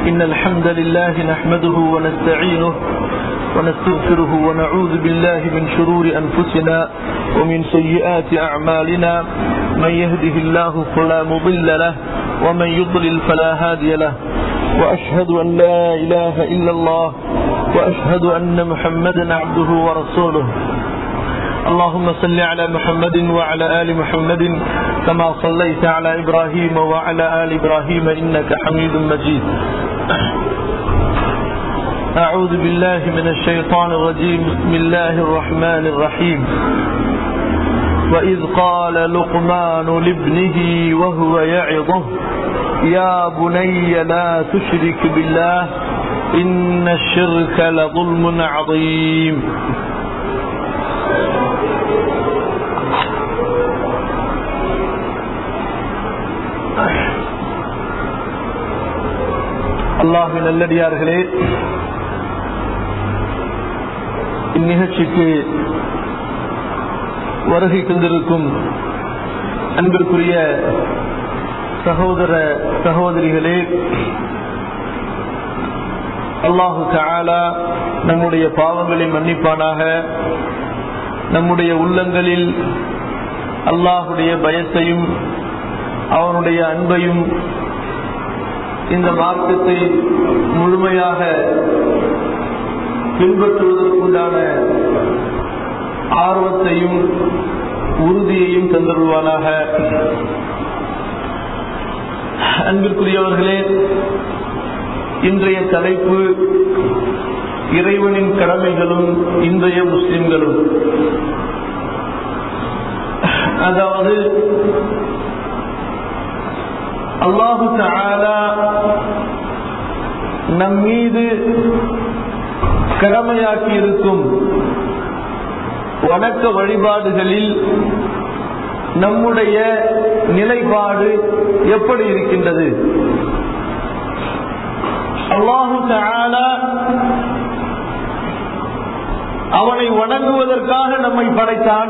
إن الحمد لله نحمده ونستعينه ونستغفره ونعوذ بالله من شرور أنفسنا ومن سيئات أعمالنا من يهده الله فلا مضل له ومن يضلل فلا هادي له وأشهد أن لا إله إلا الله وأشهد أن محمدا عبده ورسوله اللهم صل على محمد وعلى آل محمد كما صليت على إبراهيم وعلى آل إبراهيم إنك حميد مجيد أعوذ بالله من الشيطان الرجيم بسم الله الرحمن الرحيم وإذ قال لقمان لابنه وهو يعظه يا بني لا تشرك بالله إن الشرك لظلم عظيم அல்லாஹு நல்லடியார்களே இந்நிகழ்ச்சிக்கு வருகை தந்திருக்கும் அன்பிற்குரிய சகோதர சகோதரிகளே அல்லாஹு தாலா நம்முடைய பாவங்களை மன்னிப்பானாக நம்முடைய உள்ளங்களில் அல்லாஹுடைய பயத்தையும் அவனுடைய அன்பையும் இந்த மார்க்கத்தை முழுமையாக பின்பற்றுவதற்குண்டான ஆர்வத்தையும் உறுதியையும் தந்தருவானாக அன்பிற்குரியவர்களே இன்றைய தலைப்பு இறைவனின் கடமைகளும் இன்றைய முஸ்லிம்களும் அதாவது அல்லாஹு தாலா நம் மீது கடமையாக்கி இருக்கும் வணக்க வழிபாடுகளில் நம்முடைய நிலைப்பாடு எப்படி இருக்கின்றது அல்லாஹு தாலா அவனை வணங்குவதற்காக நம்மை படைத்தான்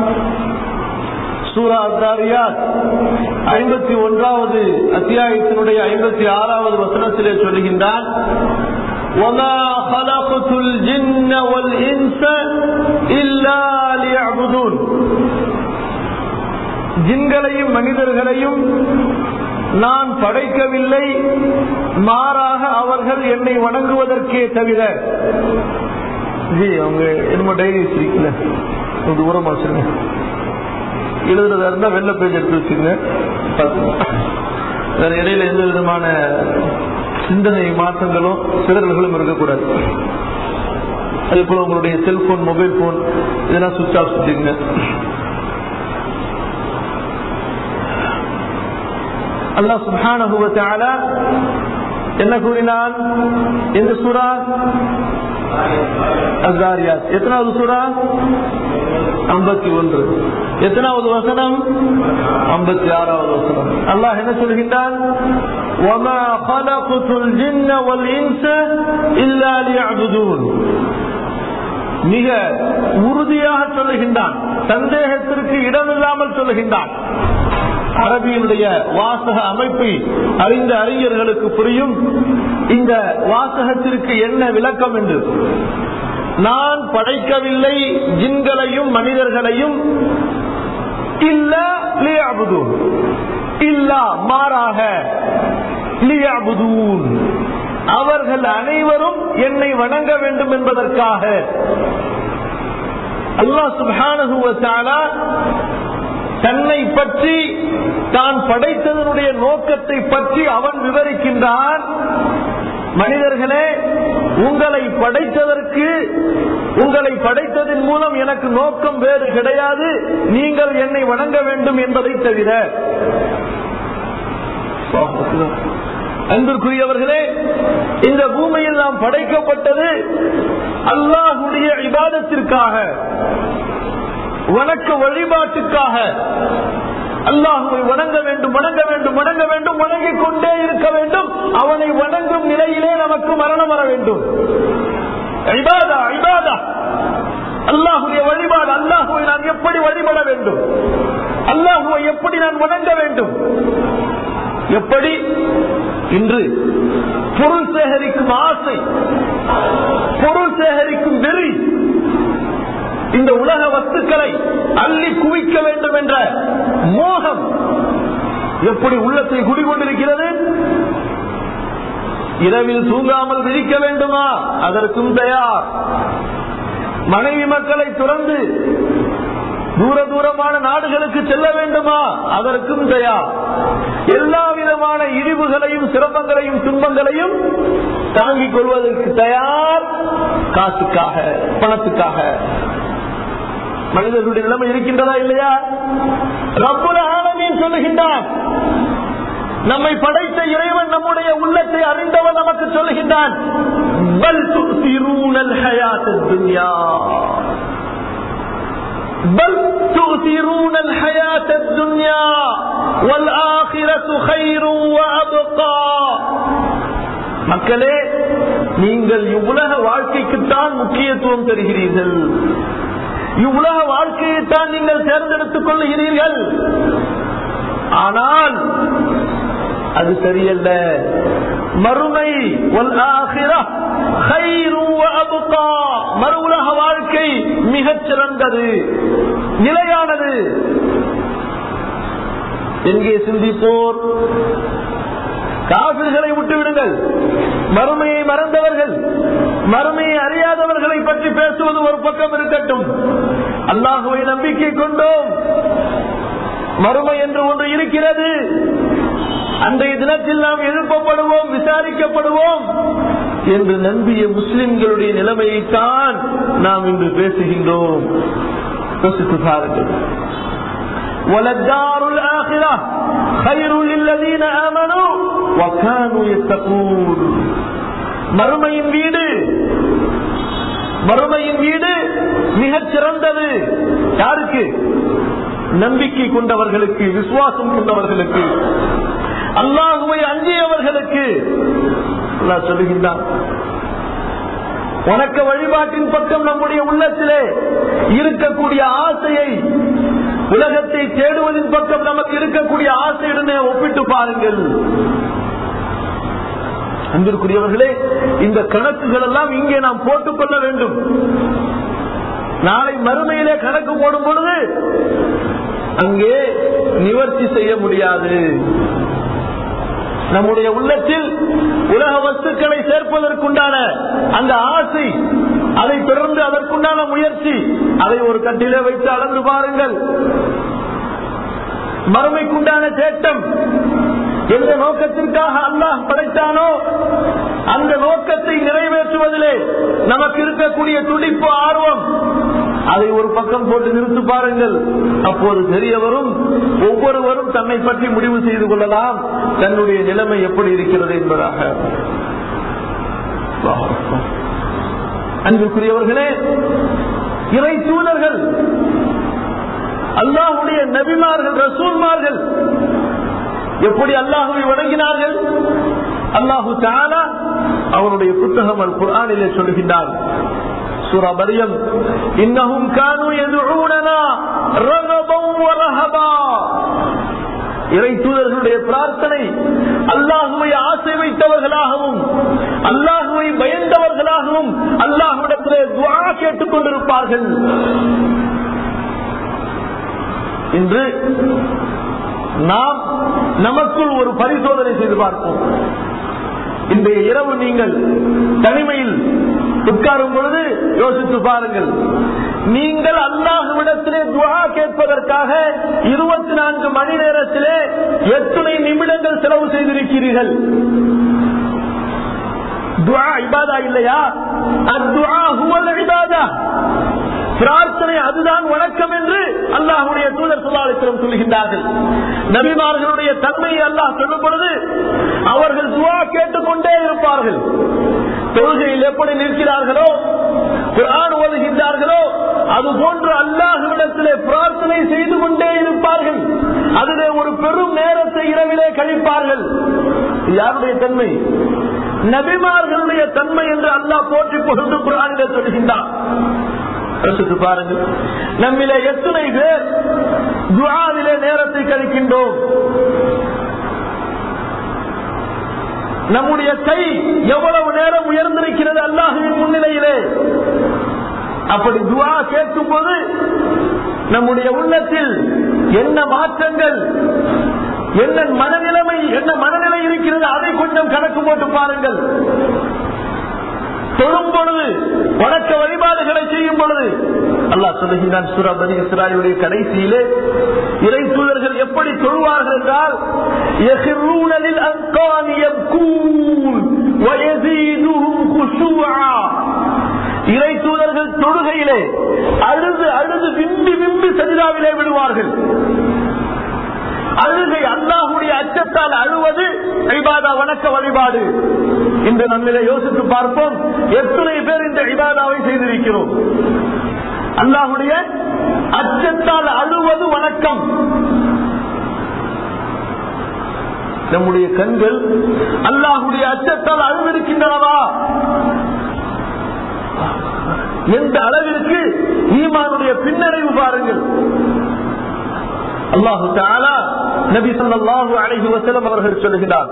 சூரா தாரியாத் ஐம்பத்தி ஒன்றாவது அத்தியாயத்தினுடைய ஐம்பத்தி ஆறாவது வசனத்திலே சொல்லுகின்றான் وما خلقت الجن والإنس إلا ليعبدون ஜின்களையும் மனிதர்களையும் நான் படைக்கவில்லை மாறாக அவர்கள் என்னை வணங்குவதற்கே தவிர ஜி அவங்க என்னமோ டைரி வச்சிருக்கல தூரமா வச்சிருங்க எழுதுறதா இருந்தா வெள்ள பேஜ் எடுத்து வச்சுங்க வேற இடையில எந்த விதமான சிந்தனை மாற்றங்களும் சிதறல்களும் இருக்கக்கூடாது அதே போல உங்களுடைய செல்போன் மொபைல் போன் இதெல்லாம் சுவிச் ஆஃப் செஞ்சுங்க அல்லா சுபான என்ன கூறினான் எந்த சூறா அசாரியாத் எத்தனாவது சூறா ஐம்பத்தி ஒன்று எத்தனாவது வசனம் ஐம்பத்தி ஆறாவது வசனம் அல்லாஹ் என்ன சொல்கின்றான் وما خلقت الجن والإنس إلا ليعبدون மிக உறுதியாக சொல்லுகின்றான் சந்தேகத்திற்கு இடமில்லாமல் சொல்லுகின்றான் அரபியினுடைய வாசக அமைப்பை அறிந்த அறிஞர்களுக்கு புரியும் இந்த வாசகத்திற்கு என்ன விளக்கம் என்று நான் படைக்கவில்லை ஜின்களையும் மனிதர்களையும் இல்ல இல்லா மாறாக அவர்கள் அனைவரும் என்னை வணங்க வேண்டும் என்பதற்காக அல்லாஹ் சுபானுவத்தாலா தன்னை பற்றி தான் படைத்ததனுடைய நோக்கத்தை பற்றி அவன் விவரிக்கின்றான் மனிதர்களே உங்களை படைத்ததற்கு உங்களை படைத்ததன் மூலம் எனக்கு நோக்கம் வேறு கிடையாது நீங்கள் என்னை வணங்க வேண்டும் என்பதை தவிர அன்பிற்குரியவர்களே இந்த பூமியில் நாம் படைக்கப்பட்டது அல்லாஹுடைய இபாதத்திற்காக வணக்க வழிபாட்டுக்காக அல்லாஹுவை வணங்க வேண்டும் வணங்க வேண்டும் வணங்க வேண்டும் வணங்கிக் கொண்டே இருக்க வேண்டும் அவனை வணங்கும் நிலையிலே நமக்கு மரணம் வர வேண்டும் இபாதா இபாதா அல்லாஹுடைய வழிபாடு அல்லாஹுவை நான் எப்படி வழிபட வேண்டும் அல்லாஹுவை எப்படி நான் வணங்க வேண்டும் எப்படி இன்று பொருள் சேகரிக்கும் ஆசை பொருள் சேகரிக்கும் வெறி இந்த உலக வஸ்துக்களை அள்ளி குவிக்க வேண்டும் என்ற மோகம் எப்படி உள்ளத்தை குடிகொண்டிருக்கிறது இரவில் தூங்காமல் விழிக்க வேண்டுமா அதற்கும் தயார் மனைவி மக்களை துறந்து தூர தூரமான நாடுகளுக்கு செல்ல வேண்டுமா அதற்கும் தயார் எல்லா விதமான இழிவுகளையும் சிரமங்களையும் துன்பங்களையும் தாங்கிக் கொள்வதற்கு தயார் காசுக்காக பணத்துக்காக மனிதர்களுடைய நிலைமை இருக்கின்றதா இல்லையா ரப்புல ஆலமீன் சொல்லுகின்றான் நம்மை படைத்த இறைவன் நம்முடைய உள்ளத்தை அறிந்தவன் நமக்கு சொல்லுகின்றான் பல் துசிரூனல் ஹயாத்தத் துன்யா بل تؤثرون الحياة الدنيا والآخرة خير وأبقى மக்களே நீங்கள் இவ்வுலக வாழ்க்கைக்குத்தான் முக்கியத்துவம் தருகிறீர்கள் இவ்வுலக வாழ்க்கையைத்தான் நீங்கள் தேர்ந்தெடுத்துக் கொள்ளுகிறீர்கள் ஆனால் அது சரியல்ல மறுமை மறு உலக வாழ்க்கை மிகச் சிறந்தது நிலையானது எங்கே சிந்திப்போர் காவிர்களை விட்டுவிடுங்கள் மறுமையை மறந்தவர்கள் மறுமையை அறியாதவர்களை பற்றி பேசுவது ஒரு பக்கம் இருக்கட்டும் அல்லாஹுவை நம்பிக்கை கொண்டோம் மறுமை என்று ஒன்று இருக்கிறது அன்றைய தினத்தில் நாம் எழுப்பப்படுவோம் விசாரிக்கப்படுவோம் என்று நம்பிய முஸ்லிம்களுடைய நிலைமையைத்தான் நாம் இன்று பேசுகின்றோம் யோசித்து பாருங்கள் وللدار الآخرة خير للذين آمنوا وكانوا يتقون மறுமையின் வீடு மறுமையின் வீடு மிகச் சிறந்தது யாருக்கு நம்பிக்கை கொண்டவர்களுக்கு விசுவாசம் கொண்டவர்களுக்கு அல்லாஹுவை அஞ்சியவர்களுக்கு அல்லாஹ் சொல்லுகின்றான் உனக்கு வழிபாட்டின் பக்கம் நம்முடைய உள்ளத்திலே இருக்கக்கூடிய ஆசையை உலகத்தை தேடுவதின் பக்கம் நமக்கு இருக்கக்கூடிய ஆசையுடனே ஒப்பிட்டு பாருங்கள் அன்பிற்குரியவர்களே இந்த கணக்குகள் எல்லாம் இங்கே நாம் போட்டுக் கொள்ள வேண்டும் நாளை மறுமையிலே கணக்கு போடும் பொழுது அங்கே நிவர்த்தி செய்ய முடியாது நம்முடைய உள்ளத்தில் உலக வஸ்துக்களை சேர்ப்பதற்குண்டான அந்த ஆசை அதை தொடர்ந்து அதற்குண்டான முயற்சி அதை ஒரு கட்டிலே வைத்து அளந்து பாருங்கள் மறுமைக்குண்டான தேட்டம் எந்த நோக்கத்திற்காக அல்லாஹ் படைத்தானோ அந்த நோக்கத்தை நிறைவேற்றுவதிலே நமக்கு இருக்கக்கூடிய துடிப்பு ஆர்வம் அதை ஒரு பக்கம் போட்டு நிறுத்து பாருங்கள் அப்போது தெரிய வரும் ஒவ்வொருவரும் தன்னை பற்றி முடிவு செய்து கொள்ளலாம் தன்னுடைய நிலைமை எப்படி இருக்கிறது என்பதாக அன்புக்குரியவர்களே இறை தூதர்கள் அல்லாஹுடைய நபிமார்கள் ரசூல்மார்கள் எப்படி அல்லாஹுவை வணங்கினார்கள் அல்லாஹு தாலா அவனுடைய புத்தகம் அல் குரானிலே சொல்கின்றார் சூரா மரியம் இன்னஹும் கானு யதுஊனனா ரகபம் வரஹபா இறை தூதர்களுடைய பிரார்த்தனை அல்லாஹுவை ஆசை வைத்தவர்களாகவும் அல்லாஹுவை பயந்தவர்களாகவும் அல்லாஹுவிடத்திலே துவா கேட்டுக் கொண்டிருப்பார்கள் இன்று நாம் நமக்குள் ஒரு பரிசோதனை செய்து பார்ப்போம் இன்றைய இரவு நீங்கள் தனிமையில் உட்காரும் பொழுது யோசித்து பாருங்கள் நீங்கள் அல்லாஹுவிடத்திலே துவா கேட்பதற்காக இருபத்தி நான்கு மணி நேரத்திலே எத்தனை நிமிடங்கள் செலவு செய்திருக்கிறீர்கள் துவா இபாதா இல்லையா அத்துவா ஹுவல் இபாதா பிரார்த்தனை அதுதான் வணக்கம் என்று அல்லாஹுடைய தூதர் சுல்லாலித்திரம் சொல்லுகின்றார்கள் நபிமார்களுடைய தன்மையை அல்லாஹ் சொல்லும் பொழுது அவர்கள் துவா கேட்டுக்கொண்டே இருப்பார்கள் தொழுகையில் எப்படி நிற்கிறார்களோ குரான் ஓதுகின்றார்களோ அது போன்று அல்லாஹுவிடத்திலே பிரார்த்தனை செய்து கொண்டே இருப்பார்கள் அதிலே ஒரு பெரும் நேரத்தை இரவிலே கழிப்பார்கள் யாருடைய தன்மை நபிமார்களுடைய தன்மை என்று அல்லாஹ் போற்றி பொழுது குரானிலே சொல்கின்றார் யோசித்து பாருங்கள் நம்மிலே எத்தனை பேர் துவாவிலே நேரத்தை கழிக்கின்றோம் நம்முடைய கை எவ்வளவு நேரம் உயர்ந்திருக்கிறது அல்லாஹுவின் முன்னிலையிலே அப்படி துவா கேட்கும் போது நம்முடைய உள்ளத்தில் என்ன மாற்றங்கள் என்ன மனநிலைமை என்ன மனநிலை இருக்கிறது அதை கொஞ்சம் கணக்கு போட்டு பாருங்கள் தொழும் பொழுது வணக்க வழிபாடுகளை செய்யும் பொழுது அல்லாஹ் சொல்லுகின்றான் சூரா பனி இஸ்ராயுடைய கடைசியிலே இறை தூதர்கள் எப்படி தொழுவார்கள் என்றால் يخرون للأذقان يبكون ويزيدهم خشوعا இறை தூதர்கள் தொழுகையிலே அழுது அழுது விம்பி விம்பி சஜிதாவிலே விடுவார்கள் அழுகை அல்லாஹுடைய அச்சத்தால் அழுவது ஐபாதா வணக்க வழிபாடு இன்று நம்மிலே யோசித்து பார்ப்போம் எத்தனை பேர் இந்த ஐபாதாவை செய்திருக்கிறோம் அல்லாஹுடைய அச்சத்தால் அழுவது வணக்கம் நம்முடைய கண்கள் அல்லாஹுடைய அச்சத்தால் அழுவிருக்கின்றனவா எந்த அளவிற்கு ஈமானுடைய பின்னடைவு பாருங்கள் அல்லாஹு தாலா நபி ஸல்லல்லாஹு அலைஹி வஸல்லம் அவர்கள் சொல்கிறார்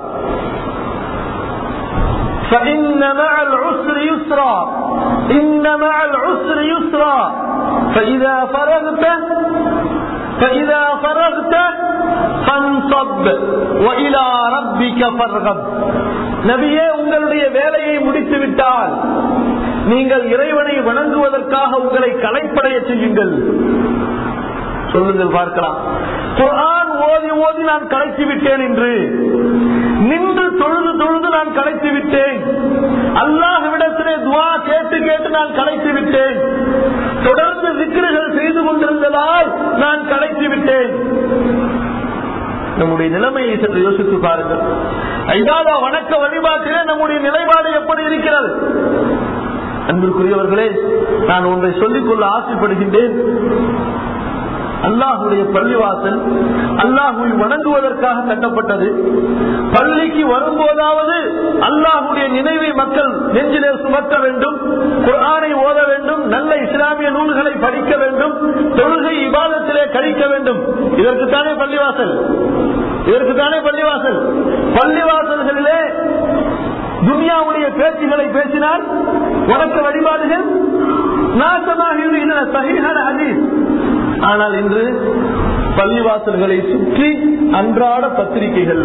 فإن مع العسر يسرا إن مع العسر يسرا فإذا فرغت فإذا فرغت فانصب وإلى ربك فارغب நபியே உங்களுடைய வேலையை முடித்து விட்டால் நீங்கள் இறைவனை வணங்குவதற்காக உங்களை கலைப்படைய செய்யுங்கள் சொல்லுங்கள் பார்க்கலாம் குரான் ஓதி ஓதி நான் கலைத்து விட்டேன் என்று நின்று தொழுது தொழுது நான் கலைத்து விட்டேன் அல்லாஹ்விடத்திலே துவா கேட்டு கேட்டு நான் கலைத்து விட்டேன் தொடர்ந்து விக்கிரகள் செய்து கொண்டிருந்ததால் நான் கலைத்து விட்டேன் நம்முடைய நிலைமையை சற்று யோசித்து பாருங்கள் ஐந்தாவதா வணக்க வழிபாட்டிலே நம்முடைய நிலைப்பாடு எப்படி இருக்கிறது அன்பிற்குரியவர்களே நான் ஒன்றை சொல்லிக்கொள்ள ஆசைப்படுகின்றேன் அல்லாஹுடைய பள்ளிவாசல் அல்லாஹுவை வணங்குவதற்காக கட்டப்பட்டது பள்ளிக்கு வரும்போதாவது அல்லாஹுடைய நினைவை மக்கள் நெஞ்சிலே சுமத்த வேண்டும் குரானை ஓத வேண்டும் நல்ல இஸ்லாமிய நூல்களை படிக்க வேண்டும் தொழுகை இபாதத்திலே கழிக்க வேண்டும் இதற்குத்தானே பள்ளிவாசல் இதற்குத்தானே பள்ளிவாசல் பள்ளிவாசல்களிலே துனியாவுடைய பேச்சுகளை பேசினால் வணக்க வழிபாடுகள் நாசமாக இருக்கின்றன சகிஹான ஹதீஸ் ஆனால் இன்று பள்ளிவாசல்களை சுற்றி அன்றாட பத்திரிகைகள்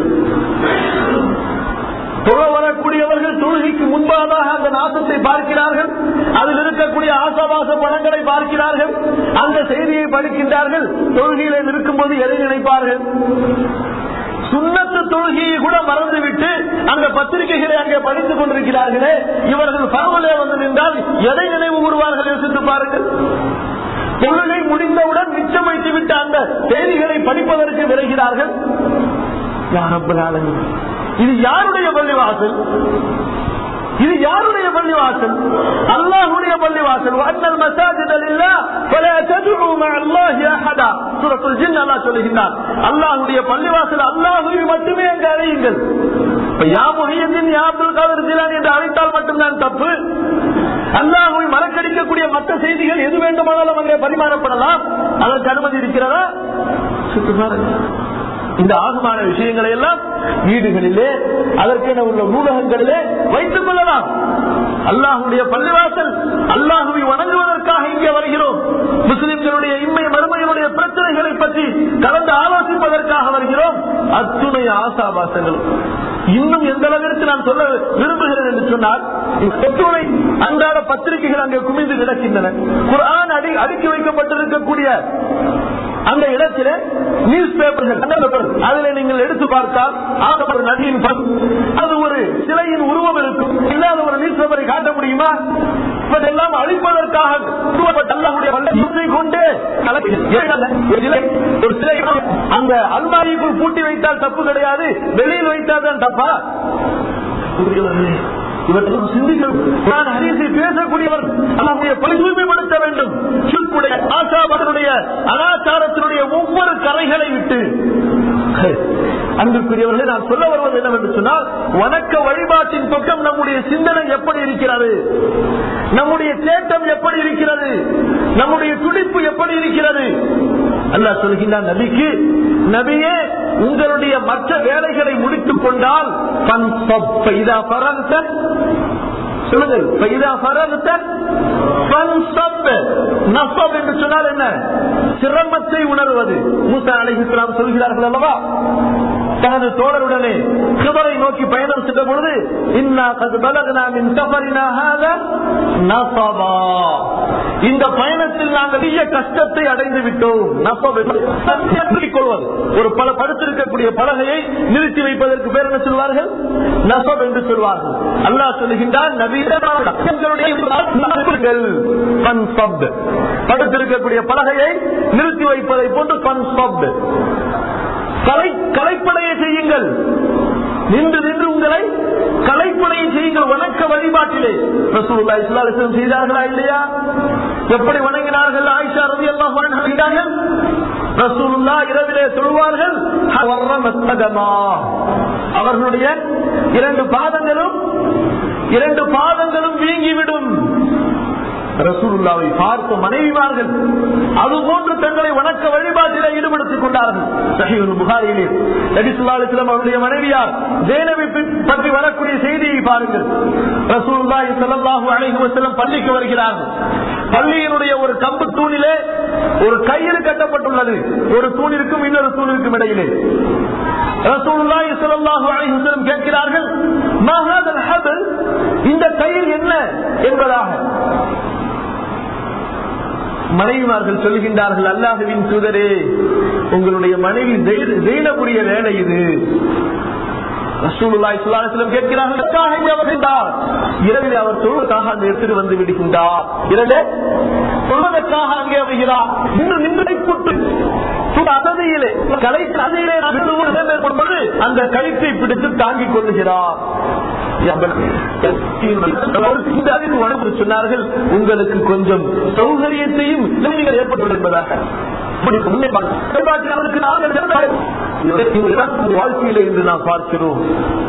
தொழ வரக்கூடியவர்கள் தொழுகைக்கு முன்பாக அந்த நாசத்தை பார்க்கிறார்கள் அதில் இருக்கக்கூடிய ஆசாபாச படங்களை பார்க்கிறார்கள் அந்த செய்தியை படிக்கின்றார்கள் தொழுகையில இருக்கும்போது எதை நினைப்பார்கள் சுண்ணத்து தொழுகையை கூட மறந்துவிட்டு அந்த பத்திரிகைகளை அங்கே படித்துக் கொண்டிருக்கிறார்களே இவர்கள் பரவலே வந்து நின்றால் எதை நினைவு கூறுவார்கள் யோசித்து பாருங்கள் தொழுகை முடிந்தவுடன் மிச்சம் வைத்து விட்டு அந்த செய்திகளை படிப்பதற்கு விரைகிறார்கள் யாரப்பனாலும் இது யாருடைய பள்ளிவாசல் இது யாருடைய பள்ளிவாசல் அல்லாஹுடைய பள்ளிவாசல் அண்ணல் மசாஜித் அல்லா فلا تدعوا مع الله احدا سوره الجن அல்லாஹ் சொல்லுகிறார் அல்லாஹ்வுடைய பள்ளிவாசல் அல்லாஹ்வை மட்டுமே அங்கு அழையுங்கள் யா முஹியத்தின் யா அப்துல் காதர் ஜிலானி என்று அழைத்தால் மட்டும்தான் தப்பு அல்லாஹுவை மறக்கடிக்கக்கூடிய மற்ற செய்திகள் எது வேண்டுமானாலும் அங்கே பரிமாறப்படலாம் அதற்கு அனுமதி இருக்கிறதா சுற்றி பாருங்க இந்த ஆகமான விஷயங்களை எல்லாம் வீடுகளிலே அதற்கென உள்ள நூலகங்களிலே வைத்துக் கொள்ளலாம் அல்லாஹுடைய பள்ளிவாசல் அல்லாஹுவை வணங்குவதற்காக இங்கே வருகிறோம் முஸ்லிம்களுடைய இம்மை மறுமையினுடைய பிரச்சனைகளை பற்றி கலந்து ஆலோசிப்பதற்காக வருகிறோம் அத்துணை ஆசாபாசங்களும் இன்னும் எந்த அளவிற்கு நான் சொல்ல விரும்புகிறேன் என்று சொன்னால் எத்துணை அன்றாட பத்திரிகைகள் அங்கே குமிந்து கிடக்கின்றன குரான் அடி அடுக்கி வைக்கப்பட்டிருக்கக்கூடிய அந்த இடத்திலே நியூஸ் பேப்பர்கள் அதில் நீங்கள் எடுத்து பார்த்தால் ஆகப்பட்ட நதியின் அது ஒரு சிலையின் உருவம் இருக்கும் இல்லாத ஒரு நியூஸ் பேப்பரை காட்ட முடியுமா இவற்றெல்லாம் அழிப்பதற்காக கொண்டு ஒரு சிலை அந்த அல்மாரிக்குள் பூட்டி வைத்தால் தப்பு கிடையாது வெளியில் வைத்தால் தான் தப்பா இவற்றெல்லாம் சிந்திக்க ஹரிசை பேசக்கூடியவர் நம்முடைய பணி தூய்மைப்படுத்த வேண்டும் சிற்குடைய ஆசாபதனுடைய அனாச்சாரத்தினுடைய ஒவ்வொரு கரைகளை விட்டு அன்புக்குரியவர்களை நான் சொல்ல வருவது என்னவென்று சொன்னால் வணக்க வழிபாட்டின் பக்கம் நம்முடைய சிந்தனை எப்படி இருக்கிறது நம்முடைய சேட்டம் எப்படி இருக்கிறது நம்முடைய துடிப்பு எப்படி இருக்கிறது அல்லா சொல்கின்றான் நபிக்கு நபியே உங்களுடைய மற்ற வேலைகளை முடித்துக் கொண்டால் فانصب فإذا فرغت சொல்லுங்கள் فإذا فرغت فانصب நصப் என்று சொன்னால் என்ன சிரமத்தை உணர்வது மூசா அலைஹிஸ்ஸலாம் சொல்கிறார்கள் அல்லவா தனது தோழருடனே சுவரை நோக்கி பயணம் சென்ற பொழுது இன்னா கது பலகனா மின் சஃபரினா ஹாதா நஸபா இந்த பயணத்தில் நாங்கள் பெரிய கஷ்டத்தை அடைந்து விட்டோம் நஸப் என்பது நிறுத்திக் கொள்வது ஒரு பல படுத்திருக்கக்கூடிய பலகையை நிறுத்தி வைப்பதற்கு பேர் என்ன சொல்வார்கள் நசப் என்று சொல்வார்கள் அல்லாஹ் சொல்லுகின்றான் படுத்திருக்கக்கூடிய பலகையை நிறுத்தி வைப்பதை போன்று பன்சப் கலை கலைப்படையை செய்யுங்கள் நின்று நின்று உங்களை கலைப்படையை செய்யுங்கள் வணக்க வழிபாட்டிலே ரசூலுல்லா இஸ்லாலிஸ்லம் செய்தார்களா இல்லையா எப்படி வணங்கினார்கள் ஆயிஷா ரவி எல்லாம் வணங்கினார்கள் ரசூலுல்லா இரவிலே சொல்வார்கள் அவர்களுடைய இரண்டு பாதங்களும் இரண்டு பாதங்களும் வீங்கிவிடும் ரசூலுல்லாவை பார்த்த மனைவிமார்கள் அதுபோன்று தங்களை வணக்க வழிபாட்டில் ஈடுபடுத்திக் கொண்டார்கள் சஹீல் புகாரியிலே நபிசுல்லாஸ்லம் அவருடைய மனைவியார் ஜெயனவி பற்றி வரக்கூடிய செய்தியை பாருங்கள் ரசூலுல்லாஹி ஸல்லல்லாஹு அலைஹி வஸல்லம் பள்ளிக்கு வருகிறார்கள் பள்ளியினுடைய ஒரு கம்பு தூணிலே ஒரு கயிறு கட்டப்பட்டுள்ளது ஒரு தூணிற்கும் இன்னொரு தூணிற்கும் இடையிலே ரசூலுல்லாஹி ஸல்லல்லாஹு அலைஹி வஸல்லம் கேட்கிறார்கள் மா ஹாதல் ஹபல் இந்த கயிறு என்ன என்பதாக மனைவிமார்கள் சொல்லுகின்றார்கள் அல்லாஹுவின் தூதரே உங்களுடைய மனைவி ஜெயினபுரிய வேலை இது இரவில் அவர் தொழுவதற்காக அந்த எடுத்துட்டு வந்து விடுகின்றார் இரவே தொழுவதற்காக அங்கே வருகிறார் இன்று நின்று போட்டு அசதியிலே கலைத்து அதையிலே மேற்கொள்வது அந்த கழித்தை பிடித்து தாங்கிக் கொள்ளுகிறார் சொன்னார்கள் உங்களுக்கு கொஞ்சம் சௌகரியத்தையும் நீங்கள் ஏற்பட்டுள்ளது என்பதாக வாழ்க்கையில இன்று நாம் பார்க்கிறோம்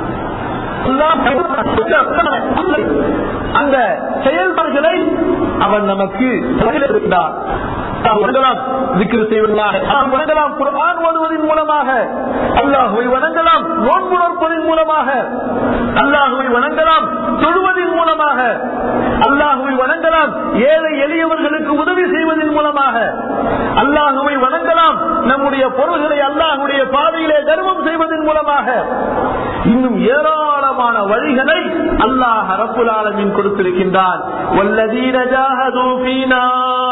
அந்த செயல்பாடுகளை அவன் நமக்கு இருக்கிறார் வணங்கலாம் வணங்கலாம் குரான் ஓதுவதன் மூலமாக அல்லாஹுவை வணங்கலாம் நோன்பு நோற்பதன் மூலமாக அல்லாஹுவை வணங்கலாம் தொழுவதன் மூலமாக அல்லாஹுவை வணங்கலாம் ஏழை எளியவர்களுக்கு உதவி செய்வதன் மூலமாக அல்லாஹுவை வணங்கலாம் நம்முடைய பொருள்களை அல்லாஹுடைய பாதையிலே தர்மம் செய்வதன் மூலமாக இன்னும் ஏராளமான வழிகளை அல்லாஹ் ரப்புல் ஆலமின் கொடுத்திருக்கின்றான் வல்லதீன ஜாஹது ஃபீனா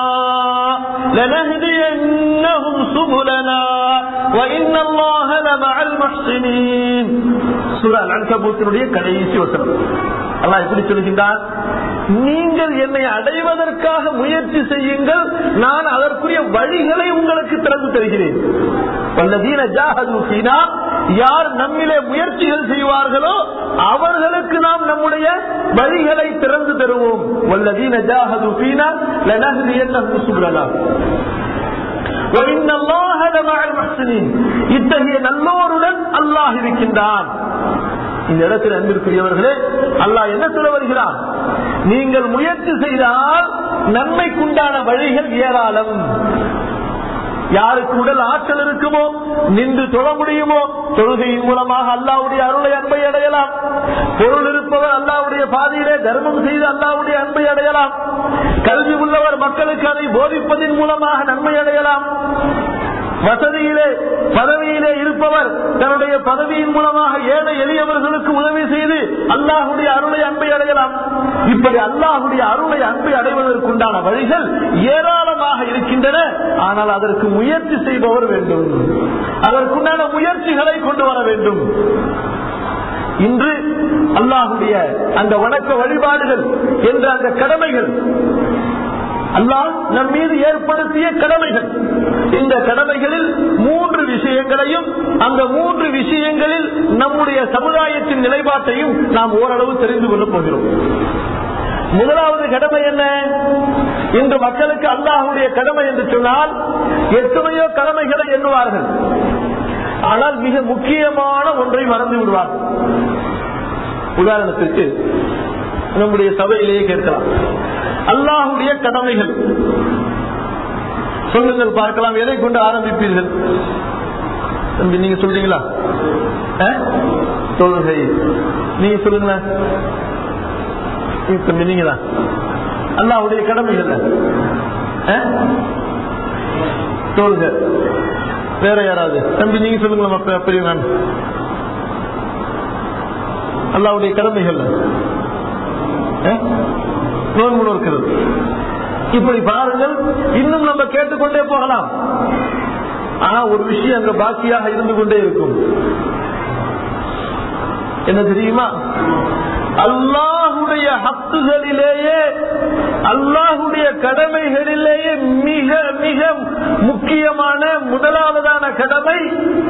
لنهدينهم سبلنا وإن الله لمع المحسنين سورة العنكبوتனுடைய கடைசி வசனம் அல்லாஹ் எப்படி சொல்கின்றான் நீங்கள் என்னை அடைவதற்காக முயற்சி செய்யுங்கள் நான் அதற்குரிய வழிகளை உங்களுக்கு திறந்து தருகிறேன் வல்லதீன ஜாஹது ஃபீனா யார் நம்மிலே முயற்சிகள் செய்வார்களோ அவர்களுக்கு நாம் நம்முடைய வழிகளை திறந்து தருவோம் வல்லதீன ஜாஹது ஃபீனா லனஹ்தியன்னஹும் சுப்லனா இத்தகைய நல்லோருடன் அல்லாஹ் இருக்கின்றான் இந்த இடத்தில் அன்பிற்குரியவர்களே அல்லாஹ் என்ன சொல்ல வருகிறான் நீங்கள் முயற்சி செய்தால் நன்மைக்குண்டான வழிகள் ஏராளம் யாருக்கு உடல் ஆற்றல் இருக்குமோ நின்று தொழ முடியுமோ தொழுகையின் மூலமாக அல்லாவுடைய அருளை அன்பை அடையலாம் பொருள் இருப்பவர் அல்லாவுடைய பாதையிலே தர்மம் செய்து அல்லாவுடைய அன்பை அடையலாம் கல்வி உள்ளவர் மக்களுக்கு அதை போதிப்பதன் மூலமாக நன்மை அடையலாம் வசதியிலே பதவியிலே இருப்பவர் தன்னுடைய பதவியின் மூலமாக ஏழை எளியவர்களுக்கு உதவி செய்து அல்லாஹுடைய அருளை அன்பை அடையலாம் இப்படி அல்லாஹுடைய அருளை அன்பை அடைவதற்குண்டான வழிகள் ஏராளமாக இருக்கின்றன ஆனால் அதற்கு முயற்சி செய்பவர் வேண்டும் அதற்குண்டான முயற்சிகளை கொண்டு வர வேண்டும் இன்று அல்லாஹுடைய அந்த வணக்க வழிபாடுகள் என்ற அந்த கடமைகள் அல்லாஹ் நம் மீது ஏற்படுத்திய கடமைகள் இந்த கடமைகளில் மூன்று விஷயங்களையும் அந்த மூன்று விஷயங்களில் நம்முடைய சமுதாயத்தின் நிலைப்பாட்டையும் நாம் ஓரளவு தெரிந்து கொள்ளப் போகிறோம் முதலாவது கடமை என்ன இன்று மக்களுக்கு அல்லாஹுடைய கடமை என்று சொன்னால் எத்தனையோ கடமைகளை எண்ணுவார்கள் ஆனால் மிக முக்கியமான ஒன்றை மறந்து விடுவார்கள் உதாரணத்திற்கு நம்முடைய சபையிலேயே கேட்கலாம் அல்லாஹுடைய கடமைகள் சொல்லுங்கள் பார்க்கலாம் எதை கொண்டு ஆரம்பிப்பீர்கள் தம்பி நீங்க சொல்றீங்களா தொழுகை நீங்க சொல்லுங்களேன் தம்பி நீங்க தான் அல்லாவுடைய கடமைகள் தொழுகை வேற யாராவது தம்பி நீங்க சொல்லுங்களேன் பெரிய நான் அல்லாவுடைய கடமைகள் நோன்பு நோக்கிறது இப்படி பாருங்கள் இன்னும் நம்ம கேட்டுக்கொண்டே போகலாம் ஆனா ஒரு விஷயம் அங்க பாக்கியாக இருந்து கொண்டே இருக்கும் என்ன தெரியுமா அல்லாஹுடைய ஹத்துகளிலேயே அல்லாஹுடைய கடமைகளிலேயே மிக மிக முக்கியமான முதலாவதான கடமை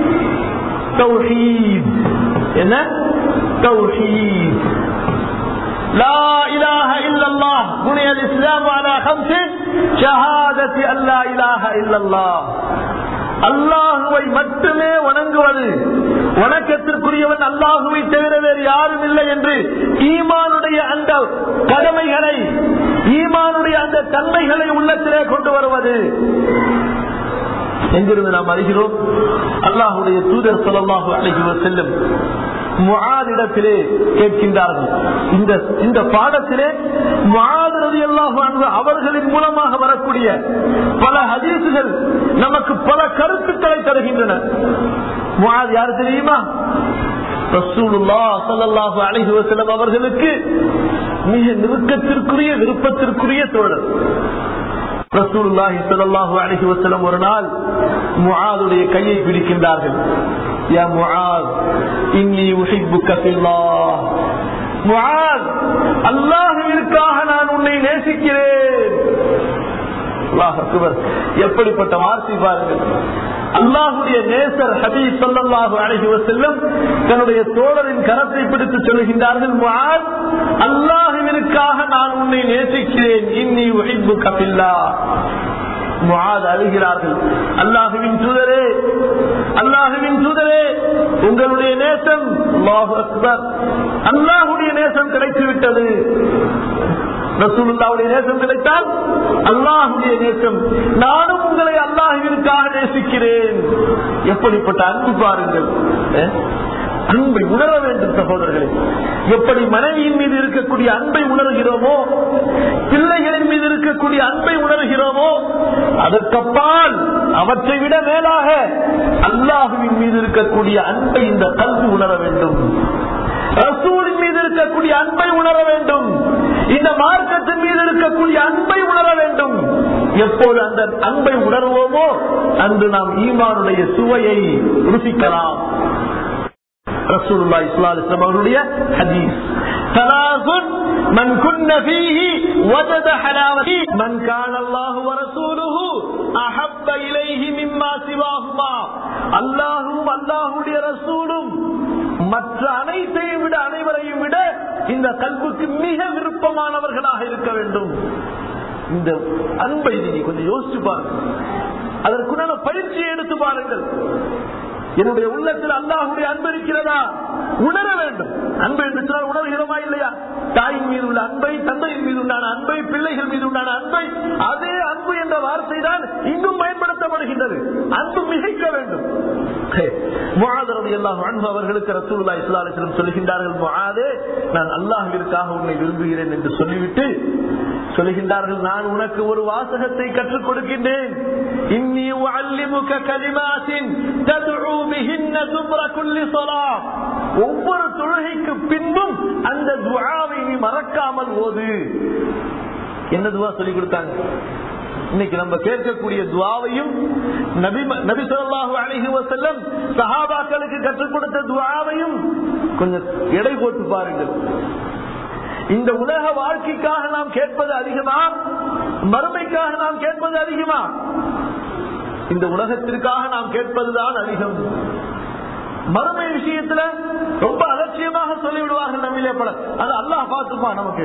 தௌஹீத் என்ன தௌஹீத் لا إله إلا الله بني الإسلام على خمس شهادة أن لا إله إلا الله அல்லாஹுவை மட்டுமே வணங்குவது வணக்கத்திற்குரியவன் அல்லாஹுவை தவிர வேறு யாரும் இல்லை என்று ஈமானுடைய அந்த கடமைகளை ஈமானுடைய அந்த தன்மைகளை உள்ளத்திலே கொண்டு வருவது எங்கிருந்து நாம் அறிகிறோம் அல்லாஹுடைய தூதர் சொல்லமாக அழகி செல்லும் முகாதிடத்திலே கேட்கின்றார்கள் இந்த இந்த பாடத்திலே முகாதிரதி எல்லாம் அவர்களின் மூலமாக வரக்கூடிய பல ஹதீசுகள் நமக்கு பல கருத்துக்களை தருகின்றன முகாது யாரு தெரியுமா அவர்களுக்கு மிக நெருக்கத்திற்குரிய விருப்பத்திற்குரிய தோழர் ரசூலுல்லாஹி ஸல்லல்லாஹு அலைஹி வஸல்லம் ஒரு நாள் முஆதுடைய கையை பிடிக்கின்றார்கள் யா முஆத் இன்னி உஹிப்புக ஃபில்லாஹ் முஆத் அல்லாஹ்விற்காக நான் உன்னை நேசிக்கிறேன் அல்லாஹ் அக்பர் எப்படிப்பட்ட வார்த்தை பாருங்கள் அல்லாஹுடைய நேசர் ஹபீப் சொல்லல்லாஹு அழகி செல்லும் தன்னுடைய தோழரின் கரத்தை பிடித்து சொல்லுகின்றார்கள் அல்லாஹுவிற்காக நான் உன்னை நேசிக்கிறேன் இன்னி உழைப்பு கபில்லா முகாது அழுகிறார்கள் அல்லாஹுவின் தூதரே அல்லாஹுவின் தூதரே உங்களுடைய நேசம் அல்லாஹு அக்பர் அல்லாஹுடைய நேசம் கிடைத்து விட்டது ரசூலுல்லாவுடைய நேசம் கிடைத்தால் அல்லாஹுடைய நேசம் நானும் உங்களை அல்லாஹுவிற்காக நேசிக்கிறேன் எப்படிப்பட்ட அன்பு பாருங்கள் அன்பை உணர வேண்டும் சகோதரர்களே எப்படி மனைவியின் மீது இருக்கக்கூடிய அன்பை உணர்கிறோமோ பிள்ளைகளின் மீது இருக்கக்கூடிய அன்பை உணர்கிறோமோ அதற்கப்பால் அவற்றை விட மேலாக அல்லாஹுவின் மீது இருக்கக்கூடிய அன்பை இந்த கல்வி உணர வேண்டும் ரசூலின் மீது இருக்கக்கூடிய அன்பை உணர வேண்டும் இந்த மார்க்கத்தின் மீது இருக்கக்கூடிய அன்பை உணர வேண்டும் எப்போது அந்த அன்பை உணர்வோமோ அன்று நாம் ஈமானுடைய சுவையை ருசிக்கலாம் ரசூலுல்லாஹி ஸல்லல்லாஹு அலைஹி வஸல்லம் அவருடைய ஹதீஸ் ثلاث من كن فيه وجد حلاوة من كان الله ورسوله أحب إليه مما سواهما அல்லாஹும் அல்லாஹுடைய ரசூலும் மற்ற அனைத்தையும் விட அனைவரையும் விட இந்த கல்வுக்கு மிக விருப்பமானவர்களாக இருக்க வேண்டும் இந்த அன்பை நீங்க கொஞ்சம் யோசிச்சு பாருங்க அதற்குண்டான பயிற்சியை எடுத்து பாருங்கள் என்னுடைய உள்ளத்தில் அல்லாஹுடைய அன்பு இருக்கிறதா உணர வேண்டும் அன்பு என்று சொன்னால் உணர்கிறோமா இல்லையா தாயின் மீது உள்ள அன்பை தந்தையின் மீது உண்டான அன்பை பிள்ளைகள் மீது உண்டான அன்பை அதே அன்பு என்ற வார்த்தை தான் இன்னும் பயன்படுத்தப்படுகின்றது அன்பு மிகைக்க வேண்டும் அவர்களுக்கு ரசூல்லா இஸ்லாலிஸ்லம் சொல்லுகின்றார்கள் முகாதே நான் அல்லாஹிற்காக உன்னை விரும்புகிறேன் என்று சொல்லிவிட்டு சொல்லுகின்றார்கள் நான் உனக்கு ஒரு வாசகத்தை கற்றுக் கொடுக்கின்றேன் இன்னி உஅல்லிமுக கலிமாத்தின் ததுஉ பிஹின்ன துப்ர குல்லி ஸலாத் ஒவ்வொரு தொழுகைக்கு பின்பும் அந்த துஆவை நீ மறக்காமல் ஓது என்ன துவா சொல்லி கொடுத்தாங்க இன்னைக்கு நம்ம கேட்கக்கூடிய துவாவையும் நபி நபி சொல்லாஹு அழகி வசல்லம் சஹாபாக்களுக்கு கற்றுக் கொடுத்த துவாவையும் கொஞ்சம் எடை போட்டு பாருங்கள் இந்த உலக வாழ்க்கைக்காக நாம் கேட்பது அதிகமா மறுமைக்காக நாம் கேட்பது அதிகமா இந்த உலகத்திற்காக நாம் கேட்பதுதான் அதிகம் மறுமை விஷயத்துல ரொம்ப அலட்சியமாக சொல்லிவிடுவார்கள் நம்மிலே பல அது அல்லாஹ் பார்த்துப்பா நமக்கு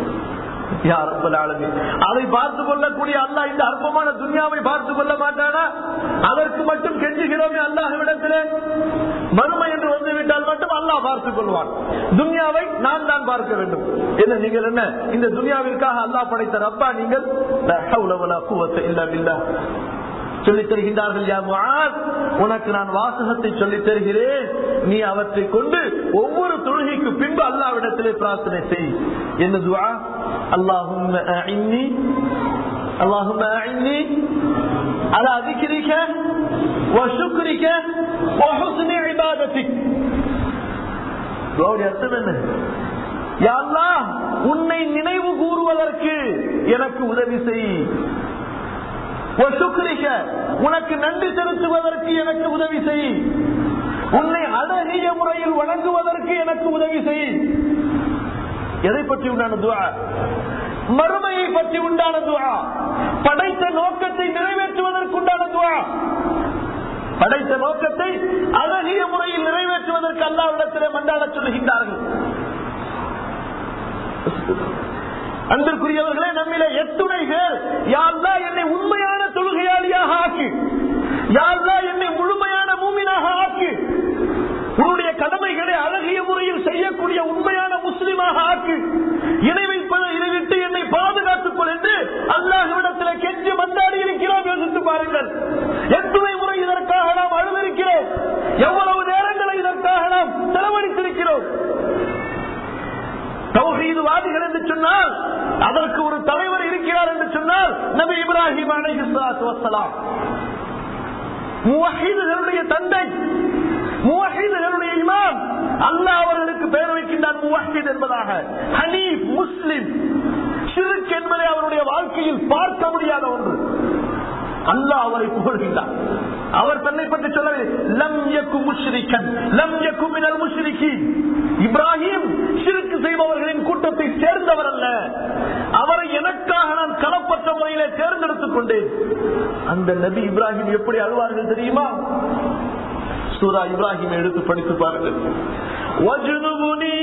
அதை பார்த்து கொள்ளக்கூடிய அல்லாஹ் இந்த அற்பமான துன்யாவை பார்த்து கொள்ள மாட்டானா அதற்கு மட்டும் கெஞ்சுகிறோமே அல்லாஹ்விடத்திலே மறுமை என்று வந்துவிட்டால் மட்டும் அல்லாஹ் பார்த்துக் கொள்வான் துன்யாவை நான் தான் பார்க்க வேண்டும் என்ன நீங்கள் என்ன இந்த துன்யாவிற்காக அல்லாஹ் படைத்த ரப்பா நீங்கள் சொல்லித் தருகின்றார்கள் யா முஆத் உனக்கு நான் வாசகத்தை சொல்லித் தருகிறேன் நீ அவற்றை கொண்டு ஒவ்வொரு தொழுகைக்கு பின்பு அல்லாவிடத்திலே பிரார்த்தனை செய் என்ன துஆ அல்லாஹும்ம அஇன்னி அல்லாஹும்ம அஇன்னி அலா ذكرك وشكرك وحسن عبادتك துஆவுடைய அர்த்தம் என்ன யா அல்லாஹ் உன்னை நினைவு கூறுவதற்கு எனக்கு உதவி செய் وشكرك உனக்கு நன்றி செலுத்துவதற்கு எனக்கு உதவி செய் உன்னை அழகிய முறையில் வணங்குவதற்கு எனக்கு உதவி செய் எதை பற்றி உண்டான துவா மறுமையை பற்றி உண்டான துவா படைத்த நோக்கத்தை நிறைவேற்றுவதற்கு உண்டான துவா படைத்த நோக்கத்தை அழகிய முறையில் நிறைவேற்றுவதற்கு அல்லாவிடத்திலே மண்டாட சொல்லுகின்றார்கள் அன்பிற்குரியவர்களே நம்மிலே எத்துணை பேர் யாழ்லா என்னை உண்மையான தொழுகையாளியாக ஆக்கு யாழ்லா என்னை முழுமையான மூமினாக ஆக்கு உன்னுடைய கடமைகளை அழகிய முறையில் செய்யக்கூடிய உண்மையான முஸ்லிமாக ஆக்கு இணை வைப்பதை இணைவிட்டு என்னை பாதுகாத்துக் கொள் என்று அல்லாஹ்விடத்தில் கெஞ்சி மந்தாடி இருக்கிறோம் யோசித்து பாருங்கள் எத்துணை முறை இதற்காக நாம் அழுதிருக்கிறோம் எவ்வளவு நேரங்களை இதற்காக நாம் செலவழித்திருக்கிறோம் தௌஹீதுவாதிகள் என்று சொன்னால் அதற்கு ஒரு தலைவர் இருக்கிறார் என்று சொன்னால் நபி இப்ராஹிம் அலைஹிஸ்ஸலாத்து வஸ்ஸலாம் முவஹீதுகளுடைய தந்தை முவஹீதுகளுடைய இமாம் அல்லாஹ் அவர்களுக்கு பெயர் வைக்கின்றார் முவஹீத் என்பதாக ஹனீப் முஸ்லிம் ஷிர்க் என்பதை அவருடைய வாழ்க்கையில் பார்க்க முடியாத ஒன்று அல்லாஹ் அவரை புகழ்கின்றார் அவர் தன்னை பற்றி சொல்லவே லம் யக்கு முஷ்ரிக்கன் லம் யக்கு மினல் முஷ்ரிகீன் இப்ராஹிம் ஷிர்க் செய்பவர்களின் கூட்டத்தை சேர்ந்தவர் அல்ல அவரை எனக்காக நான் களப்பற்ற முறையிலே தேர்ந்தெடுத்துக் கொண்டேன் அந்த நபி இப்ராஹிம் எப்படி அழுவார்கள் தெரியுமா சூரா இப்ராஹிம் எடுத்து படித்து பாருங்கள் வஜ்னுபுனி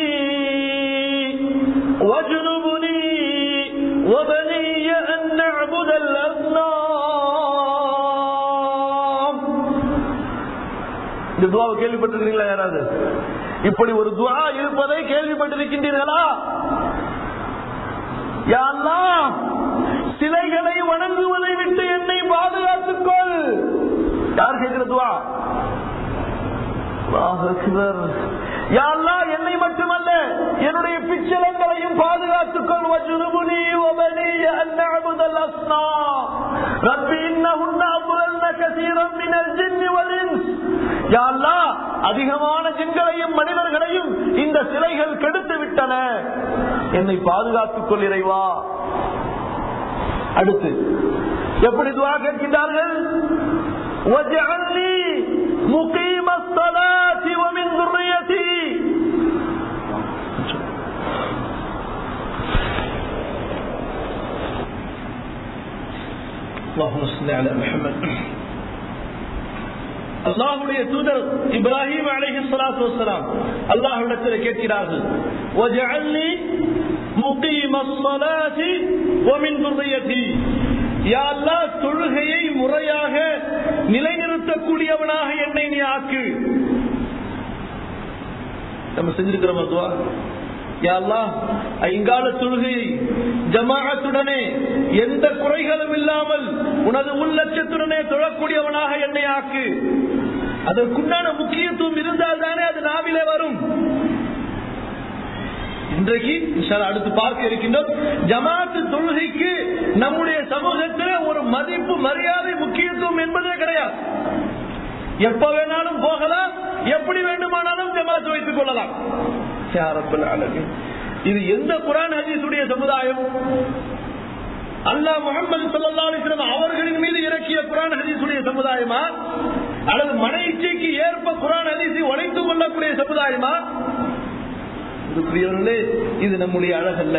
வஜ்னுபுனி وبني أن نعبد الأصنام இந்த துவாவை கேள்விப்பட்டிருக்கீங்களா யாராவது இப்படி ஒரு துவா இருப்பதை கேள்விப்பட்டிருக்கின்றீர்களா யா அல்லாஹ், சிலைகளை வணங்குவதை விட்டு என்னை பாதுகாத்துக் கொள் யார் கேட்கிற துவா அல்லாஹ் அக்பர். யா அல்லாஹ், என்னை மட்டுமல்ல என்னுடைய பிச்சலங்களையும் பாதுகாத்துக் கொள் வஜ்னுபுனி வபனிய அன் நஅபுதல் அஸ்னாம். ரப்பி இன்னஹுன்ன அضللن كثيرا من الجن والانس. யா அல்லாஹ், அதிகமான ஜின்களையும் மனிதர்களையும் இந்த சிலைகள் கெடுத்து விட்டன என்னை பாதுகாத்துக் கொள் இறைவா அடுத்து எப்படி துவா கேட்கின்றார்கள் وَاجْعَلْنِي مُقِيمَ الصَّلَاةِ وَمِنْ ذُرِّيَّتِي اللهم صل على محمد அல்லாஹுடைய தூதர் இப்ராஹிம் அலைஹி ஸலாத்து வஸலாம் அல்லாஹ்விடத்தில் கேட்கிறார்கள் வஜஅல்னி முகீம ஸலாத்தி வமின் ذُرِّيَّتِي யா அல்லாஹ் தொழுகையை முறையாக நிலைநிறுத்தக்கூடியவனாக என்னை நீ ஆக்கு நம்ம செஞ்சிருக்கிறோம் அதுவா யா அல்லாஹ் ஐங்கால தொழுகையை ஜமாஅத்துடனே எந்த குறைகளும் இல்லாமல் உனது உள்ளட்சத்துடனே தொழக்கூடியவனாக என்னை ஆக்கு அதற்குண்டான முக்கியத்துவம் இருந்தால் தானே அது நாவிலே வரும் இன்றைக்கு இன்ஷா அல்லாஹ் அடுத்து பார்க்க இருக்கின்றோம் ஜமாத்து தொழுகைக்கு நம்முடைய சமூகத்தில் ஒரு மதிப்பு மரியாதை முக்கியத்துவம் என்பதே கிடையாது எப்ப வேணாலும் போகலாம் எப்படி வேண்டுமானாலும் ஜமாத்து வைத்துக் கொள்ளலாம் யா ரப்பல் ஆலமீன். இது எந்த குரான் ஹதீஸுடைய சமுதாயம் அல்லாஹ் முகமது சல்லா அலிஸ்லாம் அவர்களின் மீது இறக்கிய குரான் ஹதீஸுடைய சமுதாயமா அல்லது மன இச்சைக்கு ஏற்ப குரான் ஹதீஸை உடைத்துக் கொள்ளக்கூடிய சமுதாயமா இதுக்குரியவர்களே இது நம்முடைய அழகல்ல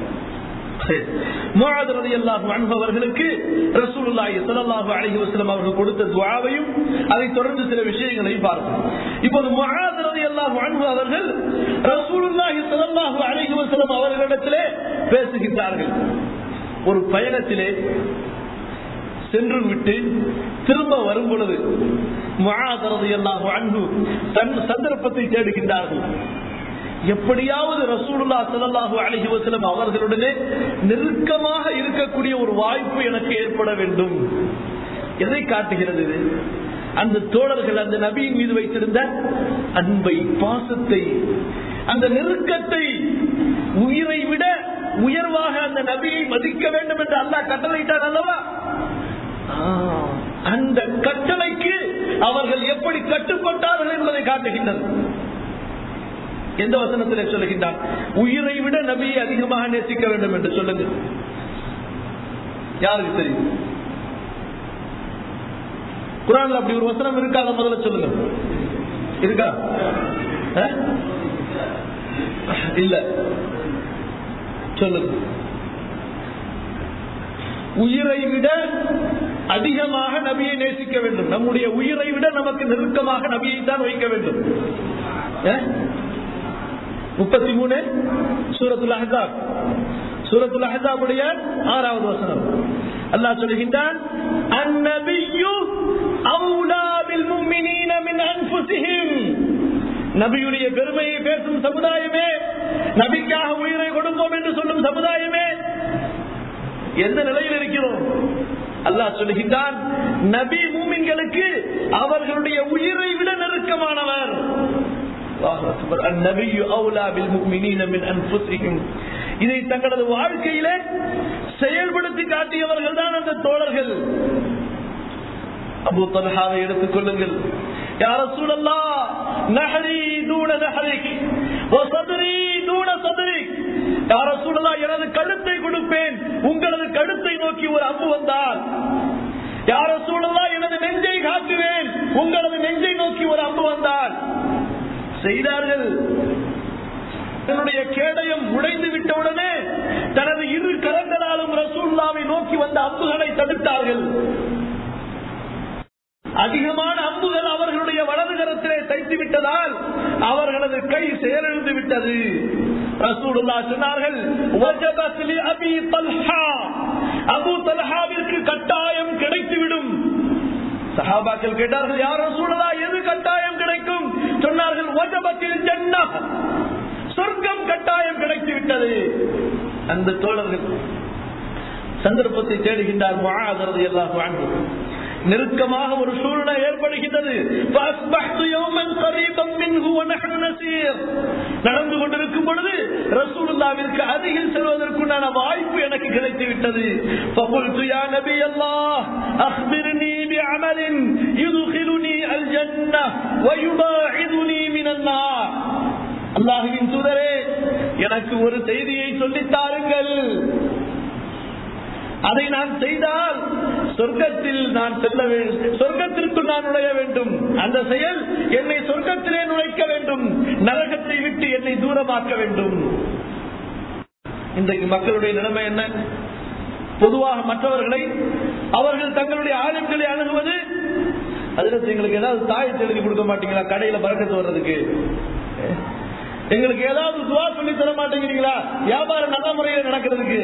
முஆத் ரலியல்லாஹு அன்ஹு அவர்களுக்கு ரசூலுல்லாஹி ஸல்லல்லாஹு அலைஹி வஸல்லம் அவர்கள் கொடுத்த துஆவையும் அதை தொடர்ந்து சில விஷயங்களையும் பார்ப்போம் இப்போது முஆத் ரலியல்லாஹு அன்ஹு அவர்கள் ரசூலுல்லாஹி ஸல்லல்லாஹு அலைஹி வஸல்லம் அவர்களிடத்திலே பேசுகின்றார்கள் ஒரு பயணத்திலே சென்று விட்டு திரும்ப வரும் பொழுது முஆத் ரலியல்லாஹு அன்ஹு தன் சந்தர்ப்பத்தை தேடுகின்றார்கள் எப்படியாவது ரசூலுல்லா ஸல்லல்லாஹு அலைஹி வஸல்லம் அவர்களுடனே நெருக்கமாக இருக்கக்கூடிய ஒரு வாய்ப்பு எனக்கு ஏற்பட வேண்டும் எதை காட்டுகிறது இது அந்த தோழர்கள் அந்த நபியின் மீது வைத்திருந்த அன்பை பாசத்தை அந்த நெருக்கத்தை உயிரை விட உயர்வாக அந்த நபியை மதிக்க வேண்டும் என்று அல்லாஹ் கட்டளையிட்டார் அல்லவா அந்த கட்டளைக்கு அவர்கள் எப்படி கட்டுப்பட்டார்கள் என்பதை காட்டுகின்றது எந்த வசனத்தில் சொல்லுகின்றான் உயிரை விட நபியை அதிகமாக நேசிக்க வேண்டும் என்று சொல்லுங்க யாருக்கு தெரியும் குரான்ல அப்படி ஒரு வசனம் இருக்கா அதை முதல்ல சொல்லுங்க இருக்கா அஹ்? இல்ல சொல்லுங்க உயிரை விட அதிகமாக நபியை நேசிக்க வேண்டும் நம்முடைய உயிரை விட நமக்கு நெருக்கமாக நபியை தான் வைக்க வேண்டும் முப்பத்தி மூணு சூரத்துல் அஹாப் சூரத்துல் அஹாபுடைய ஆறாவது வசனம் அல்லாஹ் சொல்கின்றான் அந்நபியு அவுலா பில் முஃமினீன மின் அன்ஃபுஸிஹிம் நபியுடைய பெருமையை பேசும் சமுதாயமே நபிக்காக உயிரை கொடுப்போம் என்று சொல்லும் சமுதாயமே எந்த நிலையில் இருக்கிறோம் அல்லாஹ் சொல்லுகின்றான் நபி மூமின்களுக்கு அவர்களுடைய உயிரை விட நெருக்கமானவர் இதை தங்களது வாழ்க்கையில செயல்படுத்தி காட்டியவர்கள் தான் அந்த தோழர்கள் அபு தல்ஹாவை எடுத்துக் கொள்ளுங்கள் யார சூழல்லா நகரி தூண நகரிக் சதுரி தூண சதுரிக் யார சூழலா எனது கழுத்தை கொடுப்பேன் உங்களது கழுத்தை நோக்கி ஒரு அம்பு வந்தால் யார சூழலா எனது நெஞ்சை காட்டுவேன் உங்களது நெஞ்சை நோக்கி ஒரு அம்பு வந்தால் செய்தார்கள் தன்னுடைய கேடயம் உடைந்து விட்டவுடனே தனது இரு கரங்களாலும் ரசூல்லாவை நோக்கி வந்த அம்புகளை தடுத்தார்கள் அதிகமான அம்புகள் அவர்களுடைய வலது கரத்திலே தைத்து விட்டதால் அவர்களது கை செயலிழந்து விட்டது ரசூலுல்லா சொன்னார்கள் "வஜபத் லி அபி தல்ஹா." அபூ தல்ஹாவிற்கு கட்டாயம் கிடைத்துவிடும் சஹாபாக்கள் கேட்டார்கள் யார் ரசூலுல்லா எது கட்டாயம் கிடைக்கும் சொன்னார்கள் "வஜபத்தில் ஜன்னah." சொர்க்கம் கட்டாயம் கிடைத்து விட்டது அந்த தோழர்கள் சந்தர்ப்பத்தை தேடுகின்றார் முஆதரது எல்லாரும் அன்பு நெருக்கமாக ஒரு சூழ்நிலை ஏற்படுகின்றது فأصبحت يوما قريبا منه ونحن نسير. நடந்து கொண்டிருக்கும் பொழுது ரசூலுல்லாவிற்கு அருகில் செல்வதற்குண்டான வாய்ப்பு எனக்கு கிடைத்து விட்டது فقلت يا نبي الله أخبرني بعمل يدخلني الجنة ويباعدني من النار அல்லாஹுவின் தூதரே எனக்கு ஒரு செய்தியை சொல்லித் தாருங்கள் அதை நான் செய்தால் சொர்க்கத்தில் நான் செல்ல வேண்டும் சொர்க்கத்திற்கு நான் நுழைய வேண்டும் அந்த செயல் என்னை சொர்க்கத்திலே நுழைக்க வேண்டும் நரகத்தை விட்டு என்னை தூரமாக்க வேண்டும் இன்றைக்கு மக்களுடைய நிலைமை என்ன பொதுவாக மற்றவர்களை அவர்கள் தங்களுடைய ஆளுங்களை அணுகுவது அதுல எங்களுக்கு ஏதாவது தாயத்தை எழுதி கொடுக்க மாட்டீங்களா கடையில பறக்கத்து வர்றதுக்கு எங்களுக்கு ஏதாவது துவா சொல்லி தர மாட்டேங்கிறீங்களா வியாபாரம் நல்ல முறையில் நடக்கிறதுக்கு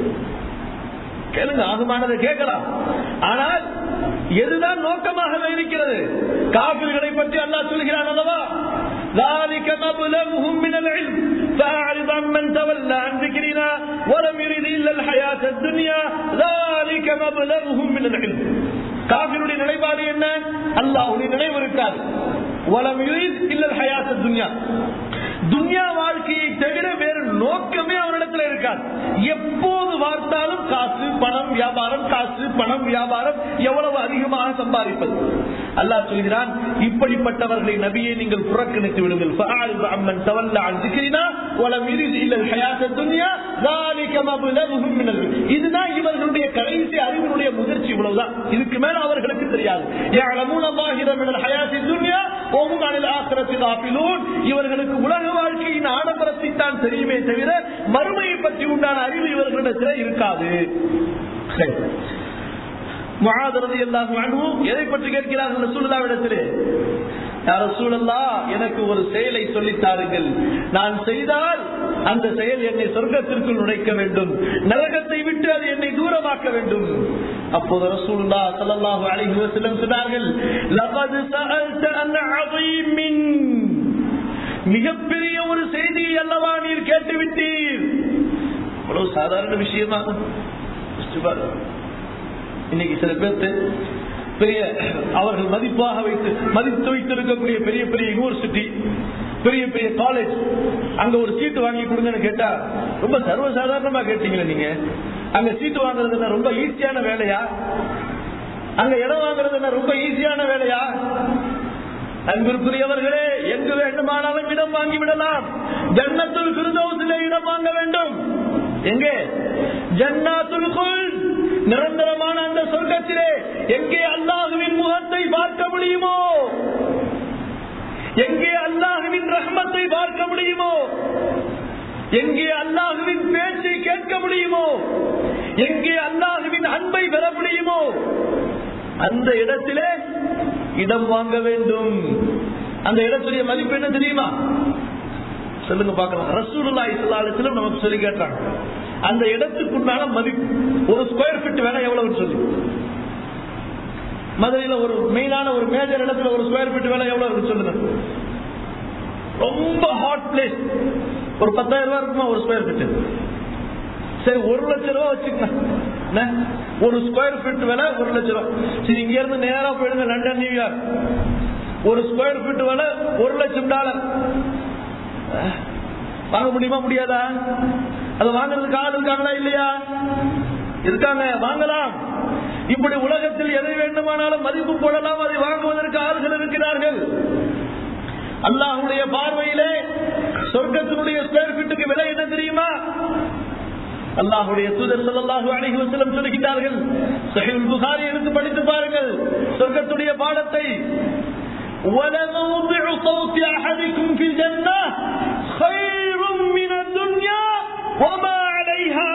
கேளுங்க ஆகுமானதை கேட்கலாம் ஆனால் எதுதான் நோக்கமாக இருக்கிறது காபிர்களை பற்றி அல்லாஹ் சொல்கிறான் அல்லவா ذلك مبلغهم من العلم فأعرض عن من تولى عن ذكرنا ولم يرد إلا الحياة الدنيا ذلك مبلغهم من العلم காபிருடைய நிலைப்பாடு என்ன அல்லாஹுடைய நினைவு இருக்காது வலம் யுரித் இல்லல் ஹயாத் துன்யா துன்யா வாழ்க்கையை தவிர வேறு நோக்கமே அவரிடத்துல இருக்காது எப்போது பார்த்தாலும் காசு பணம் வியாபாரம் காசு பணம் வியாபாரம் எவ்வளவு அதிகமாக சம்பாதிப்பது அல்லாஹ் சொல்கிறான் இப்படிப்பட்டவர்களை நபியை நீங்கள் புறக்கணித்து விடுங்கள் فأعرض عمن تولى عن ذكرنا ولم يرد إلا الحياة الدنيا ذلك مبلغهم من العلم இதுதான் இவர்களுடைய கடைசி அறிவினுடைய முதிர்ச்சி இவ்வளவுதான் இதுக்கு மேல அவர்களுக்கு தெரியாது يعلمون ظاهرا من الحياة الدنيا وهم عن الآخرة غافلون இவர்களுக்கு உலக வாழ்க்கையின் ஆடம்பரத்தை தான் தெரியுமே தவிர மறுமையை பற்றி உண்டான அறிவு இவர்களிடத்தில் இருக்காது சரி. முஆத் ரலியல்லாஹு அன்ஹு எதை பற்றி கேட்கிறார்கள் ரசூலுல்லாஹ்விடத்திலே யா ரசூலல்லாஹ் எனக்கு ஒரு செயலை சொல்லித் தாருங்கள் நான் செய்தால் அந்த செயல் என்னை சொர்க்கத்திற்குள் நுழைக்க வேண்டும் நரகத்தை விட்டு அது என்னை தூரமாக்க வேண்டும் அப்போது ரசூலுல்லாஹ் ஸல்லல்லாஹு அலைஹி வஸல்லம் சொன்னார்கள் லகத் சஅல்த அன் அதீமின் மிகப்பெரிய ஒரு செய்தியை அல்லவா நீர் கேட்டுவிட்டீர் அவ்வளவு சாதாரண விஷயமா யோசிச்சு பாருங்க. இன்னைக்கு சில பேர்த்து பெரிய அவர்கள் மதிப்பாக வைத்து மதித்து வைத்திருக்கக்கூடிய பெரிய பெரிய யூனிவர்சிட்டி பெரிய பெரிய காலேஜ் அங்க ஒரு சீட்டு வாங்கி கொடுங்கன்னு கேட்டா ரொம்ப சர்வசாதாரணமா கேட்டீங்களே நீங்க அங்க சீட்டு வாங்குறது என்ன ரொம்ப ஈஸியான வேலையா அங்க இடம் வாங்குறது என்ன ரொம்ப ஈஸியான வேலையா அன்பிற்குரியவர்களே எங்கு வேண்டுமானாலும் இடம் வாங்கி விடலாம் ஜன்னத்துல் கிருதோசிலே இடம் வாங்க வேண்டும் எங்கே ஜன்னாத்துல் குல் நிரந்தரமான அந்த சொர்க்கத்திலே எங்கே அல்லாஹுவின் முகத்தை பார்க்க முடியுமோ எங்கே அல்லாஹுவின் ரஹ்மத்தை பார்க்க முடியுமோ எங்கே அல்லாஹுவின் பேச்சை கேட்க முடியுமோ எங்கே அல்லாஹுவின் அன்பை பெற முடியுமோ அந்த இடத்திலே இடம் வாங்க வேண்டும் அந்த இடத்துடைய மதிப்பு என்ன தெரியுமா சொல்லுங்க பார்க்கலாம் ரசூலுல்லா இஸ்லாலத்திலும் நமக்கு சொல்லி கேட்டாங்க அந்த இடத்துக்குண்டான மதிப்பு ஒரு ஸ்கொயர் ஃபீட் வேலை எவ்வளவுன்னு சொல்லி மதுரையில ஒரு மெயினான ஒரு மேஜர் இடத்துல ஒரு ஸ்கொயர் ஃபீட் வேலை எவ்வளவு இருக்கு சொல்லுங்க ரொம்ப ஹாட் பிளேஸ் ஒரு பத்தாயிரம் ரூபாய் இருக்குமா ஒரு ஸ்கொயர் ஃபீட் சரி ஒரு லட்சம் ரூபாய் வச்சுக்கலாம் ஒரு ஸ்கொயர் ஃபீட் விலை ஒரு லட்சம் ரூபாய் சரி இங்க இருந்து நேரா போயிடுங்க லண்டன் நியூயார்க் ஒரு ஸ்கொயர் ஃபீட் விலை ஒரு லட்சம் டாலர் வாங்க முடியுமா முடியாதா அது வாங்குறதுக்கு ஆள் இருக்காங்களா இல்லையா இருக்காங்க வாங்கலாம் இப்படி உலகத்தில் எதை வேண்டுமானாலும் மதிப்பு போடலாம் அதை வாங்குவதற்கு ஆள்கள் இருக்கிறார்கள் அல்லாஹுடைய பார்வையிலே சொர்க்கத்தினுடைய ஸ்கொயர் ஃபீட்டுக்கு விலை என்ன தெரியுமா அல்லாஹுடைய தூதர் ஸல்லல்லாஹு அலைஹி வஸல்லம் சொல்கிறார்கள் சஹீஹ் புகாரி எடுத்து படித்து பாருங்கள் சொர்க்கத்துடைய பாடத்தை ولموضع صوت أحدكم في الجنة خير من الدنيا وما عليها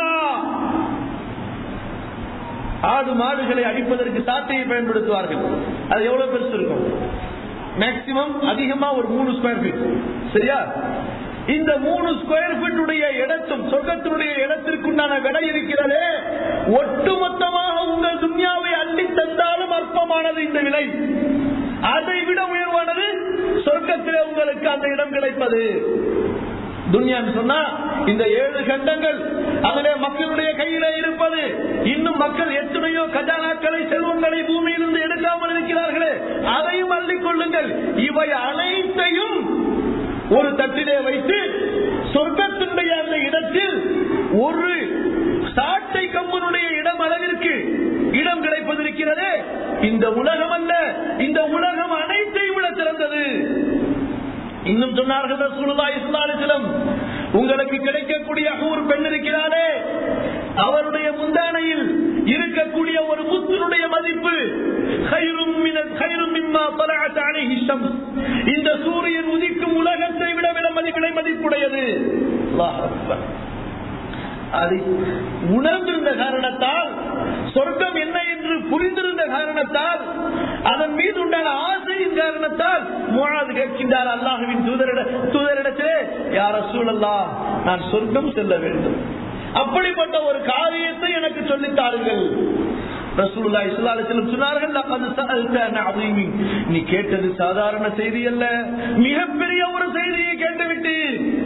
ஆடு மாடுகளை அடிப்பதற்கு சாட்டையை பயன்படுத்துவார்கள் அது எவ்வளவு பெருசு இருக்கும் மேக்சிமம் அதிகமா ஒரு மூணு ஸ்கொயர் ஃபீட் சரியா இந்த மூணு ஸ்கொயர் ஃபீட் உடைய இடத்தும் சொர்க்கத்தினுடைய இடத்திற்குண்டான விலை இருக்கிறதே ஒட்டுமொத்தமாக உங்கள் துன்யாவை அள்ளி தந்தாலும் அற்பமானது இந்த விலை அதை விட உயர்வானது சொர்க்கத்திலே உங்களுக்கு அந்த இடம் கிடைப்பது துன்யான்னு சொன்னா இந்த ஏழு கண்டங்கள் அதிலே மக்களுடைய கையில இருப்பது இன்னும் மக்கள் எத்தனையோ கஜானாக்களை செல்வங்களை பூமியிலிருந்து எடுக்காமல் இருக்கிறார்களே அதையும் அள்ளிக் கொள்ளுங்கள் இவை அனைத்தையும் ஒரு தட்டிலே வைத்து சொர்க்கத்தினுடைய அந்த இடத்தில் ஒரு சாட்டை கம்பனுடைய இடம் அளவிற்கு இடம் கிடைப்பதிருக்கிறது இந்த உலகம் அல்ல இந்த உலகம் அனைத்தை விட சிறந்தது இன்னும் சொன்னார்கள் ரசூலுல்லாஹி ஸல்லல்லாஹு அலைஹி வஸல்லம் உங்களுக்கு கிடைக்கக்கூடிய ஊர் பெண் இருக்கிறாரே அவருடைய முந்தானையில் இருக்கக்கூடிய ஒரு முத்தினுடைய மதிப்பு خيرٌ من خير مما طلعت عليه الشمس இந்த சூரியன் உதிக்கும் உலகத்தை விட விட மதிப்பிடை மதிப்புடையது அல்லாஹ் அக்பர் அதை உணர்ந்திருந்த காரணத்தால் சொர்க்கம் என்ன என்று புரிந்திருந்த காரணத்தால் அதன் மீது உண்டான ஆசையின் காரணத்தால் முழாது கேட்கின்றார் அல்லாஹுவின் தூதரிட தூதரிடத்திலே யார சூழல்லா நான் சொர்க்கம் செல்ல வேண்டும் அப்படிப்பட்ட ஒரு காரியத்தை எனக்கு சொல்லித்தாருங்கள் ரசூலுல்லா இஸ்லாலத்திலும் சொன்னார்கள் "லகத் சஅல்த அன் அதீமின்." நீ கேட்டது சாதாரண செய்தி அல்ல மிகப்பெரிய ஒரு செய்தியை கேட்டுவிட்டு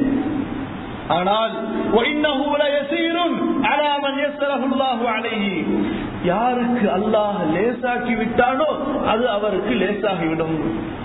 ஆனால் وَإِنَّهُ لَيَسِيرٌ عَلَى مَنْ يَسَّرَهُ اللَّهُ عَلَيْهِ யாருக்கு அல்லாஹ் லேசாக்கி விட்டானோ அது அவருக்கு லேசாகிவிடும்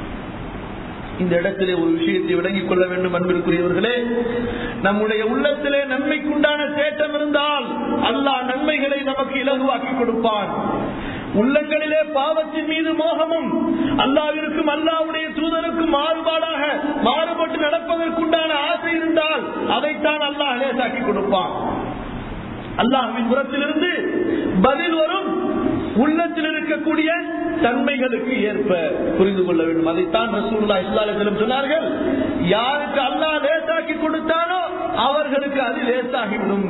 இந்த இடத்திலே ஒரு விஷயத்தை விளங்கிக் கொள்ள வேண்டும் அன்பிற்குரியவர்களே நம்முடைய உள்ளத்திலே நன்மைக்குண்டான தேட்டம் இருந்தால் அல்லாஹ் நன்மைகளை நமக்கு இலகுவாக்கி கொடுப்பான் உள்ளங்களிலே பாவத்தின் மீது மோகமும் அல்லாவிற்கும் அல்லாவுடைய தூதருக்கும் மாறுபாடாக மாறுபட்டு நடப்பதற்குண்டான ஆசை இருந்தால் அதைத்தான் அல்லாஹ் லேசாக்கி கொடுப்பான் அல்லாஹ்வின் புறத்திலிருந்து பதில் வரும் உள்ளத்தில் இருக்கக்கூடிய தன்மைகளுக்கு ஏற்ப புரிந்து கொள்ள வேண்டும் அதைத்தான் ரசூல்லா இஸ்லாலும் சொன்னார்கள் யாருக்கு அல்லாஹ் லேசாக்கி கொடுத்தானோ அவர்களுக்கு அது லேசாகிவிடும்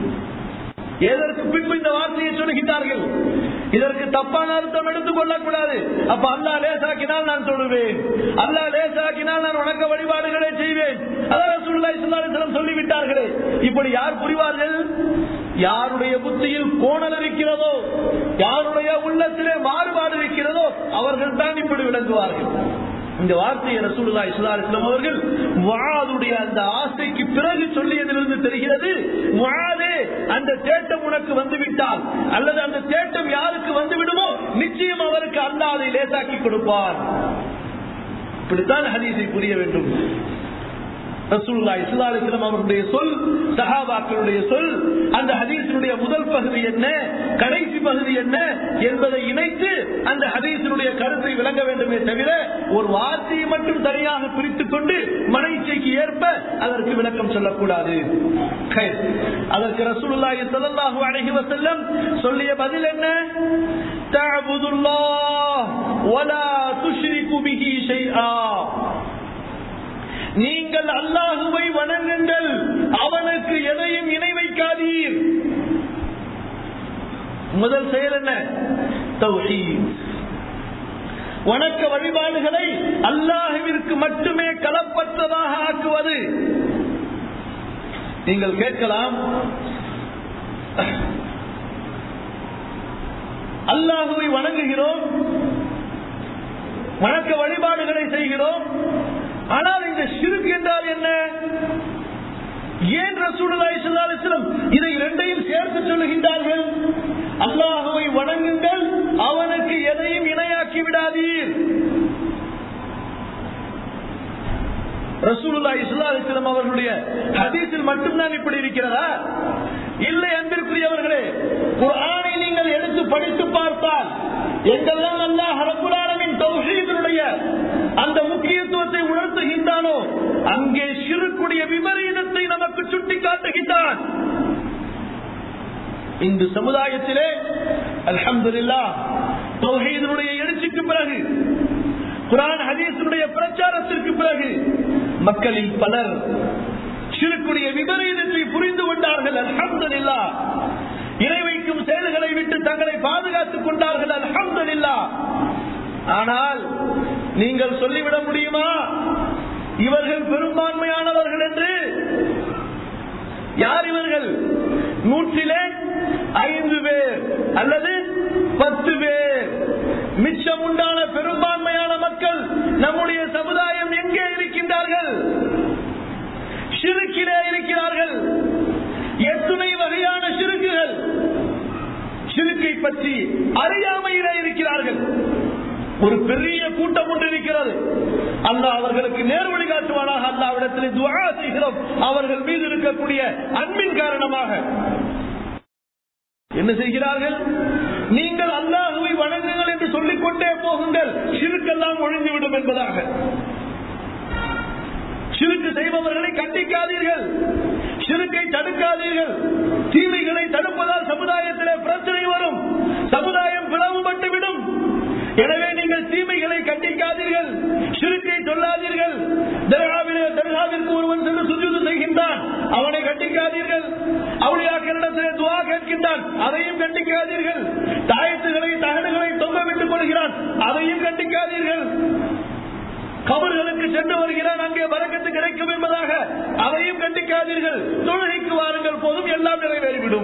எதற்கு பின்பு இந்த வார்த்தையை சொல்லுகின்றார்கள் இதற்கு தப்பான அர்த்தம் எடுத்துக் கொள்ளக்கூடாது அப்ப அல்லா லேசாக்கினால் நான் சொல்லுவேன் அல்லா லேசாக்கினால் நான் வணக்க வழிபாடுகளை செய்வேன் அதான் சுல்லா இஸ்லாம் சொல்லிவிட்டார்களே இப்படி யார் புரிவார்கள் யாருடைய புத்தியில் கோணல் இருக்கிறதோ யாருடைய உள்ளத்திலே மாறுபாடு இருக்கிறதோ அவர்கள் தான் இப்படி விளங்குவார்கள் இந்த வார்த்தையை ரசூலுல்லா இஸ்லாம் அவர்கள் வாதுடைய அந்த ஆசைக்கு பிறகு சொல்லியதிலிருந்து தெரிகிறது முஆதே அந்த தேட்டம் உனக்கு வந்துவிட்டால் அல்லது அந்த தேட்டம் யாருக்கு வந்து விடுமோ நிச்சயம் அவருக்கு அல்லாஹ் அதை லேசாக்கி கொடுப்பார் இப்படித்தான் ஹதீஸை புரிய வேண்டும் ரசூலுல்லாஹி ஸல்லல்லாஹு அலைஹி வஸல்லம் அவருடைய சொல் சஹாபாக்களுடைய சொல் அந்த ஹதீஸினுடைய முதல் பகுதி என்ன கடைசி பகுதி என்ன என்பதை இணைத்து அந்த ஹதீஸினுடைய கருத்தை விளங்க வேண்டுமே தவிர ஒரு வார்த்தையை மட்டும் தனியாக பிரித்துக் கொண்டு மனைச்சைக்கு ஏற்ப அதற்கு விளக்கம் சொல்லக்கூடாது ஹைர். அதற்கு ரசூலுல்லாஹி ஸல்லல்லாஹு அலைஹி வஸல்லம் சொல்லிய பதில் என்ன தஅபுதுல்லாஹ் வலா துஷ்ரிகு பிஹி ஷைஆ நீங்கள் அல்லாஹுவை வணங்குங்கள் அவனுக்கு எதையும் இணை வைக்காதீர் முதல் செயல் என்ன தௌஹீத் வணக்க வழிபாடுகளை அல்லாஹுவிற்கு மட்டுமே கலப்பற்றதாக ஆக்குவது நீங்கள் கேட்கலாம் அல்லாஹுவை வணங்குகிறோம் வணக்க வழிபாடுகளை செய்கிறோம் ஆனால் இந்த ஷிர்க் என்றால் என்ன ஏன் ரசூலுல்லாஹி ஸல்லல்லாஹு அலைஹி வஸல்லம் இதை இரண்டையும் சேர்த்து சொல்லுகின்றார்கள் அல்லாஹ்வை வணங்குங்கள் அவனுக்கு எதையும் இணையாக்கி விடாதீர் ரசூலுல்லாஹி ஸல்லல்லாஹு அலைஹி வஸல்லம் அவர்களுடைய ஹதீஸில் மட்டும்தான் இப்படி இருக்கிறதா இல்லை அன்பிற்குரியவர்களே குர்ஆனை நீங்கள் எடுத்து படித்து பார்த்தால் எங்கெல்லாம் அல்லாஹ் ரப்பல் ஆலமீன் தௌஹீதினுடைய அந்த முக்கியத்துவத்தை உணர்த்துகின்றானோ அங்கே சிறுக்குடைய விபரீதத்தை நமக்கு சுட்டி காட்டுகின்றான் இந்து சமுதாயத்திலே அல்ஹம்துலில்லா தௌஹீதினுடைய எழுச்சிக்கு பிறகு குரான் ஹதீஸினுடைய பிரச்சாரத்திற்கு பிறகு மக்களில் பலர் சிறுக்குடைய விபரீதத்தை புரிந்து கொண்டார்கள் அல்ஹம்துலில்லா இறை வைக்கும் செயல்களை விட்டு தங்களை பாதுகாத்துக் கொண்டார்கள் அல்ஹம்துலில்லா ஆனால் நீங்கள் சொல்லிவிட முடியுமா இவர்கள் பெரும்பான்மையானவர்கள் என்று யார் இவர்கள் நூற்றிலே ஐந்து பேர் அல்லது பத்து பேர் மிச்சம் உண்டான பெரும்பான்மையான மக்கள் நம்முடைய சமுதாயம் எங்கே இருக்கின்றார்கள் சிறுக்கிலே இருக்கிறார்கள் எத்துணை வகையான சிறுக்குகள் சிறுக்கை பற்றி அறியாமையிலே இருக்கிறார்கள் ஒரு பெரிய கூட்டம் ஒன்று இருக்கிறது அல்லாஹ் அவர்களுக்கு நேர் வழி காட்டுவானாக அல்லாவிடத்தில் துவா செய்கிறோம் அவர்கள் மீது இருக்கக்கூடிய அன்பின் காரணமாக என்ன செய்கிறார்கள் நீங்கள் அல்லாஹுவை வணங்குங்கள் என்று சொல்லிக் கொண்டே போகுங்கள் சிறுக்கெல்லாம் ஒழிந்துவிடும் என்பதாக சிறுக்கு செய்பவர்களை கண்டிக்காதீர்கள் சிறுக்கை தடுக்காதீர்கள் தீமைகளை தடுப்பதால் சமுதாயத்திலே பிரச்சனை வரும் சமுதாயம் பிளவுபட்டுவிடும் எனவே நீங்கள் தீமைகளை கண்டிக்காதீர்கள் சிறுக்கை சொல்லாதீர்கள் தர்காவிலே தர்காவிற்கு ஒருவன் சென்று சுஜூது செய்கின்றான் அவனை கண்டிக்காதீர்கள் அவளியாக்களிடத்திலே துவா கேட்கின்றான் அதையும் கண்டிக்காதீர்கள் தாயத்துகளை தகடுகளை தொங்க விட்டுக் கொள்கிறான் அதையும் கண்டிக்காதீர்கள் கபர்களுக்கு சென்று வருகிறான் அங்கே வரக்கத்து கிடைக்கும் என்பதாக அதையும் கண்டிக்காதீர்கள் தொழுகைக்கு வாருங்கள் போதும் எல்லாம் நிறைவேறிவிடும்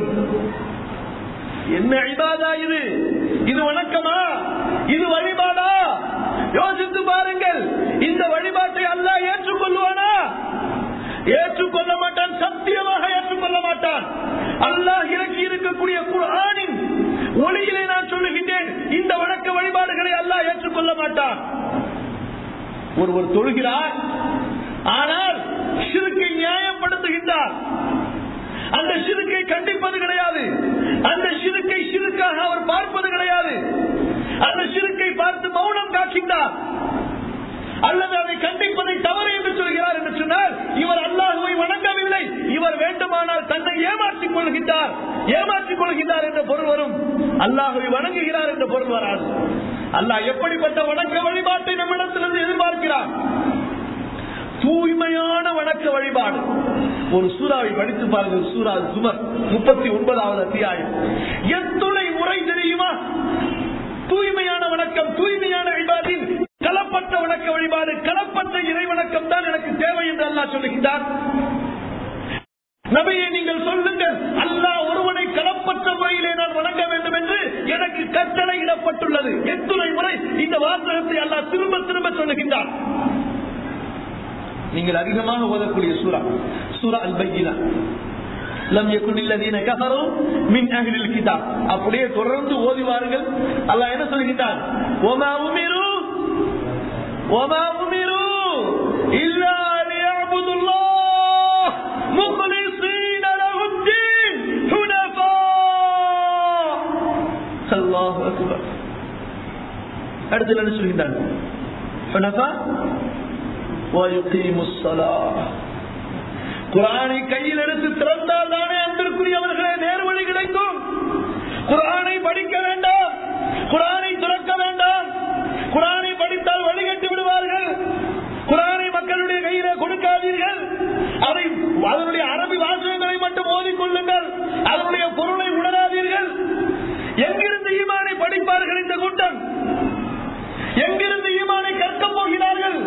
என்ன ஐபாதா இது இது வணக்கமா இது வழிபாடா யோசித்து பாருங்கள் இந்த வழிபாட்டை அல்லாஹ் ஏற்றுக்கொள்வானா ஏற்றுக்கொள்ள மாட்டான் சத்தியமாக ஏற்றுக்கொள்ள மாட்டான் அல்லாஹ் இறக்கி இருக்கக்கூடிய குர்ஆனின் ஒளியிலே நான் சொல்லுகின்றேன் இந்த வணக்க வழிபாடுகளை அல்லாஹ் ஏற்றுக்கொள்ள மாட்டான் ஒருவர் தொழுகிறார் ஆனால் சிறுக்கை நியாயப்படுத்துகின்றார் அந்த சிறுக்கை கண்டிப்பது கிடையாது அந்த சிறுக்கை சிறுக்காக அவர் பார்ப்பது கிடையாது அந்த சிறுக்கை பார்த்து மௌனம் காக்கின்றார் அல்லது அதை கண்டிப்பதை தவறு என்று சொல்கிறார் என்று சொன்னால் இவர் அல்லாஹுவை வணங்கவில்லை இவர் வேண்டுமானால் தன்னை ஏமாற்றிக் கொள்கின்றார் ஏமாற்றிக் கொள்கின்றார் என்ற பொருள் வரும் அல்லாஹுவை வணங்குகிறார் என்ற பொருள் வராது அல்லாஹ் எப்படிப்பட்ட வணக்க வழிபாட்டை நம்மிடத்திலிருந்து எதிர்பார்க்கிறார் தூய்மையான வணக்க வழிபாடு ஒரு சூறாவை படித்து பாருங்கள் சூறா சுமர் முப்பத்தி ஒன்பதாவது அத்தியாயம் எத்துணை முறை தெரியுமா தூய்மையான வணக்கம் தூய்மையான வழிபாட்டில் கலப்பட்ட வணக்க வழிபாடு கலப்பட்ட இறை வணக்கம் தான் எனக்கு தேவை என்று அல்லாஹ் சொல்லுகின்றார் நபியை நீங்கள் சொல்லுங்கள் அல்லாஹ் ஒருவனை கலப்பற்ற முறையிலே நான் வணங்க வேண்டும் என்று எனக்கு கட்டளை இடப்பட்டுள்ளது எத்துணை முறை இந்த வாசகத்தை அல்லாஹ் திரும்ப திரும்ப சொல்லுகின்றார் நீங்கள் அதிகமாக ஓதக்கூடிய சூரா சூரா அல் பையினா லம் யகுனில்லதீன கஃபரு மின் அஹ்லில் கிதாப் அப்படியே தொடர்ந்து ஓதிவார்கள் அல்லாஹ் என்ன சொல்கிறான் வமா உமிரு வமா உமிரு இல்லா லியஅபுதுல்லாஹ் முக்லிஸீன லஹுத்தீன் ஹுனஃபா அல்லாஹு அக்பர் அடுத்து என்ன சொல்கிறான் ஹுனஃபா ويقيم الصلاه குரானை கையில் எடுத்து திறந்தால் தானே அன்பிற்குரியவர்களே நேர்வழி கிடைக்கும் குரானை படிக்க வேண்டாம் குரானை துறக்க வேண்டாம் குரானை படித்தால் வழிகட்டி விடுவார்கள் குரானை மக்களுடைய கையில கொடுக்காதீர்கள் அதை அதனுடைய அரபி வாசகங்களை மட்டும் ஓதிக்கொள்ளுங்கள் அதனுடைய பொருளை உணராதீர்கள் எங்கிருந்து ஈமானை படிப்பார்கள் இந்த கூட்டம் எங்கிருந்து ஈமானை கற்கப் போகிறார்கள்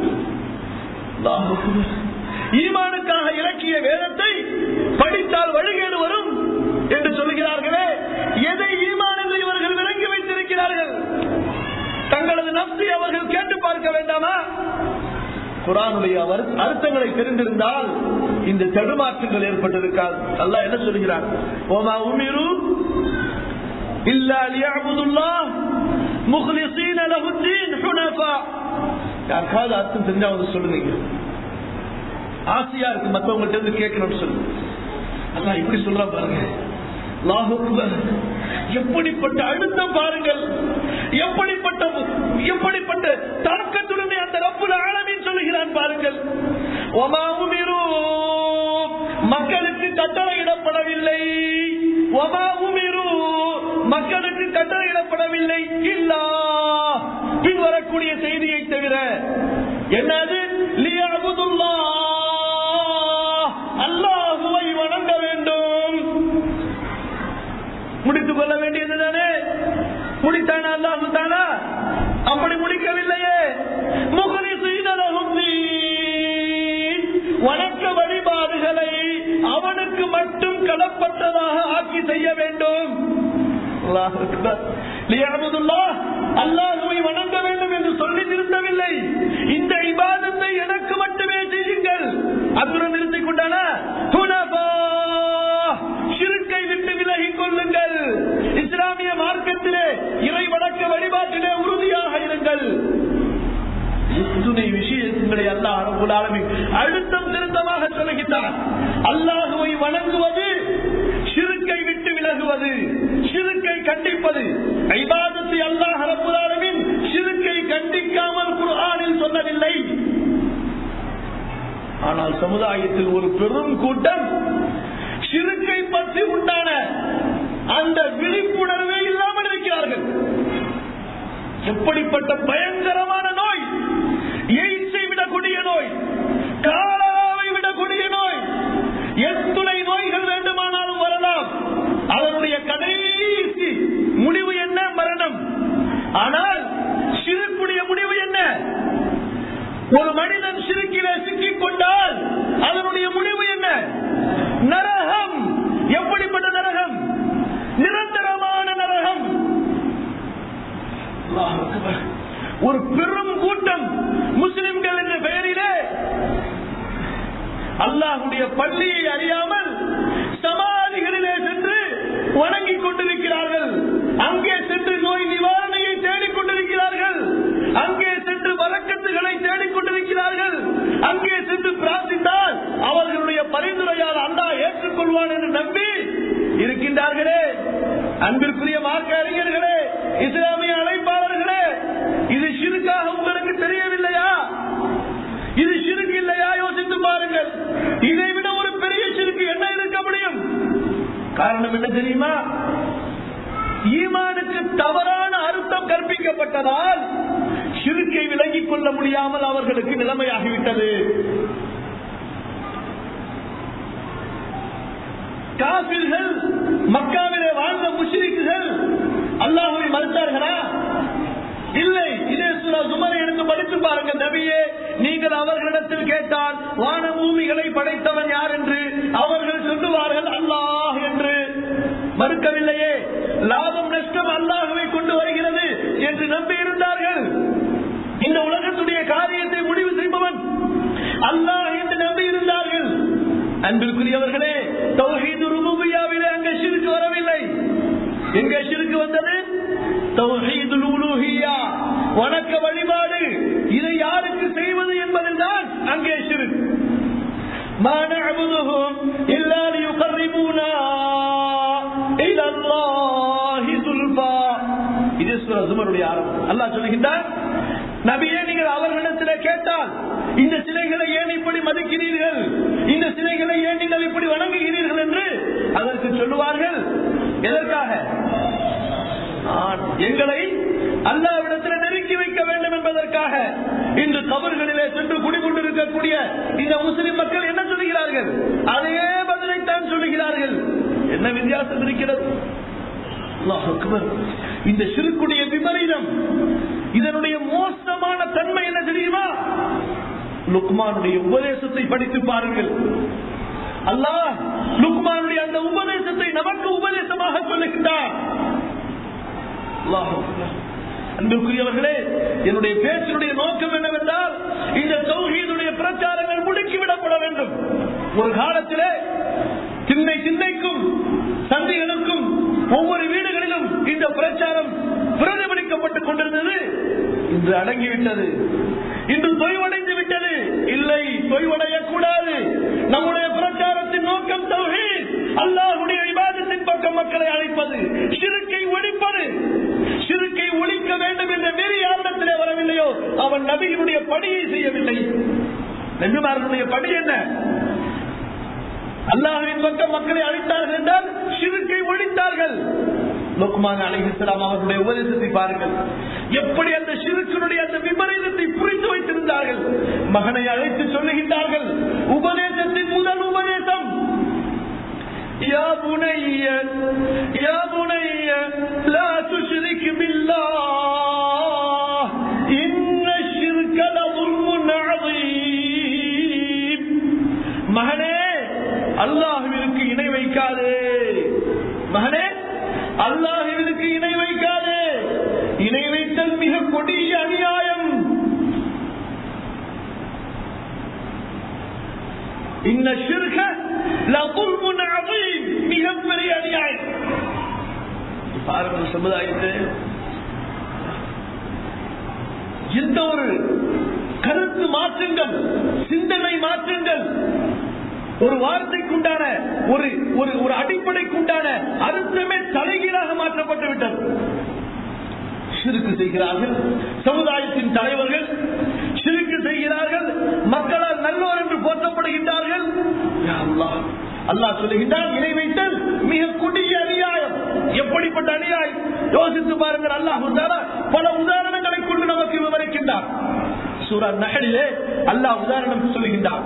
ஈமானுக்காக இறக்கிய வேதத்தை படித்தால் வழிகேடு வரும் என்று சொல்லுகிறார்களே எதை ஈமான் என்று இவர்கள் விளங்கி வைத்திருக்கிறார்கள் தங்களது நப்சி அவர்கள் கேட்டு பார்க்க வேண்டாமா குரானுடைய அவர் அர்த்தங்களை தெரிந்திருந்தால் இந்த தடுமாற்றங்கள் ஏற்பட்டிருக்காது அல்லாஹ் என்ன சொல்கிறார் ஓமா உமிரு இல்லா லியஅபுதுல்லாஹ் முக்லிஸீன லஹுத்தீன் ஹுனஃபா யாருக்காவது அர்த்தம் தெரிஞ்சா வந்து சொல்லுங்க ஆசையா இருக்கு மத்தவங்கள்ட்ட இருந்து கேட்கணும்னு சொல்லுங்க அல்லாஹ் இப்படி சொல்ற பாருங்க அல்லாஹ் அக்பர். எப்படிப்பட்ட அழுத்தம் பாருங்கள் எப்படிப்பட்ட எப்படிப்பட்ட தாக்கத்துடனே அந்த ரப்புல ஆலமீன் சொல்லுகிறான் பாருங்கள் ஒமா உமிரு மக்களுக்கு கட்டளையிடப்படவில்லை ஒமா உமிரு மக்களுக்கு கட்டளையிடப்படவில்லை இல்லா பின்வரக்கூடிய செய்தியை தவிர என்னது லியஅபுதுல்லாஹ் அல்லாஹுவை வணங்க வேண்டும் முடித்துக் கொள்ள வேண்டியது தானே முடித்தானா அல்லாஹு தானா அப்படி முடிக்கவில்லையே முகலிசீன லஹும் தீன். வணக்க வழிபாடுகளை அவனுக்கு மட்டும் களப்பட்டதாக ஆக்கி செய்ய வேண்டும் அல்லாஹ் அக்பர். லியஅபுதுல்லாஹ், அல்லாஹுவை வணங்க வேண்டும் என்று சொல்லி நிறுத்தவில்லை இந்த இபாதத்தை எனக்கு மட்டுமே செய்யுங்கள் அத்துடன் நிறுத்திக் கொண்டானா ஹுனஃபா, ஷிர்க்கை விட்டு விலகிக் கொள்ளுங்கள் இஸ்லாமிய மார்க்கத்திலே இறை வணக்க வழிபாட்டிலே உறுதியாக இருங்கள் இத்துணை விஷயங்களை அல்லாஹ் ரப்பல் ஆலமீன் அழுத்தம் திருத்தமாக சொல்லுகின்றார் அல்லாஹுவை வணங்குவது ஷிருக்கை விட்டு விலகுவது ஷிருக்கை கண்டிப்பது ஐபாதத்தை அல்லாஹ் ரப்பல் ஆலமீன் ஷிருக்கை கண்டிக்காமல் குர்ஆனில் சொல்லவில்லை ஆனால் சமுதாயத்தில் ஒரு பெரும் கூட்டம் ஷிருக்கை பற்றி உண்டான அந்த விழிப்புணர்வே இல்லாமல் இருக்கிறார்கள் எப்படிப்பட்ட பயங்கரமான நோய் எய்ட்ஸை விட கொடிய நோய் காலராவை விட கொடிய நோய் எத்துணை நோய்கள் வேண்டுமானாலும் வரலாம் அதனுடைய கடைசி முடிவு என்ன மரணம் ஆனால் சிறுக்குடைய முடிவு என்ன ஒரு மனிதன் சிறுக்கிலே சிக்கிக் கொண்டால் அதனுடைய முடிவு என்ன நரகம் எப்படிப்பட்ட நரகம் நிரந்தரமான நரகம் அல்லாஹ் அக்பர். ஒரு பெரும் கூட்டம் முஸ்லிம்கள் என்ற பெயரிலே அல்லாஹுடைய பள்ளியை அறியாமல் சமாதிகளிலே சென்று வணங்கிக் கொண்டிருக்கிறார்கள் அங்கே சென்று நோய் நிவாரணையை தேடிக் கொண்டிருக்கிறார்கள் அங்கே சென்று வழக்கத்துகளை தேடிக் கொண்டிருக்கிறார்கள் அங்கே சென்று பிரார்த்தித்தால் அவர்களுடைய பரிந்துரையால் அல்லாஹ் ஏற்றுக்கொள்வான் என்று நம்பி இருக்கின்றார்களே அன்பிற்குரிய மார்க்க அறிஞர்களே இஸ்லாமிய அழைப்பாளர்களே இது சிறுக்காக உங்களுக்கு தெரியவில்லையா இது சிறுக்கு இல்லையா யோசித்து பாருங்கள் இதை விட ஒரு பெரிய சிறுக்கு என்ன இருக்க முடியும் காரணம் என்ன தெரியுமா ஈமானுக்கு தவறான அர்த்தம் கற்பிக்கப்பட்டதால் சிறுக்கை விலகிக் கொள்ள முடியாமல் அவர்களுக்கு நிலைமையாகிவிட்டது காபிர்கள் மக்காவிலே வாழ்ந்த முஷ்ரிக்குகள் அல்லாஹுவை மறுத்தார்களா இல்லை இதே சூரா சுமரை எடுத்து படித்து பாருங்க நபியே நீங்கள் அவர்களிடத்தில் கேட்டால் வான பூமிகளை படைத்தவன் யார் என்று அவர்கள் சொல்லுவார்கள் அல்லாஹ் என்று மறுக்கவில்லையே லாபம் நஷ்டம் அல்லாஹுவை கொண்டு வருகிறது என்று நம்பி இருந்தார்கள் இந்த உலகத்துடைய காரியத்தை முடிவு செய்பவன் அல்லாஹ் என்று நம்பி இருந்தார்கள் அன்பிற்குரியவர்களே தௌஹீது ருபூபியாவிலே அங்க ஷிர்க் வரவில்லை எங்க ஷிர்க் வந்தது தௌஹீதுல் உலூஹியா வணக்க வழிபாடு இதை யாருக்கு செய்வது என்பதில் தான் அங்கே ஷிர்க் ما نعبدهم إلا ليقربونا إلى الله زلفى இது சூரா ஜுமருடைய ஆரம்பம் அல்லாஹ் சொல்லுகின்றார் நபியே நீங்கள் அவர்களிடத்தில் கேட்டால் இந்த சிலைகளை ஏன் இப்படி மதிக்கிறீர்கள் இந்த சிலைகளை ஏன் நீங்கள் இப்படி வணங்குகிறீர்கள் என்று அதற்கு சொல்லுவார்கள் எதற்காக எங்களை அல்லாவிடத்தில் நெருக்கி வைக்க வேண்டும் என்பதற்காக இன்று கபர்களிலே சென்று குடிகொண்டிருக்கக்கூடிய இந்த முஸ்லிம் மக்கள் என்ன சொல்லுகிறார்கள் அதே பதிலைத்தான் சொல்லுகிறார்கள் என்ன வித்தியாசம் இருக்கிறது அல்லாஹ் அக்பர். இந்த சிறுக்குடைய விபரீதம் இதனுடைய மோசமான தன்மை என்ன தெரியுமா லுக்மானுடைய உபதேசத்தை படித்து பாருங்கள் அல்லாஹ் லுக்மானுடைய அந்த உபதேசத்தை நமக்கு உபதேசமாக சொல்லுகின்றார் அல்லாஹ் அக்பர். அன்புக்குரியவர்களே என்னுடைய பேச்சினுடைய நோக்கம் என்னவென்றால் இந்த தௌஹீதுடைய பிரச்சாரங்கள் முடுக்கிவிடப்பட வேண்டும் ஒரு காலத்திலே திண்ணை திண்ணைக்கும் சந்தைகளுக்கும் ஒவ்வொரு வீடுகளிலும் இந்த பிரச்சாரம் பிரதிபலிக்கப்பட்டுக் கொண்டிருந்தது இன்று அடங்கிவிட்டது இன்று தொய்வடைந்து விட்டது இல்லை தொய்வடையக்கூடாது நம்முடைய பிரச்சாரத்தின் நோக்கம் தௌஹீத் அல்லாஹ்வுடைய இபாதத்தின் பக்கம் மக்களை அழைப்பது சிறுக்கை ஒழிப்பது சிறுக்கை ஒழிக்க வேண்டும் என்ற வெறி யாரிடத்திலே வரவில்லையோ அவன் நபியினுடைய பணியை செய்யவில்லை நபிமார்களுடைய பணி என்ன அல்லாஹின் பக்கம் மக்களை அழைத்தார்கள் என்றால் சிறுக்கை ஒழித்தார்கள் லுக்மான் அலிஹிஸ்லாம் அவர்களுடைய உபதேசத்தை பாருங்கள் எப்படி அந்த சிறுக்கனுடைய அந்த விபரீதத்தை புரிந்து வைத்திருந்தார்கள் மகனை அழைத்து சொல்லுகின்றார்கள் உபதேசத்தின் முதல் உபதேசம் يا بني يا بني لا تشرك بالله إن الشرك لظلم عظيم மகனே அல்லாஹுவிற்கு இணை வைக்காதே மகனே அல்லாஹுவிற்கு இணை வைக்காதே இணை வைத்தல் மிக கொடிய அநியாயம் இன்ன ஷிர்க லகுல்முன் அதீம் மிகப்பெரிய அநியாயம் பாருங்கள் சமுதாயத்தை எந்த ஒரு கருத்து மாற்றுங்கள் சிந்தனை மாற்றுங்கள் ஒரு வார்த்தைக்குண்டான ஒரு ஒரு ஒரு அடிப்படைக்குண்டான அர்த்தமே தலைகீழாக மாற்றப்பட்டு விட்டது சிறுக்கு செய்கிறார்கள் சமுதாயத்தின் தலைவர்கள் சிறுக்கு செய்கிறார்கள் மக்களால் நல்லோர் என்று போற்றப்படுகின்றார்கள் யா அல்லாஹ் அல்லாஹ் சொல்லுகின்றான் இணை வைத்தல் மிக கொடிய அநியாயம் எப்படிப்பட்ட அநியாயம் யோசித்து பாருங்கள் அல்லாஹ் பல உதாரணங்களை கொண்டு நமக்கு விவரிக்கின்றார் சூரா நகலிலே அல்லாஹ் உதாரணம் சொல்லுகின்றார்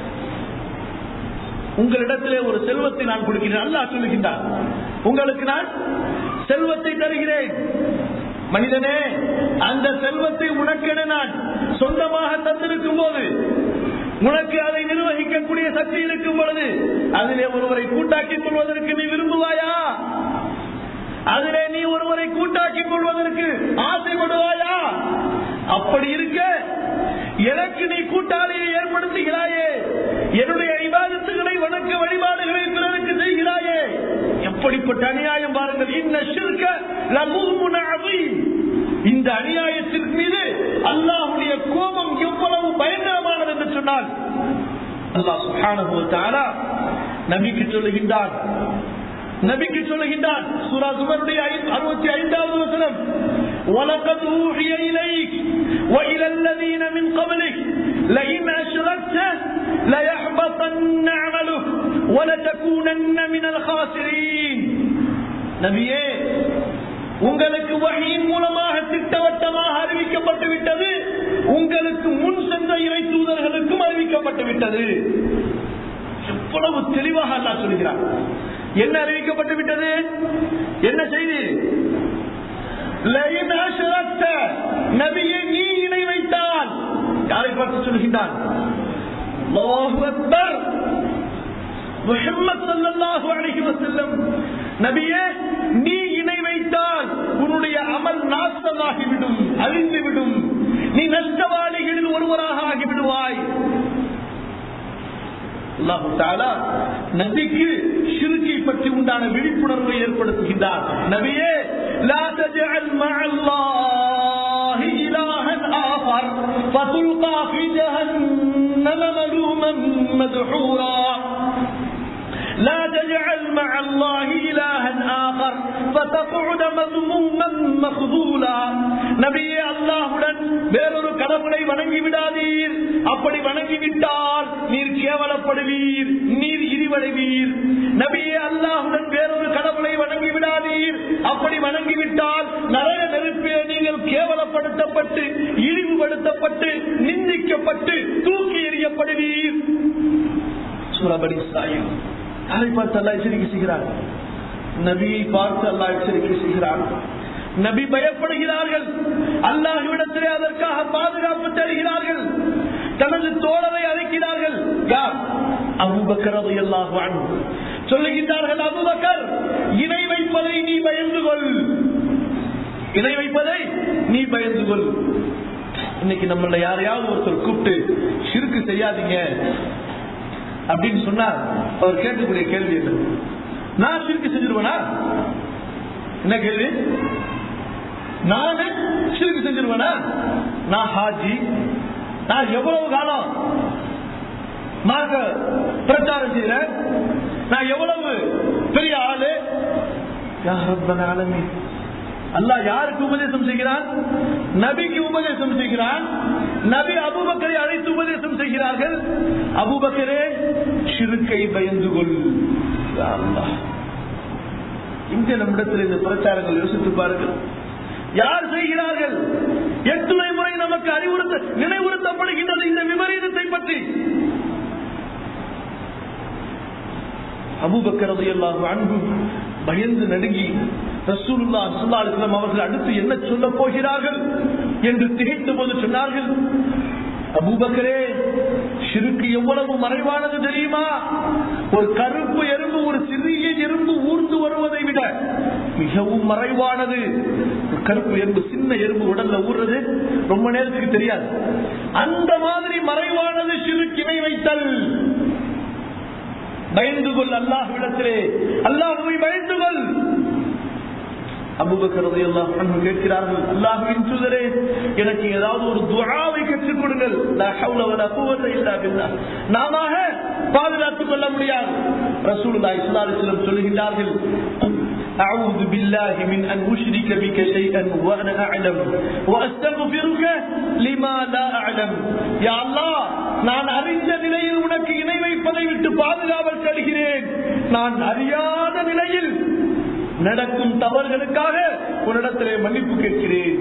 உங்களிடத்திலே ஒரு செல்வத்தை நான் கொடுக்கிறேன் அல்லாஹ் சொல்லுகின்றார் உங்களுக்கு நான் செல்வத்தை தருகிறேன் மனிதனே அந்த செல்வத்தை உனக்கென நான் சொந்தமாக தந்திருக்கும் போது உனக்கு அதை நிர்வகிக்கக்கூடிய சக்தி இருக்கும் பொழுது அதிலே ஒருவரை கூட்டாக்கிக் கொள்வதற்கு நீ விரும்புவாயா அதிலே நீ ஒருவரை கூட்டாக்கிக் கொள்வதற்கு ஆசைப்படுவாயா அப்படி இருக்க எனக்கு நீ கூட்டாளியை ஏற்படுத்துகிறாயே என்னுடைய விவாதத்துகளை வணக்க வழிபாடுகளை பிறருக்கு செய்கிறாயே எப்படிப்பட்ட அநியாயம் பாருங்கள் இந்த சிற்க இந்த அநியாயத்திற்கு மீது அல்லாஹுடைய கோபம் எவ்வளவு பயங்கரமானது என்று சொன்னால் அல்லாஹ் சுஹான நபிக்கு சொல்லுகின்றான் நபிக்கு சொல்லுகின்றான் சூரா சுமருடைய அறுபத்தி ஐந்தாவது வசனம் وَلَقَدْ أُوحِيَ إِلَيْكَ وَإِلَى الَّذِينَ مِنْ قَبْلِكَ لَئِنْ أَشْرَكْتَ لَيَحْبَطَنَّ عَمَلُكَ وَلَتَكُونَنَّ مِنَ الْخَاسِرِينَ நபியே உங்களுக்கு வகையின் மூலமாக திட்டவட்டமாக அறிவிக்கப்பட்டு விட்டது உங்களுக்கு முன் சென்ற இறை தூதர்களுக்கும் அறிவிக்கப்பட்டு விட்டது எவ்வளவு தெளிவாக அல்லா சொல்கிறார் என்ன அறிவிக்கப்பட்டு விட்டது என்ன செய்தி நபியை நீ இணை வைத்தால் யாரை பார்த்து சொல்கின்றான் நபியே நீ இணை வைத்தால் உன்னுடைய அமல் நாசமாகிவிடும் அழிந்துவிடும் நீ நஷ்டவாளிகளில் ஒருவராக ஆகிவிடுவாய் அல்லாஹு தாலா நபிக்கு ஷிருக்கை பற்றி உண்டான விழிப்புணர்வை ஏற்படுத்துகின்றார் நபியே லா தஜஅல் மஅல்லாஹி இலாஹன் ஆஃபர் ஃபதுல்கா ஃபீ ஜஹன்னம மலூமன் மதுஹூரா لا تجعل مع الله إلها آخر فتقعد مذموما مخذولا நபியே அல்லாஹுடன் வேறொரு கடவுளை வணங்கி விடாதீர் அப்படி வணங்கி விட்டால் நீர் கேவலப்படுவீர் நீர் இழிவடைவீர் நபியே அல்லாஹுடன் வேறொரு கடவுளை வணங்கி விடாதீர் அப்படி வணங்கி விட்டால் நரக நெருப்பிலே நீங்கள் கேவலப்படுத்தப்பட்டு இழிவுபடுத்தப்பட்டு நிந்திக்கப்பட்டு தூக்கி எறியப்படுவீர் சூரபடி சாயம் அதை பார்த்து அல்லா எச்சரிக்கை செய்கிறார் நபியை பார்த்து அல்லாஹ் எச்சரிக்கை செய்கிறார் நபி பயப்படுகிறார்கள் அல்லாஹ்விடத்திலே அதற்காக பாதுகாப்பு தருகிறார்கள் தனது தோழரை அழைக்கிறார்கள் யார் அபுபக்கர் அல்லாஹ் சொல்லுகின்றார்கள் அபுபக்கர் இணை வைப்பதை நீ பயந்து கொள் இணை வைப்பதை நீ பயந்து கொள் இன்னைக்கு நம்மள யாரையாவது ஒருத்தர் கூப்பிட்டு சிறுக்கு செய்யாதீங்க அப்படின்னு சொன்னா அவர் கேட்கக்கூடிய கேள்வி என்ன நான் சிறுக்கு செஞ்சிருவேனா என்ன கேள்வி நானு சிறுக்கு செஞ்சிருவேனா நான் ஹாஜி நான் எவ்வளவு காலம் மார்க்க பிரச்சாரம் செய்யறேன் நான் எவ்வளவு பெரிய ஆளு யாரப்பனாலுமே அல்லாஹ் யாருக்கு உபதேசம் செய்கிறான் நபிக்கு உபதேசம் செய்கிறான் நபி அபுபக்கரை அழைத்து உபதேசம் செய்கிறார்கள் அபுபக்கரே சிறுக்கை பயந்து கொள் யா அல்லாஹ். இங்க நம்மிடத்தில் இந்த பிரச்சாரங்கள் யோசித்து பாருங்கள் யார் செய்கிறார்கள் எத்துணை முறை நமக்கு அறிவுறுத்த நினைவுறுத்தப்படுகின்றது இந்த விபரீதத்தை பற்றி அபூபக்கர் ரலியல்லாஹு அன்ஹு பயந்து நடுங்கி ரசூலுல்லாஹ் ஸல்லல்லாஹு அலைஹி வஸல்லம் அவர்கள் அடுத்து என்ன சொல்ல போகிறார்கள் என்று திகைத்த போது சொன்னார்கள் அபூபக்கரே ஷிருக்கு எவ்வளவு மறைவானது தெரியுமா ஒரு கருப்பு எறும்பு ஒரு சிறிய எறும்பு ஊர்ந்து வருவதை விட மிகவும் மறைவானது ஒரு கருப்பு எறும்பு சின்ன எறும்பு உடல்ல ஊர்றது ரொம்ப நேரத்துக்கு தெரியாது அந்த மாதிரி மறைவானது சிறுக்கிணை வைத்தல் பயந்து கொள் அல்லாஹ்விடத்திலே அல்லாஹுவை பயந்து கொள் அபூபக்கர் ரலியல்லாஹு அன்ஹு கேட்கிறார்கள் அல்லாஹ்வின் தூதரே எனக்கு ஏதாவது ஒரு துஆவை கற்றுக் கொடுங்கள் லா ஹவ்ல வலா குவத்த இல்லா பில்லாஹ் நாமாக பாதுகாத்துக் கொள்ள முடியாது ரசூலுல்லாஹி ஸல்லல்லாஹு அலைஹி வஸல்லம் சொல்லுகிறார்கள் أعوذ بالله من أن أشرك بك شيئا وأنا أعلم وأستغفرك لما لا أعلم يا الله நான் அறிந்த நிலையில் உனக்கு இணை வைப்பதை விட்டு பாதுகாவல் தருகிறேன் நான் அறியாத நிலையில் நடக்கும் தவறுகளுக்காக உன்னிடத்திலே மன்னிப்பு கேட்கிறேன்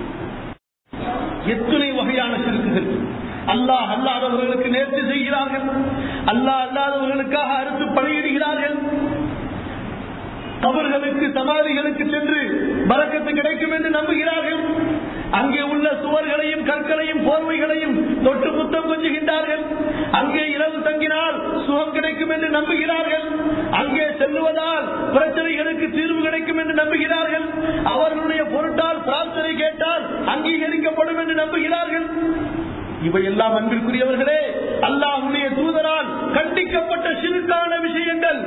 எத்தனை வகையான சிறுக்குகள் அல்லாஹ் அல்லாதவர்களுக்கு நேர்த்தி செய்கிறார்கள் அல்லாஹ் அல்லாதவர்களுக்காக அறுத்து பணியிடுகிறார்கள் கபர்களுக்கு சமாதிகளுக்கு சென்று பறக்கத்து கிடைக்கும் என்று நம்புகிறார்கள் அங்கே உள்ள சுவர்களையும் கற்களையும் போர்வைகளையும் தொட்டு முத்தம் கொஞ்சுகின்றார்கள் அங்கே இரவு தங்கினால் சுகம் கிடைக்கும் என்று நம்புகிறார்கள் அங்கே செல்லுவதால் பிரச்சனைகளுக்கு தீர்வு கிடைக்கும் என்று நம்புகிறார்கள் அவர்களுடைய பொருட்டால் பிரார்த்தனை கேட்டால் அங்கீகரிக்கப்படும் என்று நம்புகிறார்கள் இவையெல்லாம் அன்பிற்குரியவர்களே அல்லாஹுடைய தூதரால் கண்டிக்கப்பட்ட சிறுக்கான விஷயங்கள்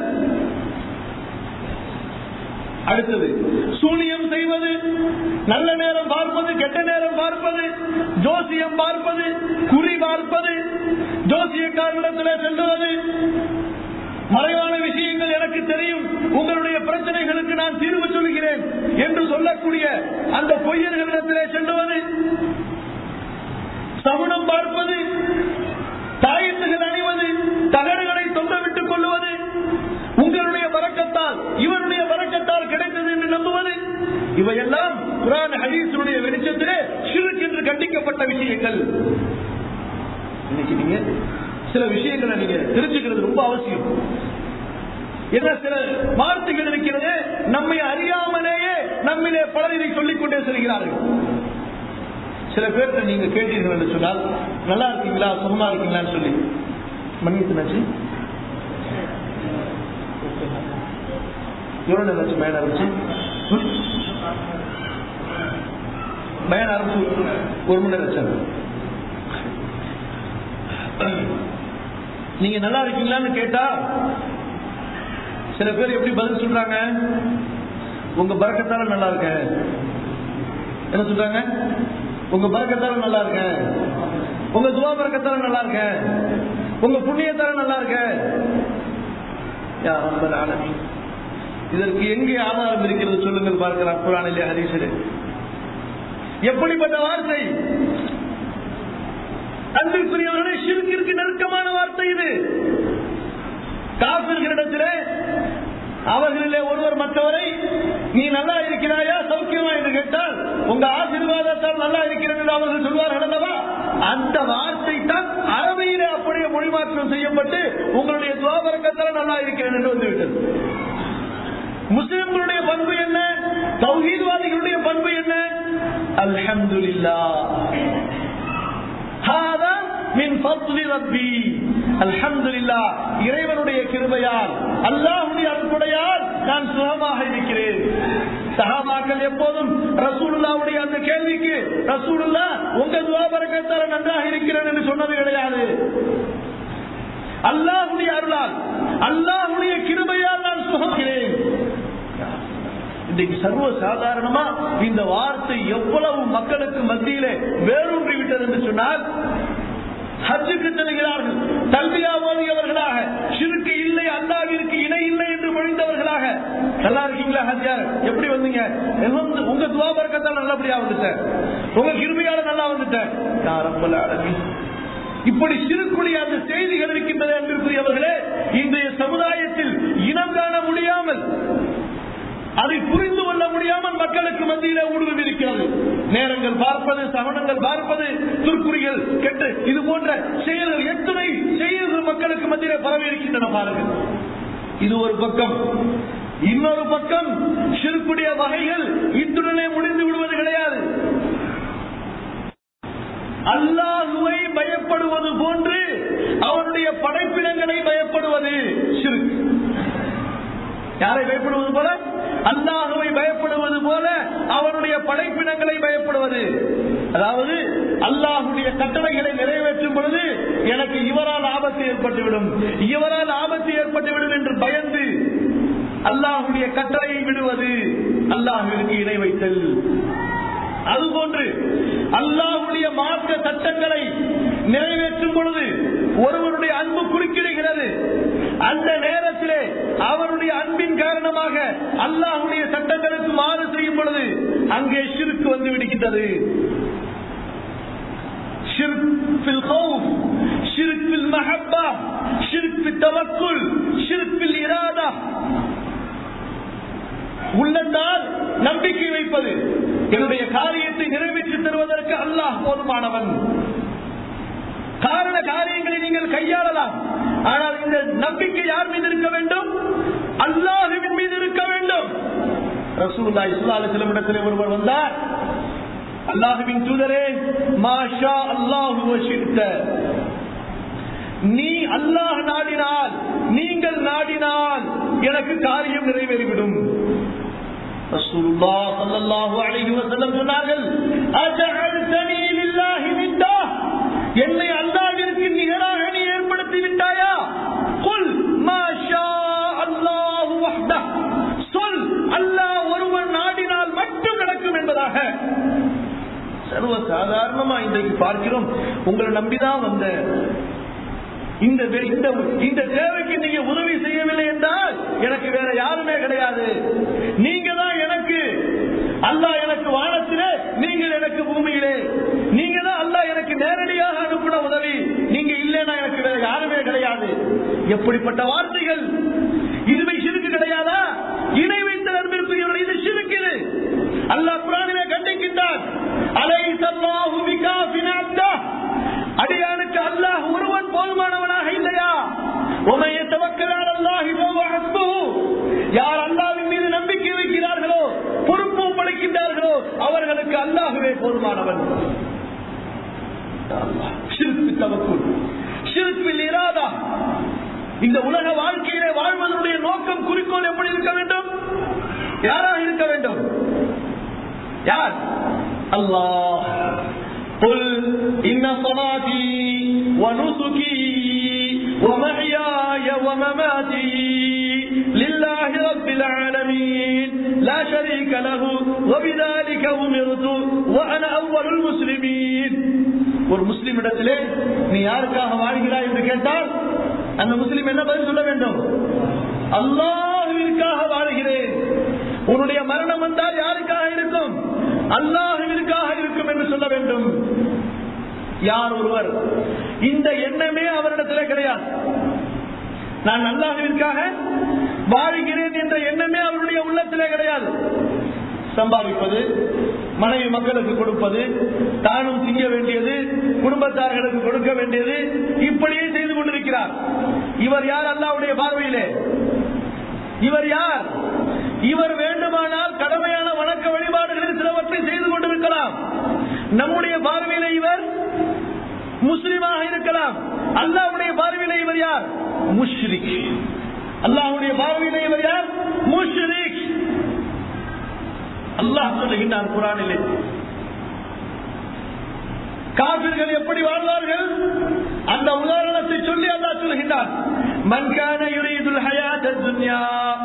அடுத்தது சூனியம் செய்வது நல்ல நேரம் பார்ப்பது கெட்ட நேரம் பார்ப்பது ஜோசியம் பார்ப்பது குறி பார்ப்பது ஜோசியக்காரனிடத்தில் செல்லுவது மறைவான விஷயங்கள் எனக்கு தெரியும் உங்களுடைய பிரச்சனைகளுக்கு நான் தீர்வு சொல்கிறேன் என்று சொல்லக்கூடிய அந்த பொய்யர்களிடத்திலே செல்லுவது சகுனம் பார்ப்பது தாயத்துகள் அணிவது தகடுகளை தொங்க விட்டுக் கொள்வது உங்களுடைய வரக்கத்தால் இவருடைய வரக்கத்தால் கிடைத்தது என்று நம்புவது இவையெல்லாம் குரான் ஹதீஸுடைய வெளிச்சத்திலே ஷிர்க் என்று கண்டிக்கப்பட்ட விஷயங்கள் இன்னைக்கு நீங்க சில விஷயங்களை நீங்க தெரிஞ்சுக்கிறது ரொம்ப அவசியம் என்ன சில வார்த்தைகள் இருக்கிறது நம்மை அறியாமலேயே நம்மிலே பலர் இதை சொல்லிக் கொண்டே செல்கிறார்கள் சில பேர்கிட்ட நீங்க கேட்டீர்கள் என்று சொன்னால் நல்லா இருக்கீங்களா சுகமா இருக்கீங்களான்னு சொல்லி மன்னிச்சுனாச்சு எவ்வளவு நேரம் ஆச்சு பயன் ஆரம்பிச்சு ம்? பயன் ஆரம்பிச்சு ஒரு மணி நேரம் ஆச்சு நீங்க நல்லா இருக்கீங்களான்னு கேட்டா சில பேர் எப்படி பதில் சொல்றாங்க உங்க பறக்கத்தால நல்லா இருக்கேன் என்ன சொல்றாங்க உங்க பறக்கத்தால நல்லா இருக்கேன் உங்க துவா பறக்கத்தால நல்லா இருக்கேன் உங்க புண்ணியத்தால நல்லா இருக்கேன் யா ரப்பல் ஆலமீன். இதற்கு எங்கே ஆதாரம் இருக்கிறது சொல்லுங்கள் பார்க்கலாம் குரானிலே ஹதீஸிலே எப்படிப்பட்ட வார்த்தை அன்பிற்குரியவர்களே ஷிர்கிற்கு நெருக்கமான வார்த்தை இது காபிர்களிடத்திலே அவர்களிலே ஒருவர் மற்றவரை நீ நல்லா இருக்கிறாயா சௌக்கியமா என்று கேட்டால் உங்க ஆசீர்வாதத்தால் நல்லா இருக்கிறேன் என்று அவர்கள் சொல்வார்கள் அல்லவா அந்த வார்த்தை தான் அரபியிலே அப்படியே மொழிமாற்றம் செய்யப்பட்டு உங்களுடைய துவாபரக்கத்தால் நல்லா இருக்கிறேன் என்று வந்துவிட்டது முஸ்லிம்களுடைய பண்பு என்ன தௌஹீத்வாதிகளுடைய பண்பு என்ன அல்ஹம்துலில்லாஹ் ஹாதா மின் ஃபத்லி ரப்பி அல்ஹம்துலில்லாஹ் இறைவனுடைய கிருபையால் அல்லாஹ்வுடைய அருள்கொடையால் நான் சுகமாக இருக்கிறேன் சஹாபாக்கள் எப்போதும் ரசூலுல்லாவுடைய அந்த கேள்விக்கு ரசூலுல்லா உங்க துவா பரக்கத்தால நன்றாக இருக்கிறேன் என்று சொன்னது கிடையாது அல்லாஹ்வுடைய அருளால் அல்லாஹ்வுடைய கிருபையால் நான் சுகக்கிறேன் இன்றைக்கு சர்வ சாதாரணமா இந்த வார்த்தை எவ்வளவு மக்களுக்கு மத்தியிலே வேரூன்றி விட்டது என்று சொன்னால் ஹஜ்ஜுக்கு செல்கிறார்கள் தல்வியா ஓதியவர்களாக சிறுக்கு இல்லை அல்லாவிற்கு இணை இல்லை என்று மொழிந்தவர்களாக நல்லா இருக்கீங்களா ஹஜ்ஜார் எப்படி வந்தீங்க எல்லாம் உங்க துவாபரக்கத்தால் நல்லபடியா வந்துட்டேன் உங்க கிருமையால நல்லா வந்துட்டேன் யார் ரப்பல் ஆலமீன். இப்படி சிறுக்குடைய அந்த செய்திகள் இருக்கின்றது அன்பிற்குரியவர்களே இன்றைய சமுதாயத்தில் இனம் காண முடியாமல் அதை புரிந்து கொள்ள முடியாமல் மக்களுக்கு மத்தியிலே ஊடுருவி இருக்கிறது நேரங்கள் பார்ப்பது சவணங்கள் பார்ப்பது துர்க்குறிகள் கெட்டு இது போன்ற செயல்கள் எத்தனை செயல்கள் மக்களுக்கு மத்தியிலே பரவி இருக்கின்றன பாருங்கள் இது ஒரு பக்கம் இன்னொரு பக்கம் சிறுக்குடைய வகைகள் இத்துடனே முடிந்து விடுவது கிடையாது அல்லாஹுவை பயப்படுவது போன்று அவனுடைய படைப்பினங்களை பயப்படுவது சிறுக்கு யாரை பயப்படுவது போல அல்லாஹுவை பயப்படுவது போல அவனுடைய படைப்பினங்களை பயப்படுவது அதாவது அல்லாஹுடைய கட்டளைகளை நிறைவேற்றும் பொழுது எனக்கு இவரால் ஆபத்து ஏற்பட்டுவிடும் இவரால் ஆபத்து ஏற்பட்டுவிடும் என்று பயந்து அல்லாஹுடைய கட்டளையை விடுவது அல்லாஹுவிற்கு இணை வைத்தல் அதுபோன்று அல்லாஹுடைய மார்க்க சட்டங்களை நிறைவேற்றும் பொழுது ஒருவருடைய அன்பு குறுக்கிடுகிறது அந்த நேரத்திலே அவருடைய அன்பின் காரணமாக அல்லாஹுடைய சட்டங்களுக்கு மாறு செய்யும் பொழுது அங்கே ஷிர்க் வந்து விடுகின்றது ஷிர்க் ஃபில் ஹவுஃப், ஷிர்க் ஃபில் மஹப்பா, ஷிர்க் ஃபில் தவக்குல், ஷிர்க் ஃபில் இராதா. உள்ளத்தால் நம்பிக்கை வைப்பது என்னுடைய காரியத்தை நிறைவேற்றி தருவதற்கு அல்லாஹ் போதுமானவன் காரண காரியங்களை நீங்கள் கையாளலாம் ஆனால் இந்த நம்பிக்கை யார் மீது இருக்க வேண்டும் அல்லாஹுவின் மீது இருக்க வேண்டும் ரசூல்லா இஸ்லாலு இடத்திலே ஒருவர் வந்தார் அல்லாஹுவின் தூதரே மாஷா அல்லாஹு வஷித்த நீ அல்லாஹ் நாடினால் நீங்கள் நாடினால் எனக்கு காரியம் நிறைவேறிவிடும் ரசூலுல்லாஹ் ஸல்லல்லாஹு அலைஹி வஸல்லம் சொன்னார்கள் அஜஅல்தனி லில்லாஹி நித்தா என்னை அல்லாஹ்விற்கு நிகராக நீ ஏற்படுத்தி விட்டாயா குல் மா ஷா அல்லாஹு வஹ்தஹ் சொல் அல்லாஹ் ஒருவன் நாடினால் மட்டும் நடக்கும் என்பதாக சர்வ சாதாரணமா இன்றைக்கு பார்க்கிறோம் உங்களை நம்பிதான் வந்த இந்த வே- இந்த இந்த தேவைக்கு நீங்க உதவி செய்யவில்லை என்றால் எனக்கு வேற யாருமே கிடையாது நீங்க தான் எனக்கு அல்லாஹ் எனக்கு வானத்திலே நீங்கள் எனக்கு பூமியிலே நீங்க தான் அல்லாஹ் எனக்கு நேரடியாக அனுப்பின உதவி நீங்க இல்லைன்னா எனக்கு வேற யாருமே கிடையாது எப்படிப்பட்ட வார்த்தைகள் இதுவை சிறுக்கு கிடையாதா இணை வைத்த நண்பிற்குரியவர்கள் இது சிறுக்குது அல்லாஹ் குரானிலே கண்டிக்கின்றான் அலை சல்லாஹு பிகாஃபின் அப்தா அடியானுக்கு அல்லாஹ் ஒருவன் போதுமானவனாக இல்லையா உமைய தவக்கலால் அல்லாஹி யார் அல்லாவின் மீது நம்பிக்கை வைக்கிறார்களோ பொறுப்பு ஒப்படைக்கின்றார்களோ அவர்களுக்கு அல்லாஹுவே போதுமானவன் ஷிர்க் தவக்குல். ஷிர்க்கில் இராதா. இந்த உலக வாழ்க்கையிலே வாழ்வதனுடைய நோக்கம் குறிக்கோள் எப்படி இருக்க வேண்டும் யாராக இருக்க வேண்டும் யார் அல்லாஹ் قل إن صلاتي ونسكي ومحياي ومماتي لله رب العالمين لا شريك له وبذلك أمرت وأنا أول المسلمين ஒரு முஸ்லிம் இடத்திலே நீ யாருக்காக வாழ்கிறாய் என்று கேட்டால் அந்த முஸ்லிம் என்ன பதில் சொல்ல வேண்டும் அல்லாஹுவிற்காக வாழுகிறேன் உன்னுடைய மரணம் வந்தால் யாருக்காக இருக்கும் அல்லாஹுவிற்காக இருக்கும் என்று சொல்ல வேண்டும் யார் ஒருவர் இந்த எண்ணமே அவரிடத்திலே கிடையாது நான் அல்லாஹுவிற்காக வாழ்கிறேன் என்ற எண்ணமே அவருடைய உள்ளத்திலே கிடையாது சம்பாதிப்பது மனைவி மக்களுக்கு கொடுப்பது தானும் திங்க வேண்டியது குடும்பத்தார்களுக்கு கொடுக்க வேண்டியது இப்படியே செய்து கொண்டிருக்கிறார் இவர் யார் அல்லாவுடைய பார்வையிலே இவர் யார் இவர் வேண்டுமானால் கடமையான வணக்க வழிபாடுகளில் சிலவற்றை செய்து கொண்டிருக்கலாம் நம்முடைய பார்வையில இவர் முஸ்லிமாக இருக்கலாம் அல்லாவுடைய பார்வையில இவர் யார் முஷ்ரிக் அல்லாஹுடைய பார்வையில இவர் யார் முஷ்ரிக் அல்லாஹ் சொல்லுகின்றார் குரானிலே காபிர்கள் எப்படி வாழ்வார்கள் அந்த உதாரணத்தை சொல்லி அல்லாஹ் சொல்லுகின்றார் من كان يريد الحياة الدنيا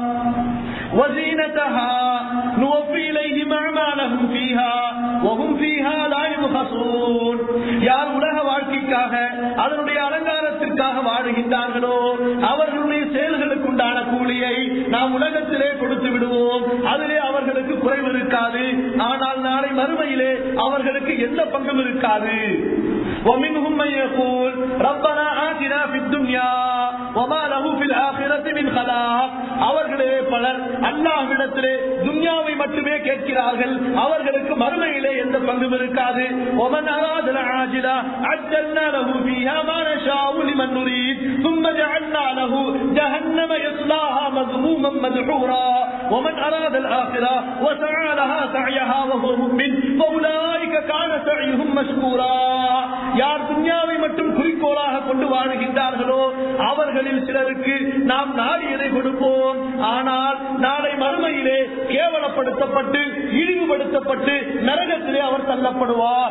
وزينتها نوفي إليهم أعمالهم فيها وهم فيها لا يبخسون யார் உலக வாழ்க்கைக்காக அதனுடைய அலங்காரத்திற்காக வாழுகின்றார்களோ அவர்களுடைய செயல்களுக்கு உண்டான கூலியை நாம் உலகத்திலே கொடுத்து விடுவோம் அதிலே அவர்களுக்கு குறைவு இருக்காது ஆனால் நாளை மறுமையிலே அவர்களுக்கு எந்த பங்கும் இருக்காது ومنهم من يقول ربنا آتنا في الدنيا وما له في الآخرة من خلاق அவர்களே பலர் அல்லாஹ்விடத்திலே துன்யாவை மட்டுமே கேட்கிறார்கள் அவர்களுக்கு மறுமையிலே எந்த பங்கும் இருக்காது ومن أراد العاجلة عجلنا له فيها ما نشاء لمن نريد ثم جعلنا له جهنم يصلاها مذموما مدحورا ومن أراد الآخرة وسعى لها سعيها وهو مؤمن فأولئك كان سعيهم مشكورا யார் துன்யாவை மட்டும் குறிக்கோளாக கொண்டு வாழுகின்றார்களோ அவர்களில் சிலருக்கு நாம் நாடியதை கொடுப்போம் ஆனால் நாளை மறுமையிலே கேவலப்படுத்தப்பட்டு இழிவுபடுத்தப்பட்டு நரகத்திலே அவர் தள்ளப்படுவார்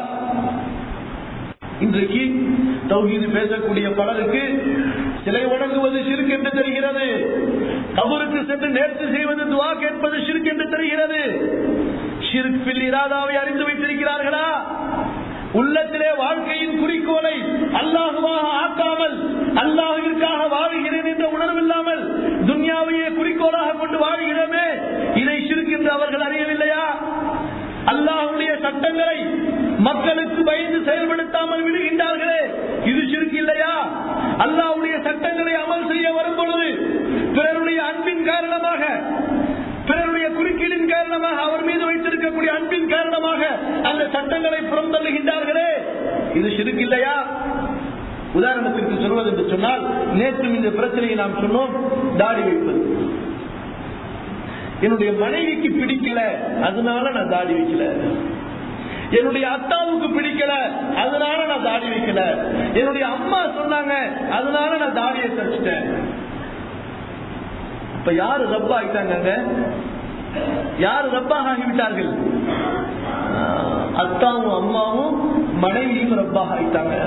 இன்றைக்கு தௌஹீது பேசக்கூடிய பலருக்கு சிலை வணங்குவது சிறுக்கு என்று தெரிகிறது கபருக்கு சென்று நேர்த்து செய்வது துவா கேட்பது சிறுக்கு என்று தெரிகிறது ஷிர்கில் இராதாவை அறிந்து வைத்திருக்கிறார்களா உள்ளத்திலே வாழ்க்கையின் குறிக்கோளை அல்லாஹுவாக ஆக்காமல் அல்லாஹுவிற்காக வாழுகிறேன் என்ற உணர்வில்லாமல் துன்யாவையே குறிக்கோளாக கொண்டு வாழ்கிறோமே இதை சிறுக்கின்ற அவர்கள் அறியவில்லையா அல்லாஹுடைய சட்டங்களை மக்களுக்கு பயந்து செயல்படுத்தாமல் விடுகின்றார்களே இது சிறுக்கு இல்லையா அல்லாஹுடைய சட்டங்களை அமல் செய்ய வரும் பொழுது பிறருடைய அன்பின் காரணமாக பிறருடைய குறுக்கீடின் காரணமாக அவர் மீது வைத்திருக்கக்கூடிய அன்பின் காரணமாக அந்த சட்டங்களை புறந்தள்ளுகின்றார்களே இது சிறுக்கு இல்லையா உதாரணத்திற்கு சொல்வது என்று சொன்னால் நேற்று இந்த பிரச்சனையை நாம் சொன்னோம் தாடி வைப்பது என்னுடைய மனைவிக்கு பிடிக்கல அதனால நான் தாடி வைக்கல என்னுடைய அத்தாவுக்கு பிடிக்கல அதனால நான் தாடி வைக்கல என்னுடைய அம்மா சொன்னாங்க அதனால நான் தாடியை தச்சுட்டேன் இப்ப யாரு ரப்பா ஆகிட்டாங்க யாரு ரப்பாக ஆகிவிட்டார்கள் அத்தாவும் அம்மாவும் மனைவியும் ரப்பாக ஆகிட்டாங்க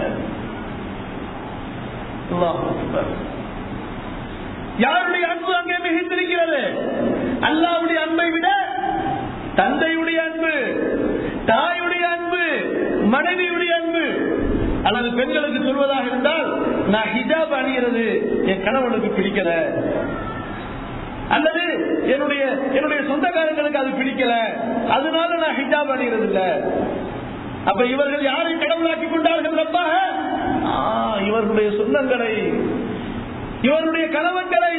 யாருடைய அன்பு அங்கே மிகுந்திருக்கிறது அல்லாவுடைய அன்பை விட தந்தையுடைய அன்பு தாயுடைய அன்பு மனைவியுடைய அன்பு அல்லது பெண்களுக்கு சொல்வதாக இருந்தால் நான் ஹிஜாப் அணிகிறது என் கணவனுக்கு பிடிக்கல அல்லது என்னுடைய என்னுடைய சொந்தக்காரங்களுக்கு அது பிடிக்கல அதனால நான் ஹிஜாப் அணிகிறது இல்ல அப்ப இவர்கள் யாரை கடவுளாக்கி கொண்டார்கள் ரப்பாக இவர்களுடைய சொந்தங்களை இவருடைய கணவன்களை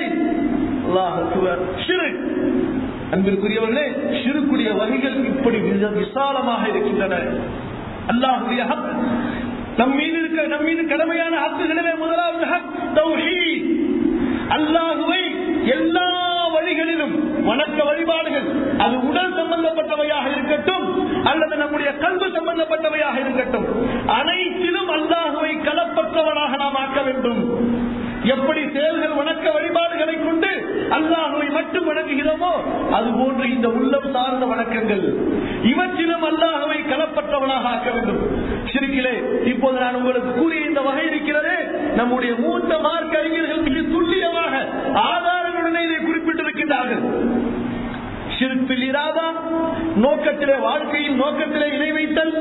அன்பிற்குரியவர்களே சிறுக்குரிய வகைகள் இப்படி விசாலமாக இருக்கின்றன அல்லாஹுடைய ஹக் நம் மீது இருக்க நம் மீது கடமையான ஹக்குகளிலே முதலாவது ஹக் தௌஹீத் அல்லாஹுவை எல்லா வழிகளிலும் வணக்க வழிபாடுகள் அது உடல் சம்பந்தப்பட்டவையாக இருக்கட்டும் அல்லது நம்முடைய கல்வி சம்பந்தப்பட்டவையாக இருக்கட்டும் அனைத்திலும் அல்லாஹுவை கலப்பற்றவனாக நாம் ஆக்க வேண்டும் எப்படி செயல்கள் வணக்க வழிபாடுகளை கொண்டு அல்லாஹுவை மட்டும் வணங்குகிறோமோ அது போன்று இந்த உள்ளம் சார்ந்த வணக்கங்கள் இவற்றிலும் அல்லாஹவை கலப்பற்றவனாக ஆக்க வேண்டும் சிறுக்கிலே இப்போது நான் உங்களுக்கு கூறிய இந்த வகை இருக்கிறது நம்முடைய மூத்த மார்க்க அறிஞர்கள் மிக துல்லியமாக ஆதாரங்களுடன் இதை குறிப்பிட்டிருக்கின்றார்கள் ஷிர்பில் இராதா நோக்கத்திலே வாழ்க்கையின் நோக்கத்திலே இணை வைத்தல்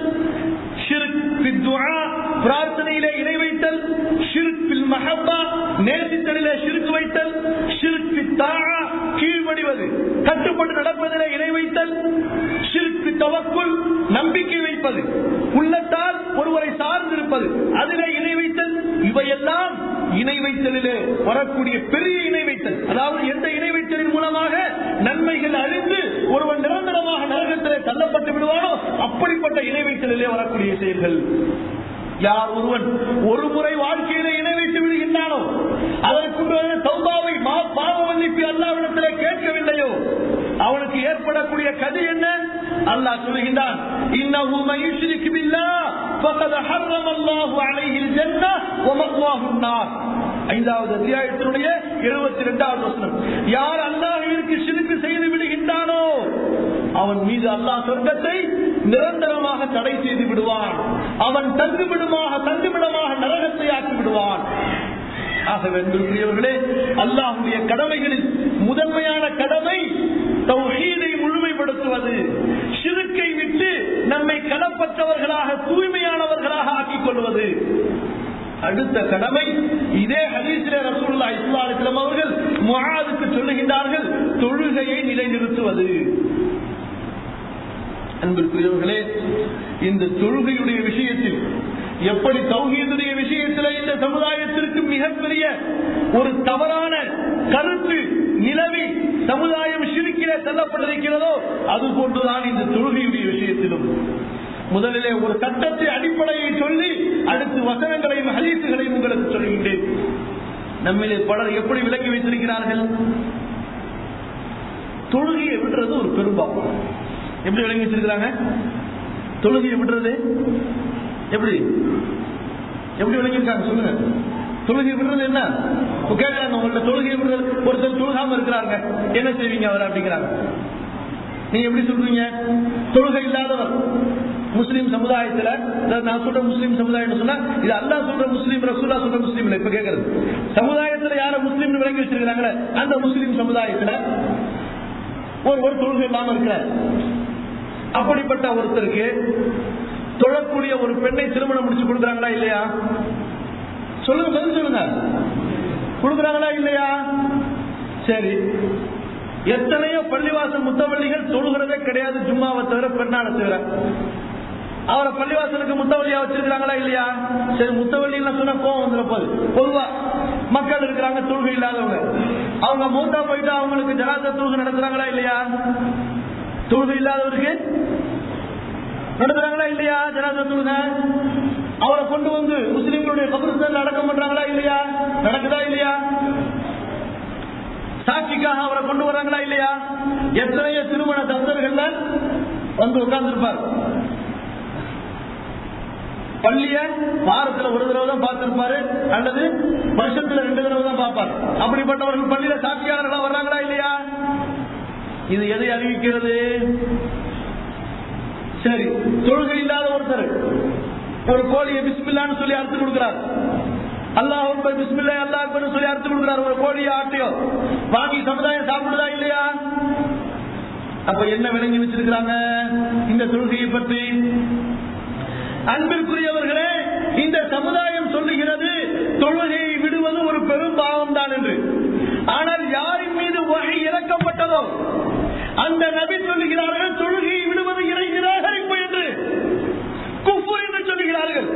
பிரார்த்தனையிலே இணை வைத்தல் ஷிர்பில் மஹப்பா நேசித்தலிலே ஷிருக்கு வைத்தல் ஷிர்பி தாழா கீழ்வடிவது கட்டுப்பட்டு நடப்பதிலே இணை வைத்தல் ஷிர்பி தவக்குள் நம்பிக்கை வைப்பது உள்ளத்தால் ஒருவரை சார்ந்திருப்பது அதிலே இணை வைத்தல் இவையெல்லாம் இணை வைத்தலிலே வரக்கூடிய பெரிய இணை வைத்தல் அதாவது எந்த இணை வைத்தலின் மூலமாக நன்மைகள் அழிந்து ஒருவன் நிரந்தரமாக நரகத்திலே தள்ளப்பட்டு விடுவானோ அப்படிப்பட்ட இணை வைத்தலிலே வரக்கூடிய செயல்கள் யார் ஒருவன் ஒரு முறை வாழ்க்கையில இணை வைத்து விடுகின்றானோ அதற்கு பிறகு தௌபாவை பாவ மன்னிப்பு அல்லாவிடத்திலே கேட்கவில்லையோ அவனுக்கு ஏற்படக்கூடிய கதி என்ன அல்லாஹ் சொல்லுகின்றான் இன்னஹு மயுஷ்ரிக் பில்லாஹ் فقد حرم الله عليه الجنة ومأواه النار ஐந்தாவது அத்தியாயத்தினுடைய எழுபத்தி இரண்டாவது வசனம் யார் அல்லாஹிற்கு சிறுக்கு செய்து விடுகின்றானோ அவன் மீது அல்லாஹ் சொர்க்கத்தை நிரந்தரமாக தடை செய்து விடுவான் அவன் தங்குமிடமாக தங்குமிடமாக நரகத்தை ஆக்கி விடுவான் ஆகவே அல்லாஹுடைய கடமைகளில் முதன்மையான கடமை தௌஹீதை முழுமைப்படுத்துவது சிறுக்கை விட்டு நம்மை கடப்பற்றவர்களாக தூய்மையானவர்களாக ஆக்கிக் கொள்வது அடுத்த கடமை இதே ஹதீசிலே ரசூல்லா இஸ்லாமிஸ்லாம் அவர்கள் முகாதுக்கு சொல்லுகின்றார்கள் தொழுகையை நிலைநிறுத்துவது அன்பிற்குரியவர்களே இந்த தொழுகையுடைய விஷயத்தில் எப்படி தௌஹீதுடைய விஷயத்தில் இந்த சமுதாயத்திற்கு மிகப்பெரிய ஒரு தவறான கருத்து நிலவி சமுதாயம் சிரிக்கிற செல்லப்பட்டிருக்கிறதோ அது போன்றுதான் இந்த தொழுகையுடைய விஷயத்திலும் முதலிலே ஒரு சட்டத்தை அடிப்படையை சொல்லி அடுத்து வசனங்களையும் ஹதீசுகளையும் உங்களுக்கு சொல்கின்றேன் நம்மிலே பலர் எப்படி விளக்கி வைத்திருக்கிறார்கள் தொழுகையை விடுறது ஒரு பெரும்பாவம் எப்படி விளங்கி வச்சிருக்கிறாங்க தொழுகையை விடுறது எப்படி எப்படி விளங்கியிருக்காங்க சொல்லுங்க தொழுகை விடுறது என்ன கேட்கறாங்க உங்கள்ட்ட தொழுகை விடுறது ஒருத்தர் தொழுகாம இருக்கிறாங்க என்ன செய்வீங்க அவர் அப்படிங்கிறாங்க நீங்க எப்படி சொல்றீங்க தொழுகை இல்லாதவர் முஸ்லீம் சமுதாயத்துல நான் சொல்ற முஸ்லீம் சமுதாயம் சொன்னா இது அல்லா சொல்ற முஸ்லீம் ரசூல்லா சொல்ற முஸ்லீம் இப்ப கேட்கறது சமுதாயத்துல யார முஸ்லீம் விளங்கி வச்சிருக்காங்களே அந்த முஸ்லீம் சமுதாயத்துல ஒரு ஒரு தொழுகை இல்லாம இருக்கிறார் அப்படிப்பட்ட ஒருத்தருக்கு தொழக்கூடிய ஒரு பெண்ணை திருமணம் முடிச்சு கொடுக்குறாங்களா இல்லையா சொல்லுங்க பதில் சொல்லுங்க கொடுக்குறாங்களா இல்லையா சரி எத்தனையோ பள்ளிவாசல் முத்தவள்ளிகள் தொழுகிறதே கிடையாது ஜும்மாவை தவிர பெண்ணால தவிர அவரை பள்ளிவாசலுக்கு முத்தவள்ளியா வச்சிருக்காங்களா இல்லையா சரி முத்தவள்ளி சொன்னா கோவம் வந்துட போது பொதுவா மக்கள் இருக்கிறாங்க தொழுகை இல்லாதவங்க அவங்க மூத்தா போயிட்டு அவங்களுக்கு ஜனாத தொழுகை நடத்துறாங்களா இல்லையா தொழுகை இல்லாதவருக்கு நடத்துறாங்களா இல்லையா ஜனாத தொழுகை அவரை கொண்டு வந்து முஸ்லிம்களுடைய கபருஸ்தான் அடக்கம் பண்றாங்களா இல்லையா நடக்குதா இல்லையா சாட்சிக்காக அவரை கொண்டு வர்றாங்களா இல்லையா எத்தனையோ திருமண தந்தர்கள்ல வந்து உட்கார்ந்து இருப்பார் பள்ளிய வாரத்துல ஒரு தடவை தான் பார்த்திருப்பாரு அல்லது வருஷத்துல ரெண்டு தடவை தான் பார்ப்பார் அப்படிப்பட்டவர்கள் பள்ளியில சாட்சியாளர்களா வர்றாங்களா இல்லையா இது எதை அறிவிக்கிறது சரி தொழுகை இல்லாத ஒருத்தர் ஒரு கோழியை பிஸ்மில்லான்னு சொல்லி அறுத்து கொடுக்கிறார் அல்லாஹ் பிஸ்மில்லா அல்லாஹ் சொல்லி அறுத்து கொடுக்கிறார் ஒரு கோழியோ ஆட்டையோ வாங்கி சமுதாயம் சாப்பிடுதா இல்லையா அப்ப என்ன விளங்கி வச்சிருக்கிறாங்க இந்த தொழுகையை பற்றி அன்பிற்குரியவர்களே இந்த சமுதாயம் சொல்லுகிறது தொழுகையை விடுவது ஒரு பெரும் பாவம் தான் என்று ஆனால் யாரின் மீது வகை இறக்கப்பட்டதோ அந்த நபி சொல்லுகிறார்கள் தொழுகையை விடுவது இறை நிராகரிப்பு என்று குஃபு என்று சொல்லுகிறார்கள்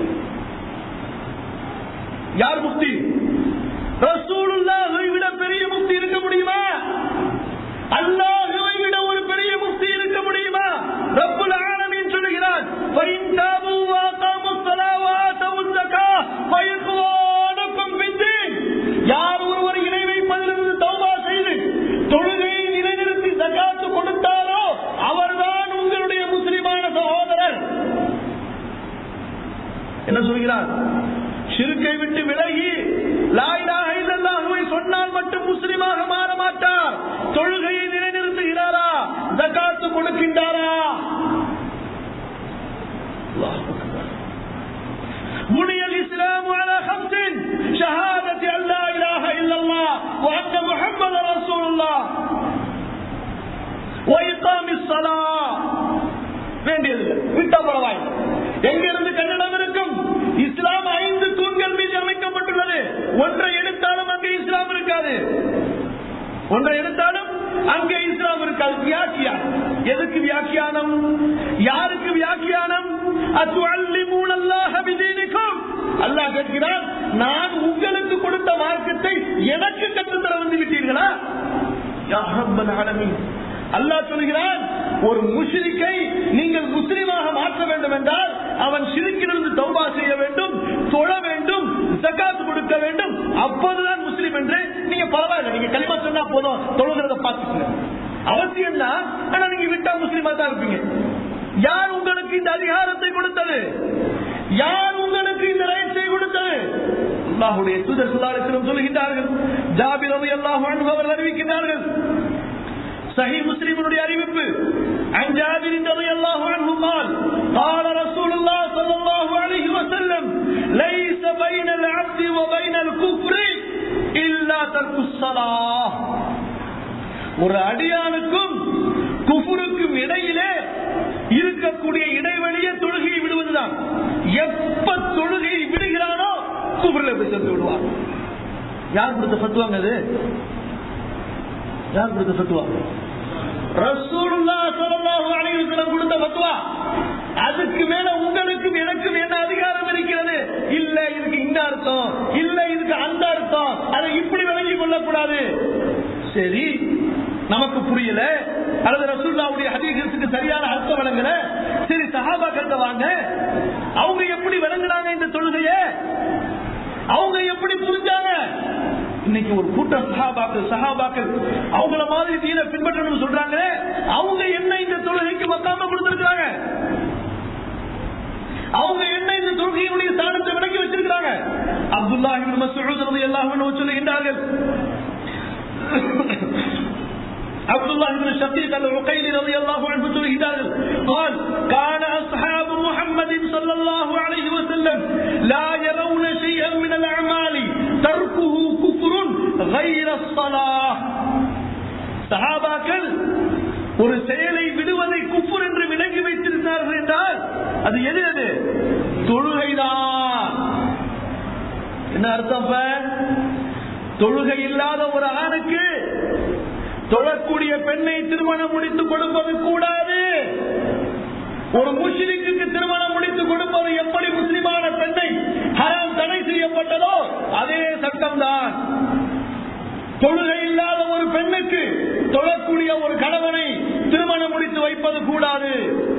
யார் முக்தி ரசூலுல்லாஹை விட பெரிய முக்தி இருக்க முடியுமா அல்லாஹுவை விட ஒரு பெரிய முக்தி இருக்க முடியுமா ரப்புல் ஆலமீன் சொல்லுகிறார் فإن تابوا وأقاموا الصلاة وآتوا الزكاة فإخوانكم في الدين யார் ஒருவர் இணை வைப்பதிலிருந்து தௌபா செய்து தொழுகையை நிலைநிறுத்தி சகாத்து கொடுத்தாரோ எடுத்தாலும் அங்கே இஸ்லாம் இருக்காது வியாக்கியானம் எதுக்கு வியாக்கியானம் யாருக்கு வியாக்கியானம் அத்துஅல்லிமூன அல்லாஹ பிதீனிக்கும் அல்லாஹ் கேட்கிறார் நான் உங்களுக்கு கொடுத்த மார்க்கத்தை எனக்கு கற்றுத்தர வந்து விட்டீர்களா யா ரப்பல் ஆலமீன் அல்லாஹ் சொல்கிறான் ஒரு முஷ்ரிக்கை நீங்கள் முஸ்லிமாக மாற்ற வேண்டும் என்றால் அவன் சிறுக்கிலிருந்து தௌபா செய்ய வேண்டும் தொழ வேண்டும் ஜகாத் கொடுக்க வேண்டும் அப்போதுதான் முஸ்லிம் என்று நீங்க பரவாயில்ல நீங்க களிமா சொன்னா போதும் தொழுகிறத பார்த்துக்கங்க அவசியம் தான் ஆனா நீங்க விட்டா முஸ்லிமா தான் இருப்பீங்க யார் உங்களுக்கு இந்த அதிகாரத்தை கொடுத்தது யார் உங்களுக்கு இந்த ரைட்ஸை கொடுத்தது அல்லாஹுடைய தூதர் சுதாரித்திரம் சொல்லுகின்றார்கள் ஜாபிர் ரவி அல்லாஹ் அவர்கள் அறிவிக்கின்றார்கள் صحيح مسلم அறிவிப்பு عن جابر رضي الله عنه قال قال رسول الله صلى الله عليه وسلم ليس بين العبد وبين الكفر إلا ترك الصلاة ஒரு அடியானுக்கும் குஃபுருக்கும் இடையிலே இருக்கக்கூடிய இடைவெளியை தொழுகையை விடுவதுதான் எப்ப தொழுகையை விடுகிறானோ குஃபுரில் போய் சேர்த்து விடுவார் யார் கொடுத்த ஃபத்துவாங்க அது யார் கொடுத்த ஃபத்துவா ரசூலுல்லா ஸல்லல்லாஹு அலைஹி வஸல்லம் கொடுத்த ஃபத்வா அதுக்கு மேல உங்களுக்கும் எனக்கும் என்ன அதிகாரம் இருக்கிறது இல்ல இதுக்கு இந்த அர்த்தம் இல்ல இதுக்கு அந்த அர்த்தம் அதை இப்படி விளங்கிக் கொள்ளக்கூடாது சரி நமக்கு புரியல அல்லது ரசூல்லாவுடைய ஹதீஸுக்கு சரியான அர்த்தம் விளங்கல சரி சஹாபாக்கள்ட்ட வாங்க அவங்க எப்படி விளங்குனாங்க இந்த தொழுகைய அவங்க எப்படி புரிஞ்சாங்க இன்னைக்கு ஒரு கூட்டம் சஹாபாக்கள் சஹாபாக்கள் அவங்கள மாதிரி தீன பின்பற்றணும் சொல்றாங்க அவங்க என்ன இந்த தொழுகைக்கு மக்காம கொடுத்திருக்காங்க அவங்க என்ன இந்த தொழுகையினுடைய ஸ்தானத்தை விளக்கி வச்சிருக்காங்க அப்துல்லா இப்னு மஸ்ஊத் ரலியல்லாஹு அன்ஹு சொல்லுகின்றார்கள் عبد الله بن شقيق العقيلي رضي الله عنه تلهدان قال كان أصحاب محمد صلى الله عليه وسلم لا يرون شيئا من الأعمال تركه كفر غير الصلاة சஹாபாக்கள் ஒரு செயலை விடுவதை குஃபுர் என்று விளங்கி வைத்திருந்தார்கள் என்றால் அது எது அது தொழுகைதான் என்ன அர்த்தம் இப்ப? தொழுகை இல்லாத ஒரு ஆணுக்கு தொழக்கூடிய பெண்ணை திருமணம் முடித்து கொடுப்பது கூடாது ஒரு முஸ்லிமுக்கு திருமணம் முடித்து கொடுப்பது எப்படி முஸ்லிமான பெண்ணை ஹராம் தடை செய்யப்பட்டதோ அதே சட்டம்தான் தொழுகை இல்லாத ஒரு பெண்ணுக்கு தொழக்கூடிய ஒரு கணவனை திருமணம் முடித்து வைப்பது கூடாது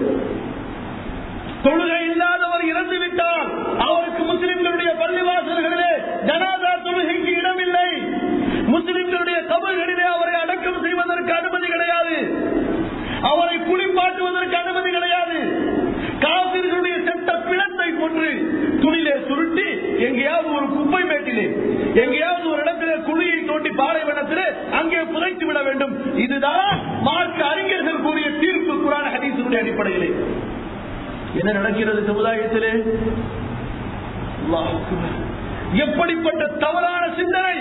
தொழுகை இல்லாதவர் இறந்து விட்டால் அவருக்கு முஸ்லிம்களுடைய பள்ளிவாசல்களிலே ஜனாதா தொழுகைக்கு இடமில்லை முஸ்லிம்களுடைய கபர்களிலே அவரை அடக்கம் செய்வதற்கு அனுமதி கிடையாது அவரை குளிப்பாட்டுவதற்கு அனுமதி கிடையாது காவிர்களுடைய சட்ட பிணத்தை கொன்று துணிலே சுருட்டி எங்கேயாவது ஒரு குப்பை மேட்டிலே எங்கேயாவது ஒரு இடத்திலே குழியை தோண்டி பாலைவனத்திலே அங்கே புதைத்து விட வேண்டும் இதுதான் மார்க்க அறிஞர்கள் கூறிய தீர்ப்பு குரான் ஹதீஸுடைய அடிப்படையிலே என்ன நடக்கிறது சமுதாயத்திலே அல்லாஹ் அக்பர். எப்படிப்பட்ட தவறான சிந்தனை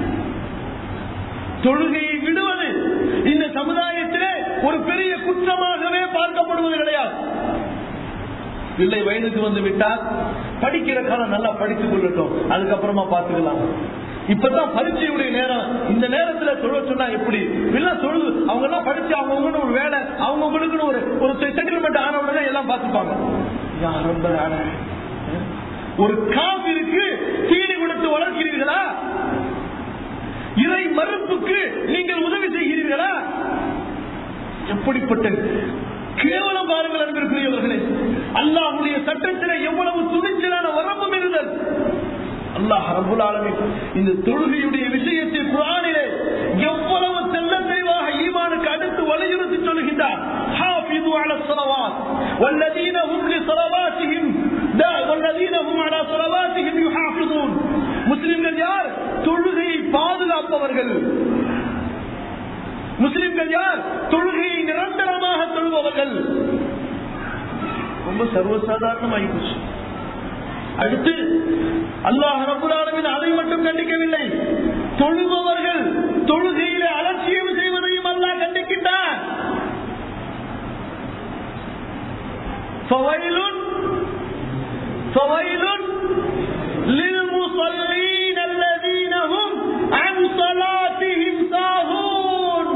தொழுகையை விடுவது இந்த சமுதாயத்திலே ஒரு பெரிய குற்றமாகவே பார்க்கப்படுவது கிடையாது பிள்ளை வயதுக்கு வந்து விட்டால் படிக்கிற காலம் நல்லா படித்துக் கொள்ளட்டும் அதுக்கப்புறமா பார்த்துக்கலாம் இப்பதான் பரீட்சையுடைய நேரம் இந்த நேரத்துல தொழ சொன்னா எப்படி இல்ல தொழுது அவங்க எல்லாம் படிச்சு அவங்கவுங்கன்னு ஒரு வேலை அவங்கவுங்களுக்குன்னு ஒரு ஒரு செட்டில்மெண்ட் ஆன உடனே எல்லாம் பார்த்துப்பாங்க யா ரொம்ப நாளா. ஒரு காவிற்கு தீனி கொடுத்து வளர்க்கிறீர்களா இறை மறுப்புக்கு நீங்கள் உதவி செய்கிறீர்களா எப்படிப்பட்ட கேவலம் பாருங்கள் அன்பிற்குரியவர்களே அல்லாஹுடைய சட்டத்தில் எவ்வளவு துணிச்சலான வரம்பு மீறுதல் அல்லாஹ் ரபுல் ஆலமீன் இந்த தொழுகையுடைய விஷயத்தில் குரானிலே எவ்வளவு தெல்ல தெளிவாக ஈமானுக்கு அடுத்து வலியுறுத்தி சொல்கின்றார் ஹாஃபிது அலா ஸலவாத் வல்லதீன ஹும் லிஸலவாத்திஹிம் தா வல்லதீன ஹும் அலா ஸலவாத்திஹிம் யுஹாஃபிதூன் முஸ்லிம்கள் யார் தொழுகையை பாதுகாப்பவர்கள் முஸ்லிம்கள் யார் தொழுகையை நிரந்தரமாக தொழுபவர்கள் ரொம்ப சர்வசாதாரணமாகி போச்சு அடுத்து அல்லாஹ் ரபுல் ஆலமீன் அதை மட்டும் கண்டிக்கவில்லை தொழுபவர்கள் தொழுகையில அலட்சியம் செய்வதையும் அல்லாஹ் கண்டிக்கின்றான் فويل فويل للمصلين الذين هم عن صلاتهم ساهون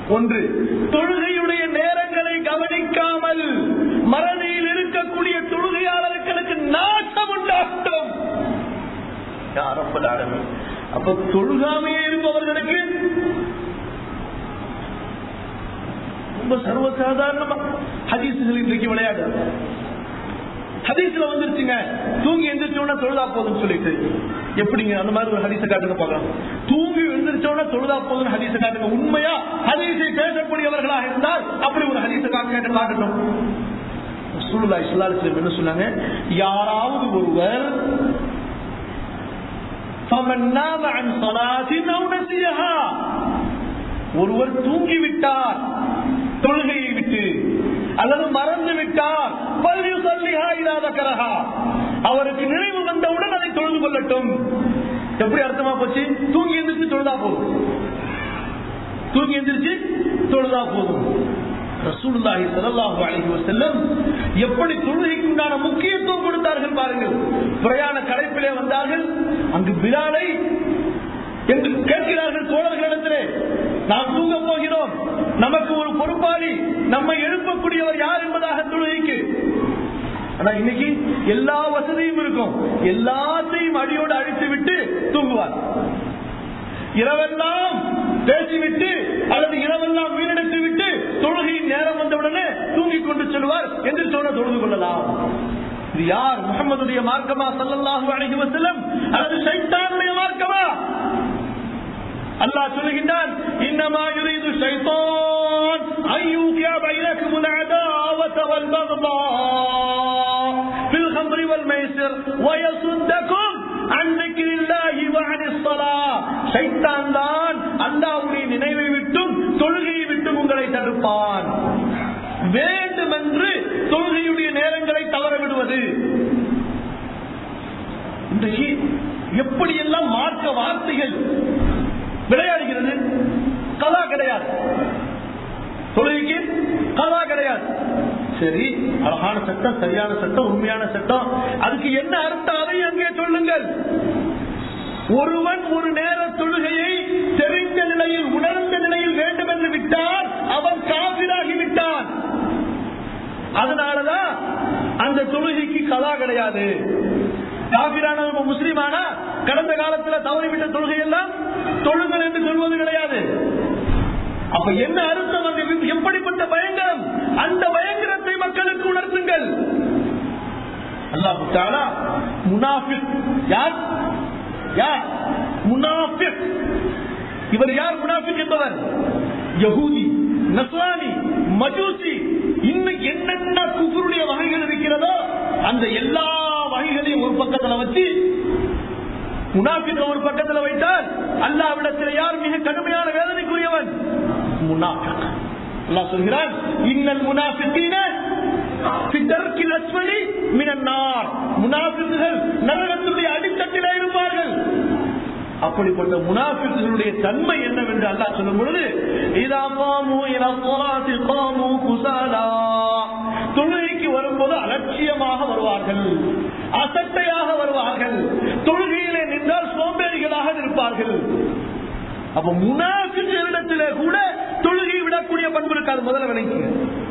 ஒன்று தொழுகையுடைய நேரங்களை கவனிக்காமல் மறதியில் இருக்கக்கூடிய தொழுகையாளர்களுக்கு நாசம் உண்டாகட்டும் யாரப்படாதவன் அப்ப தொழுகாமையே இருப்பவர்களுக்கு ரொம்ப சர்வசாதாரணமா ஹதீசுகள் இன்றைக்கு விளையாடு ஹதீஸ்ல வந்துருச்சுங்க தூங்கி எந்திரிச்சோன்னா தொழுதா போதும்னு சொல்லிட்டு எப்படிங்க அந்த மாதிரி ஒரு ஹதீஸை காட்டுங்க பார்க்கலாம் தூங்கி எந்திரிச்சோன்னா தொழுதா போதும்னு ஹதீஸை காட்டுங்க உண்மையா ஹதீஸை பேசக்கூடியவர்களாக இருந்தால் அப்படி ஒரு ஹதீஸை காட்டு காட்டணும் ரசூலுல்லாஹி ஸல்லல்லாஹு அலைஹி வஸல்லம் என்ன சொன்னாங்க யாராவது ஒருவர் فمن نام عن صلاة أو نسيها ஒருவர் தூங்கிவிட்டார் தொழுகையை விட்டு அல்லது மறந்து விட்டார் பல்வி சொல்லிஹா இல்லாத கரகா அவருக்கு நினைவு வந்தவுடன் அதை தொழுது கொள்ளட்டும் எப்படி அர்த்தமா போச்சு தூங்கி எந்திரிச்சு தொழுதா போதும் தூங்கி எந்திரிச்சு தொழுதா போதும் ரசூலுல்லாஹி ஸல்லல்லாஹு அலைஹி வஸல்லம் எப்படி தொழுகைக்கு உண்டான முக்கியத்துவம் கொடுத்தார்கள் பாருங்கள் பிரயாண கடைப்பிலே வந்தார்கள் அங்கு பிலாலை என்று கேட்கிறார்கள் தோழர்களிடத்திலே நாம் தூங்க போகிறோம் நமக்கு ஒரு பொறுப்பாளி நம்மை எழுப்பக்கூடியவர் யார் என்பதாக தொழுகைக்கு ஆனா இன்னைக்கு எல்லா வசதியும் இருக்கும் எல்லாத்தையும் அடியோடு அழித்து விட்டு தூங்குவார் இரவெல்லாம் பேசிவிட்டு அல்லது இரவெல்லாம் வீணடித்து விட்டு தொழுகையின் நேரம் வந்தவுடனே தூங்கிக் கொண்டு செல்வார் என்று சொன்ன தொழுது கொள்ளலாம் இது யார் முகமதுடைய மார்க்கமா சல்லல்லாஹு அலைஹி வஸல்லம் அல்லது ஷைத்தானுடைய மார்க்கமா அல்லாஹ் சொல்லுகின்றான் இன்னமா யுரீது ஷைத்தான் அய்யூகியா பைனக்கும் العداوة والبغضاء في الخمر والميسر ويصدكم عن ذكر الله وعن الصلاة ஷைத்தான் தான் அல்லாஹ்வுடைய நினைவை விட்டும் தொழுகையை விட்டும் உங்களை தடுப்பான் வேண்டுமென்று தொழுகையுடைய நேரங்களை தவற விடுவது இன்றைக்கு எப்படியெல்லாம் மார்க்க வார்த்தைகள் விளையாடுகிறது கலா கிடையாது தொழுகைக்கு கலா கிடையாது சரி அழகான சட்டம் சரியான சட்டம் உண்மையான சட்டம் அதுக்கு என்ன அர்த்தம் அதை அங்கே சொல்லுங்கள் ஒருவன் ஒரு நேர தொழுகையை தெரிந்த நிலையில் உணர்ந்த நிலையில் வேண்டும் என்று விட்டால் அவன் காபிராகி விட்டான் அதனாலதான் அந்த தொழுகைக்கு கலா கிடையாது காபிரான முஸ்லிமானா கடந்த காலத்துல தவறிவிட்ட தொழுகை எல்லாம் தொழுங்கள் என்று சொல்வது கிடையாது அப்ப என்ன அர்த்தம் அந்த வி- எப்படிப்பட்ட பயங்கரம் அந்த பயங்கரத்தை மக்களுக்கு உணர்த்துங்கள் அல்லாஹு தாலா முனாஃபிக் யார் யார் முனாஃபிக் இவர் யார் முனாஃபிக் என்பவர் யகூதி நஸ்ரானி மஜூசி இன்னும் என்னென்ன குஃபருடைய வகைகள் இருக்கிறதோ அந்த எல்லா வகைகளையும் ஒரு பக்கத்துல வச்சு முனாஃபிக் ஒரு பக்கத்துல வைத்தால் அல்லாவிடத்தில் யார் மிக கடுமையான வேதனைக்குரியவன் முனாஃபிக் அல்லாஹ் சொல்கிறான் இன்னல் முனாஃபிக்கீன சித்தர்க்கில் அஸ்வலி மினன்னார் முனாஃபிக்குகள் நரகத்துடைய அடித்தட்டிலே இருப்பார்கள் அப்படிப்பட்ட முனாஃபிக்குகளுடைய தன்மை என்னவென்று அல்லாஹ் சொல்லும் பொழுது இதா காமு இலா ஸலாத்தி காமு குஸாலா தொழுகைக்கு வரும்போது அலட்சியமாக வருவார்கள் அசட்டையாக வருவார்கள் தொழுகையிலே நின்றால் சோம்பேறிகளாக இருப்பார்கள் அப்ப முனாஃபிகளிடத்திலே கூட தொழுகை விடக்கூடிய பண்பு இருக்காது முதல்ல விளங்கிங்க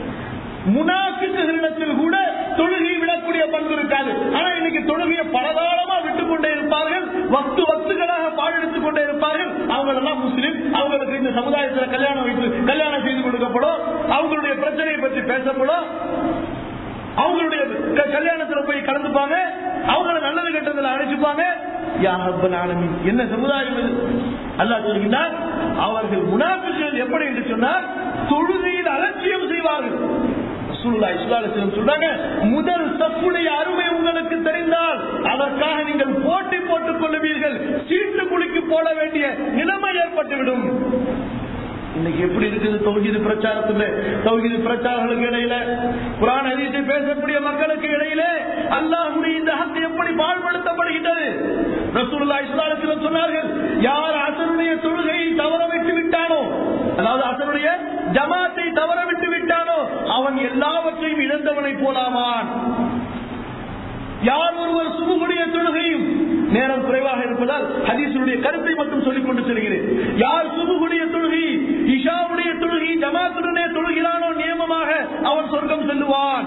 முனாஃபிகளிடத்தில் கூட தொழுகை விடக்கூடிய பண்பு இருக்காது ஆனா இன்னைக்கு தொழுகையை பலகாலமா விட்டுக் கொண்டே இருப்பார்கள் வக்து வக்துகளாக பாடெடுத்துக் கொண்டே இருப்பார்கள் அவங்க எல்லாம் முஸ்லிம் அவங்களுக்கு இந்த சமுதாயத்தில் கல்யாணம் வைத்து கல்யாணம் செய்து கொடுக்கப்படும் அவங்களுடைய பிரச்சனையை பற்றி பேசப்படும் அவங்களுடைய க- கல்யாணத்துல போய் கலந்துப்பாங்க அவங்கள நல்லது கெட்டதுல அழைச்சுப்பாங்க யா ரப்பல் ஆலமீன். என்ன சமுதாயம் இது அல்லாஹ் சொல்கிறார் அவர்கள் முனாபிகள் எப்படி என்று சொன்னால் தொழுகையில் அலட்சியம் செய்வார்கள் ரசூலுல்லாஹி ஸல்லல்லாஹு அலைஹி வஸல்லம் சொல்றாங்க முதல் சப்புடைய அருமை உங்களுக்கு தெரிந்தால் அதற்காக நீங்கள் போட்டி போட்டுக் கொள்ளுவீர்கள் சீட்டு குலுக்கி போட வேண்டிய நிலைமை ஏற்பட்டுவிடும் இன்னைக்கு எப்படி இருக்குது தௌஹீது பிரச்சாரத்துல தௌஹீது பிரச்சாரங்களுக்கு இடையில குரான் ஹதீஸை பேசக்கூடிய மக்களுக்கு இடையில அல்லாஹ்வுடைய இந்த ஹக்கு எப்படி பாழ்படுத்தப்படுகின்றது ரசூலுல்லாஹி ஸல்லல்லாஹு அலைஹி வஸல்லம் சொன்னார்கள் யார் அசருடைய தொழுகையை தவற விட்டு விட்டானோ அதாவது அசருடைய ஜமாத்தை தவற விட்டு விட்டானோ அவன் எல்லாவற்றையும் இழந்தவனை போலாமான் யார் ஒருவர் சுபுகுடைய தொழுகையும் நேரம் குறைவாக இருப்பதால் ஹதீஸுடைய கருத்தை மட்டும் சொல்லிக் கொண்டு செல்கிறேன் யார் சுபுகுடைய தொழுகை இஷாவுடைய தொழுகை அவன் சொர்க்கம் செல்லுவான்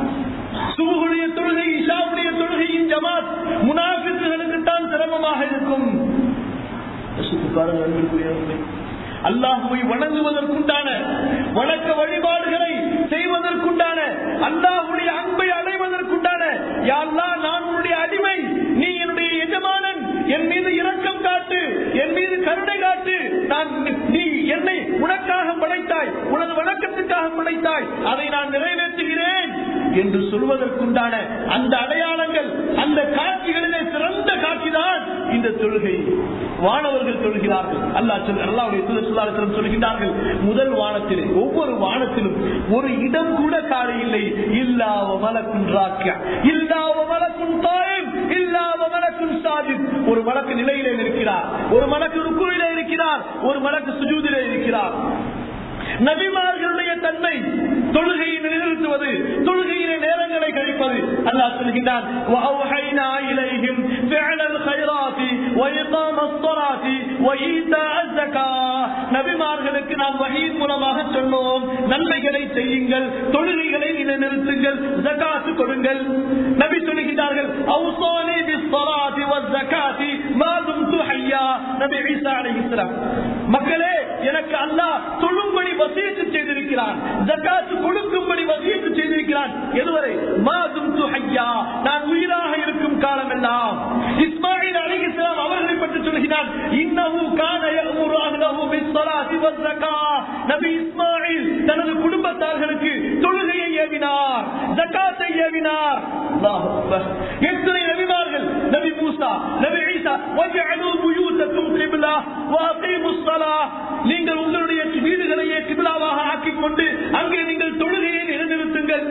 சுபுடைய தொழுகை இஷாவுடைய தொழுகையின் ஜமாத் முனாஃபிக்குகளுக்கு தான் சிரமமாக இருக்கும் யோசித்து பாருங்கள் அன்பிற்குரியவர்களே. அல்லாஹுவை வணங்குவதற்குண்டான வணக்க வழிபாடுகளை செய்வதற்குண்டான அல்லாஹுடைய அன்பை அடைவதற்குண்டான யாழ்லா நான் உன்னுடைய அடிமை நீ என்னுடைய எஜமானன் என் மீது இரக்கம் காட்டு என் மீது கருணை காட்டு நான் நீ என்னை உனக்காக படைத்தாய் உனது வணக்கத்துக்காக படைத்தாய் அதை நான் நிறைவேற்றுகிறேன் என்று சொல்வதற்குண்டான அந்த அடையாளங்கள் அந்த காட்சிகளிலே சிறந்த காட்சிதான் இந்த தொழுகை வானவர்கள் தொழுகிறார்கள் அல்லாஹ் சொல் அல்லாவுடைய தூதர் ஸல்லல்லாஹு அலைஹி வஸல்லம் சொல்கிறார்கள் முதல் வானத்திலே ஒவ்வொரு வானத்திலும் ஒரு இடம் கூட காலை இல்லை இல்லாவ மலக்குன் ராக்கியா இல்லாவ மலக்குன் தாயிம் இல்லாவ மலக்குன் சாஜித் ஒரு மலக்கு நிலையிலே இருக்கிறார் ஒரு மலக்கு ருக்குவிலே இருக்கிறார் ஒரு மலக்கு சுஜூதிலே இருக்கிறார் நபிமார்களுடைய தன்மை தொழுகையை நிறுத்துவது தொழுகையிலே நேரங்களை கழிப்பது அல்லாஹ் சொல்கின்றான் وَأَوْحَيْنَا إِلَيْهِمْ فِعْلَ الْخَيْرَاتِ وَإِقَامَ الصَّلَاةِ وَإِيتَاءَ الزَّكَاةِ நபிமார்களுக்கு நாம் வஹீத் மூலமாக சொன்னோம் நன்மைகளை செய்யுங்கள் தொழுகைகளை நிறுத்துங்கள் ஜகாத்து கொடுங்கள் நபி சொல்லுகிறார்கள் அவுசானி பிஸ்ஸலாத்தி வஸ்ஸகாத்தி மா தும்து ஹய்யா நபி ஈசா அலைஹிஸ்ஸலாம் மக்களே எனக்கு அல்லாஹ் தொழும்படி வசியத்து செய்திருக்கிறான் ஜகாத்து கொடுக்கும்படி வசியத்து செய்திருக்கிறான் எதுவரை மாதும் ஹய்யா நான் உயிராக இருக்கும் காலம் எல்லாம் இஸ்மாயில் அலிஹிஸ்லாம் அவர்களை பற்றி சொல்கிறான் இன்னஹு கான யஅமுரு அஹ்லஹு பிஸ்ஸலாத்தி வஸ்ஸகா நபி இஸ்மாயில் தனது குடும்பத்தார்களுக்கு தொழுகையை ஏவினார் ஜகாத்தை ஏவினார் அல்லாஹ் அக்பர் எத்தனை நபிமார்கள் நபி மூசா நபி ஈசா வஜஅலு புயூதக்கும் கிப்லா வஅகீமுஸ் ஸலாஹ் நீங்கள் உங்களுடைய வீடுகளையே கிபிலாவாக ஆக்கிக் கொண்டு அங்கே நீங்கள் தொழுகையை நிலைநிறுத்துங்கள்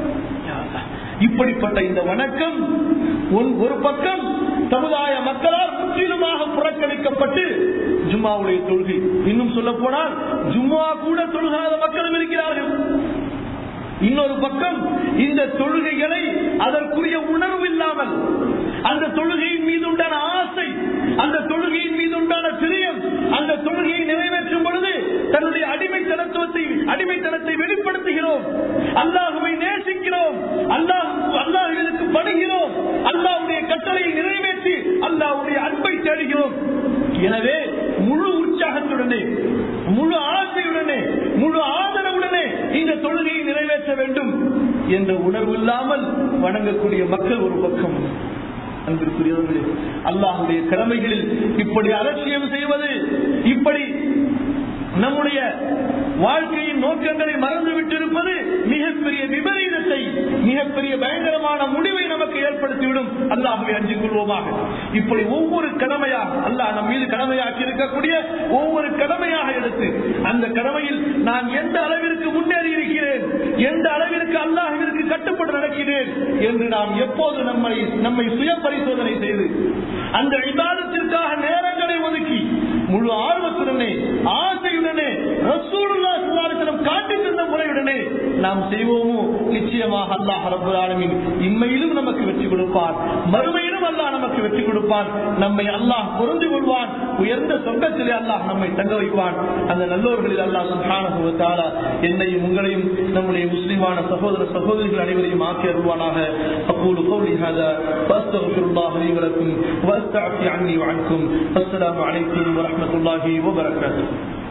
இப்படிப்பட்ட இந்த வணக்கம் ஒரு- ஒரு பக்கம் சமுதாய மக்களால் முற்றிலுமாக புறக்கணிக்கப்பட்டு ஜும்மாவுடைய தொழுகை இன்னும் சொல்ல போனால் ஜும்மா கூட தொழுகாத மக்களும் இருக்கிறார்கள் இன்னொரு பக்கம் இந்த தொழுகைகளை அதற்குரிய உணர்வு இல்லாமல் அந்த தொழுகையின் மீது உண்டான ஆசை அந்த தொழுகையின் மீது உண்டான பிரியம் அந்த தொழுகையை நிறைவேற்றும் பொழுது தன்னுடைய அடிமைத்தனத்துவத்தை அடிமைத்தனத்தை வெளிப்படுத்துகிறோம் அல்லாஹுவை நேசிக்கிறோம் அல்லாஹ் அல்லாஹுக்கு படுகிறோம் அல்லாஹுடைய கட்டளையை நிறைவேற்றி அல்லாஹுடைய அன்பை தேடுகிறோம் எனவே முழு உற்சாகத்துடனே முழு ஆசையுடனே முழு ஆதரவுடனே இந்த தொழுகையை நிறைவேற்ற வேண்டும் என்ற உணர்வு இல்லாமல் வணங்கக்கூடிய மக்கள் ஒரு பக்கம் அன்பிற்குரியவர்களே அல்லாஹுடைய கடமைகளில் இப்படி அலட்சியம் செய்வது இப்படி நம்முடைய வாழ்க்கையின் நோக்கங்களை மறந்து விட்டிருப்பது மிகப்பெரிய விபரீதத்தை மிகப்பெரிய பயங்கரமான முடிவை நமக்கு ஏற்படுத்திவிடும் அல்லாஹுவை அஞ்சிக் கொள்வோமாக இப்படி ஒவ்வொரு கடமையாக அல்லாஹ் நம் மீது கடமையாக்கி இருக்கக்கூடிய ஒவ்வொரு கடமையாக எடுத்து அந்த கடமையில் நான் எந்த அளவிற்கு முன்னேறி இருக்கிறேன் எந்த அளவிற்கு அல்லாஹிற்கு கட்டுப்பட்டு நடக்கிறேன் என்று நாம் எப்போது நம்மை நம்மை சுய பரிசோதனை செய்து அந்த விவாதத்திற்காக நேரங்களை ஒதுக்கி முழு ஆர்வத்துடனே ஆசையுடனே ரசூலுல்லாஹி ஸல்லல்லாஹு அலைஹி வஸல்லம் காட்டி தந்த முறையுடனே நாம் செய்வோமோ நிச்சயமாக அல்லாஹ் ரப்பல் ஆலமீன் இம்மையிலும் நமக்கு வெற்றி கொடுப்பார் மறுமையிலும் அல்லாஹ் நமக்கு வெற்றி கொடுப்பான் நம்மை அல்லாஹ் பொருந்து கொள்வான் உயர்ந்த சொர்க்கத்திலே அல்லாஹ் நம்மை தங்க வைப்பான் அந்த நல்லோர்களில் அல்லாஹ் சுப்ஹானஹு வ தஆலா என்னையும் உங்களையும் நம்முடைய முஸ்லிமான சகோதர சகோதரிகள் அனைவரையும் ஆக்கி அருள்வானாக أقول قولي هذا وأستغفر الله لي ولكم وأستعفي عني وعنكم والسلام عليكم ورحمة الله وبركاته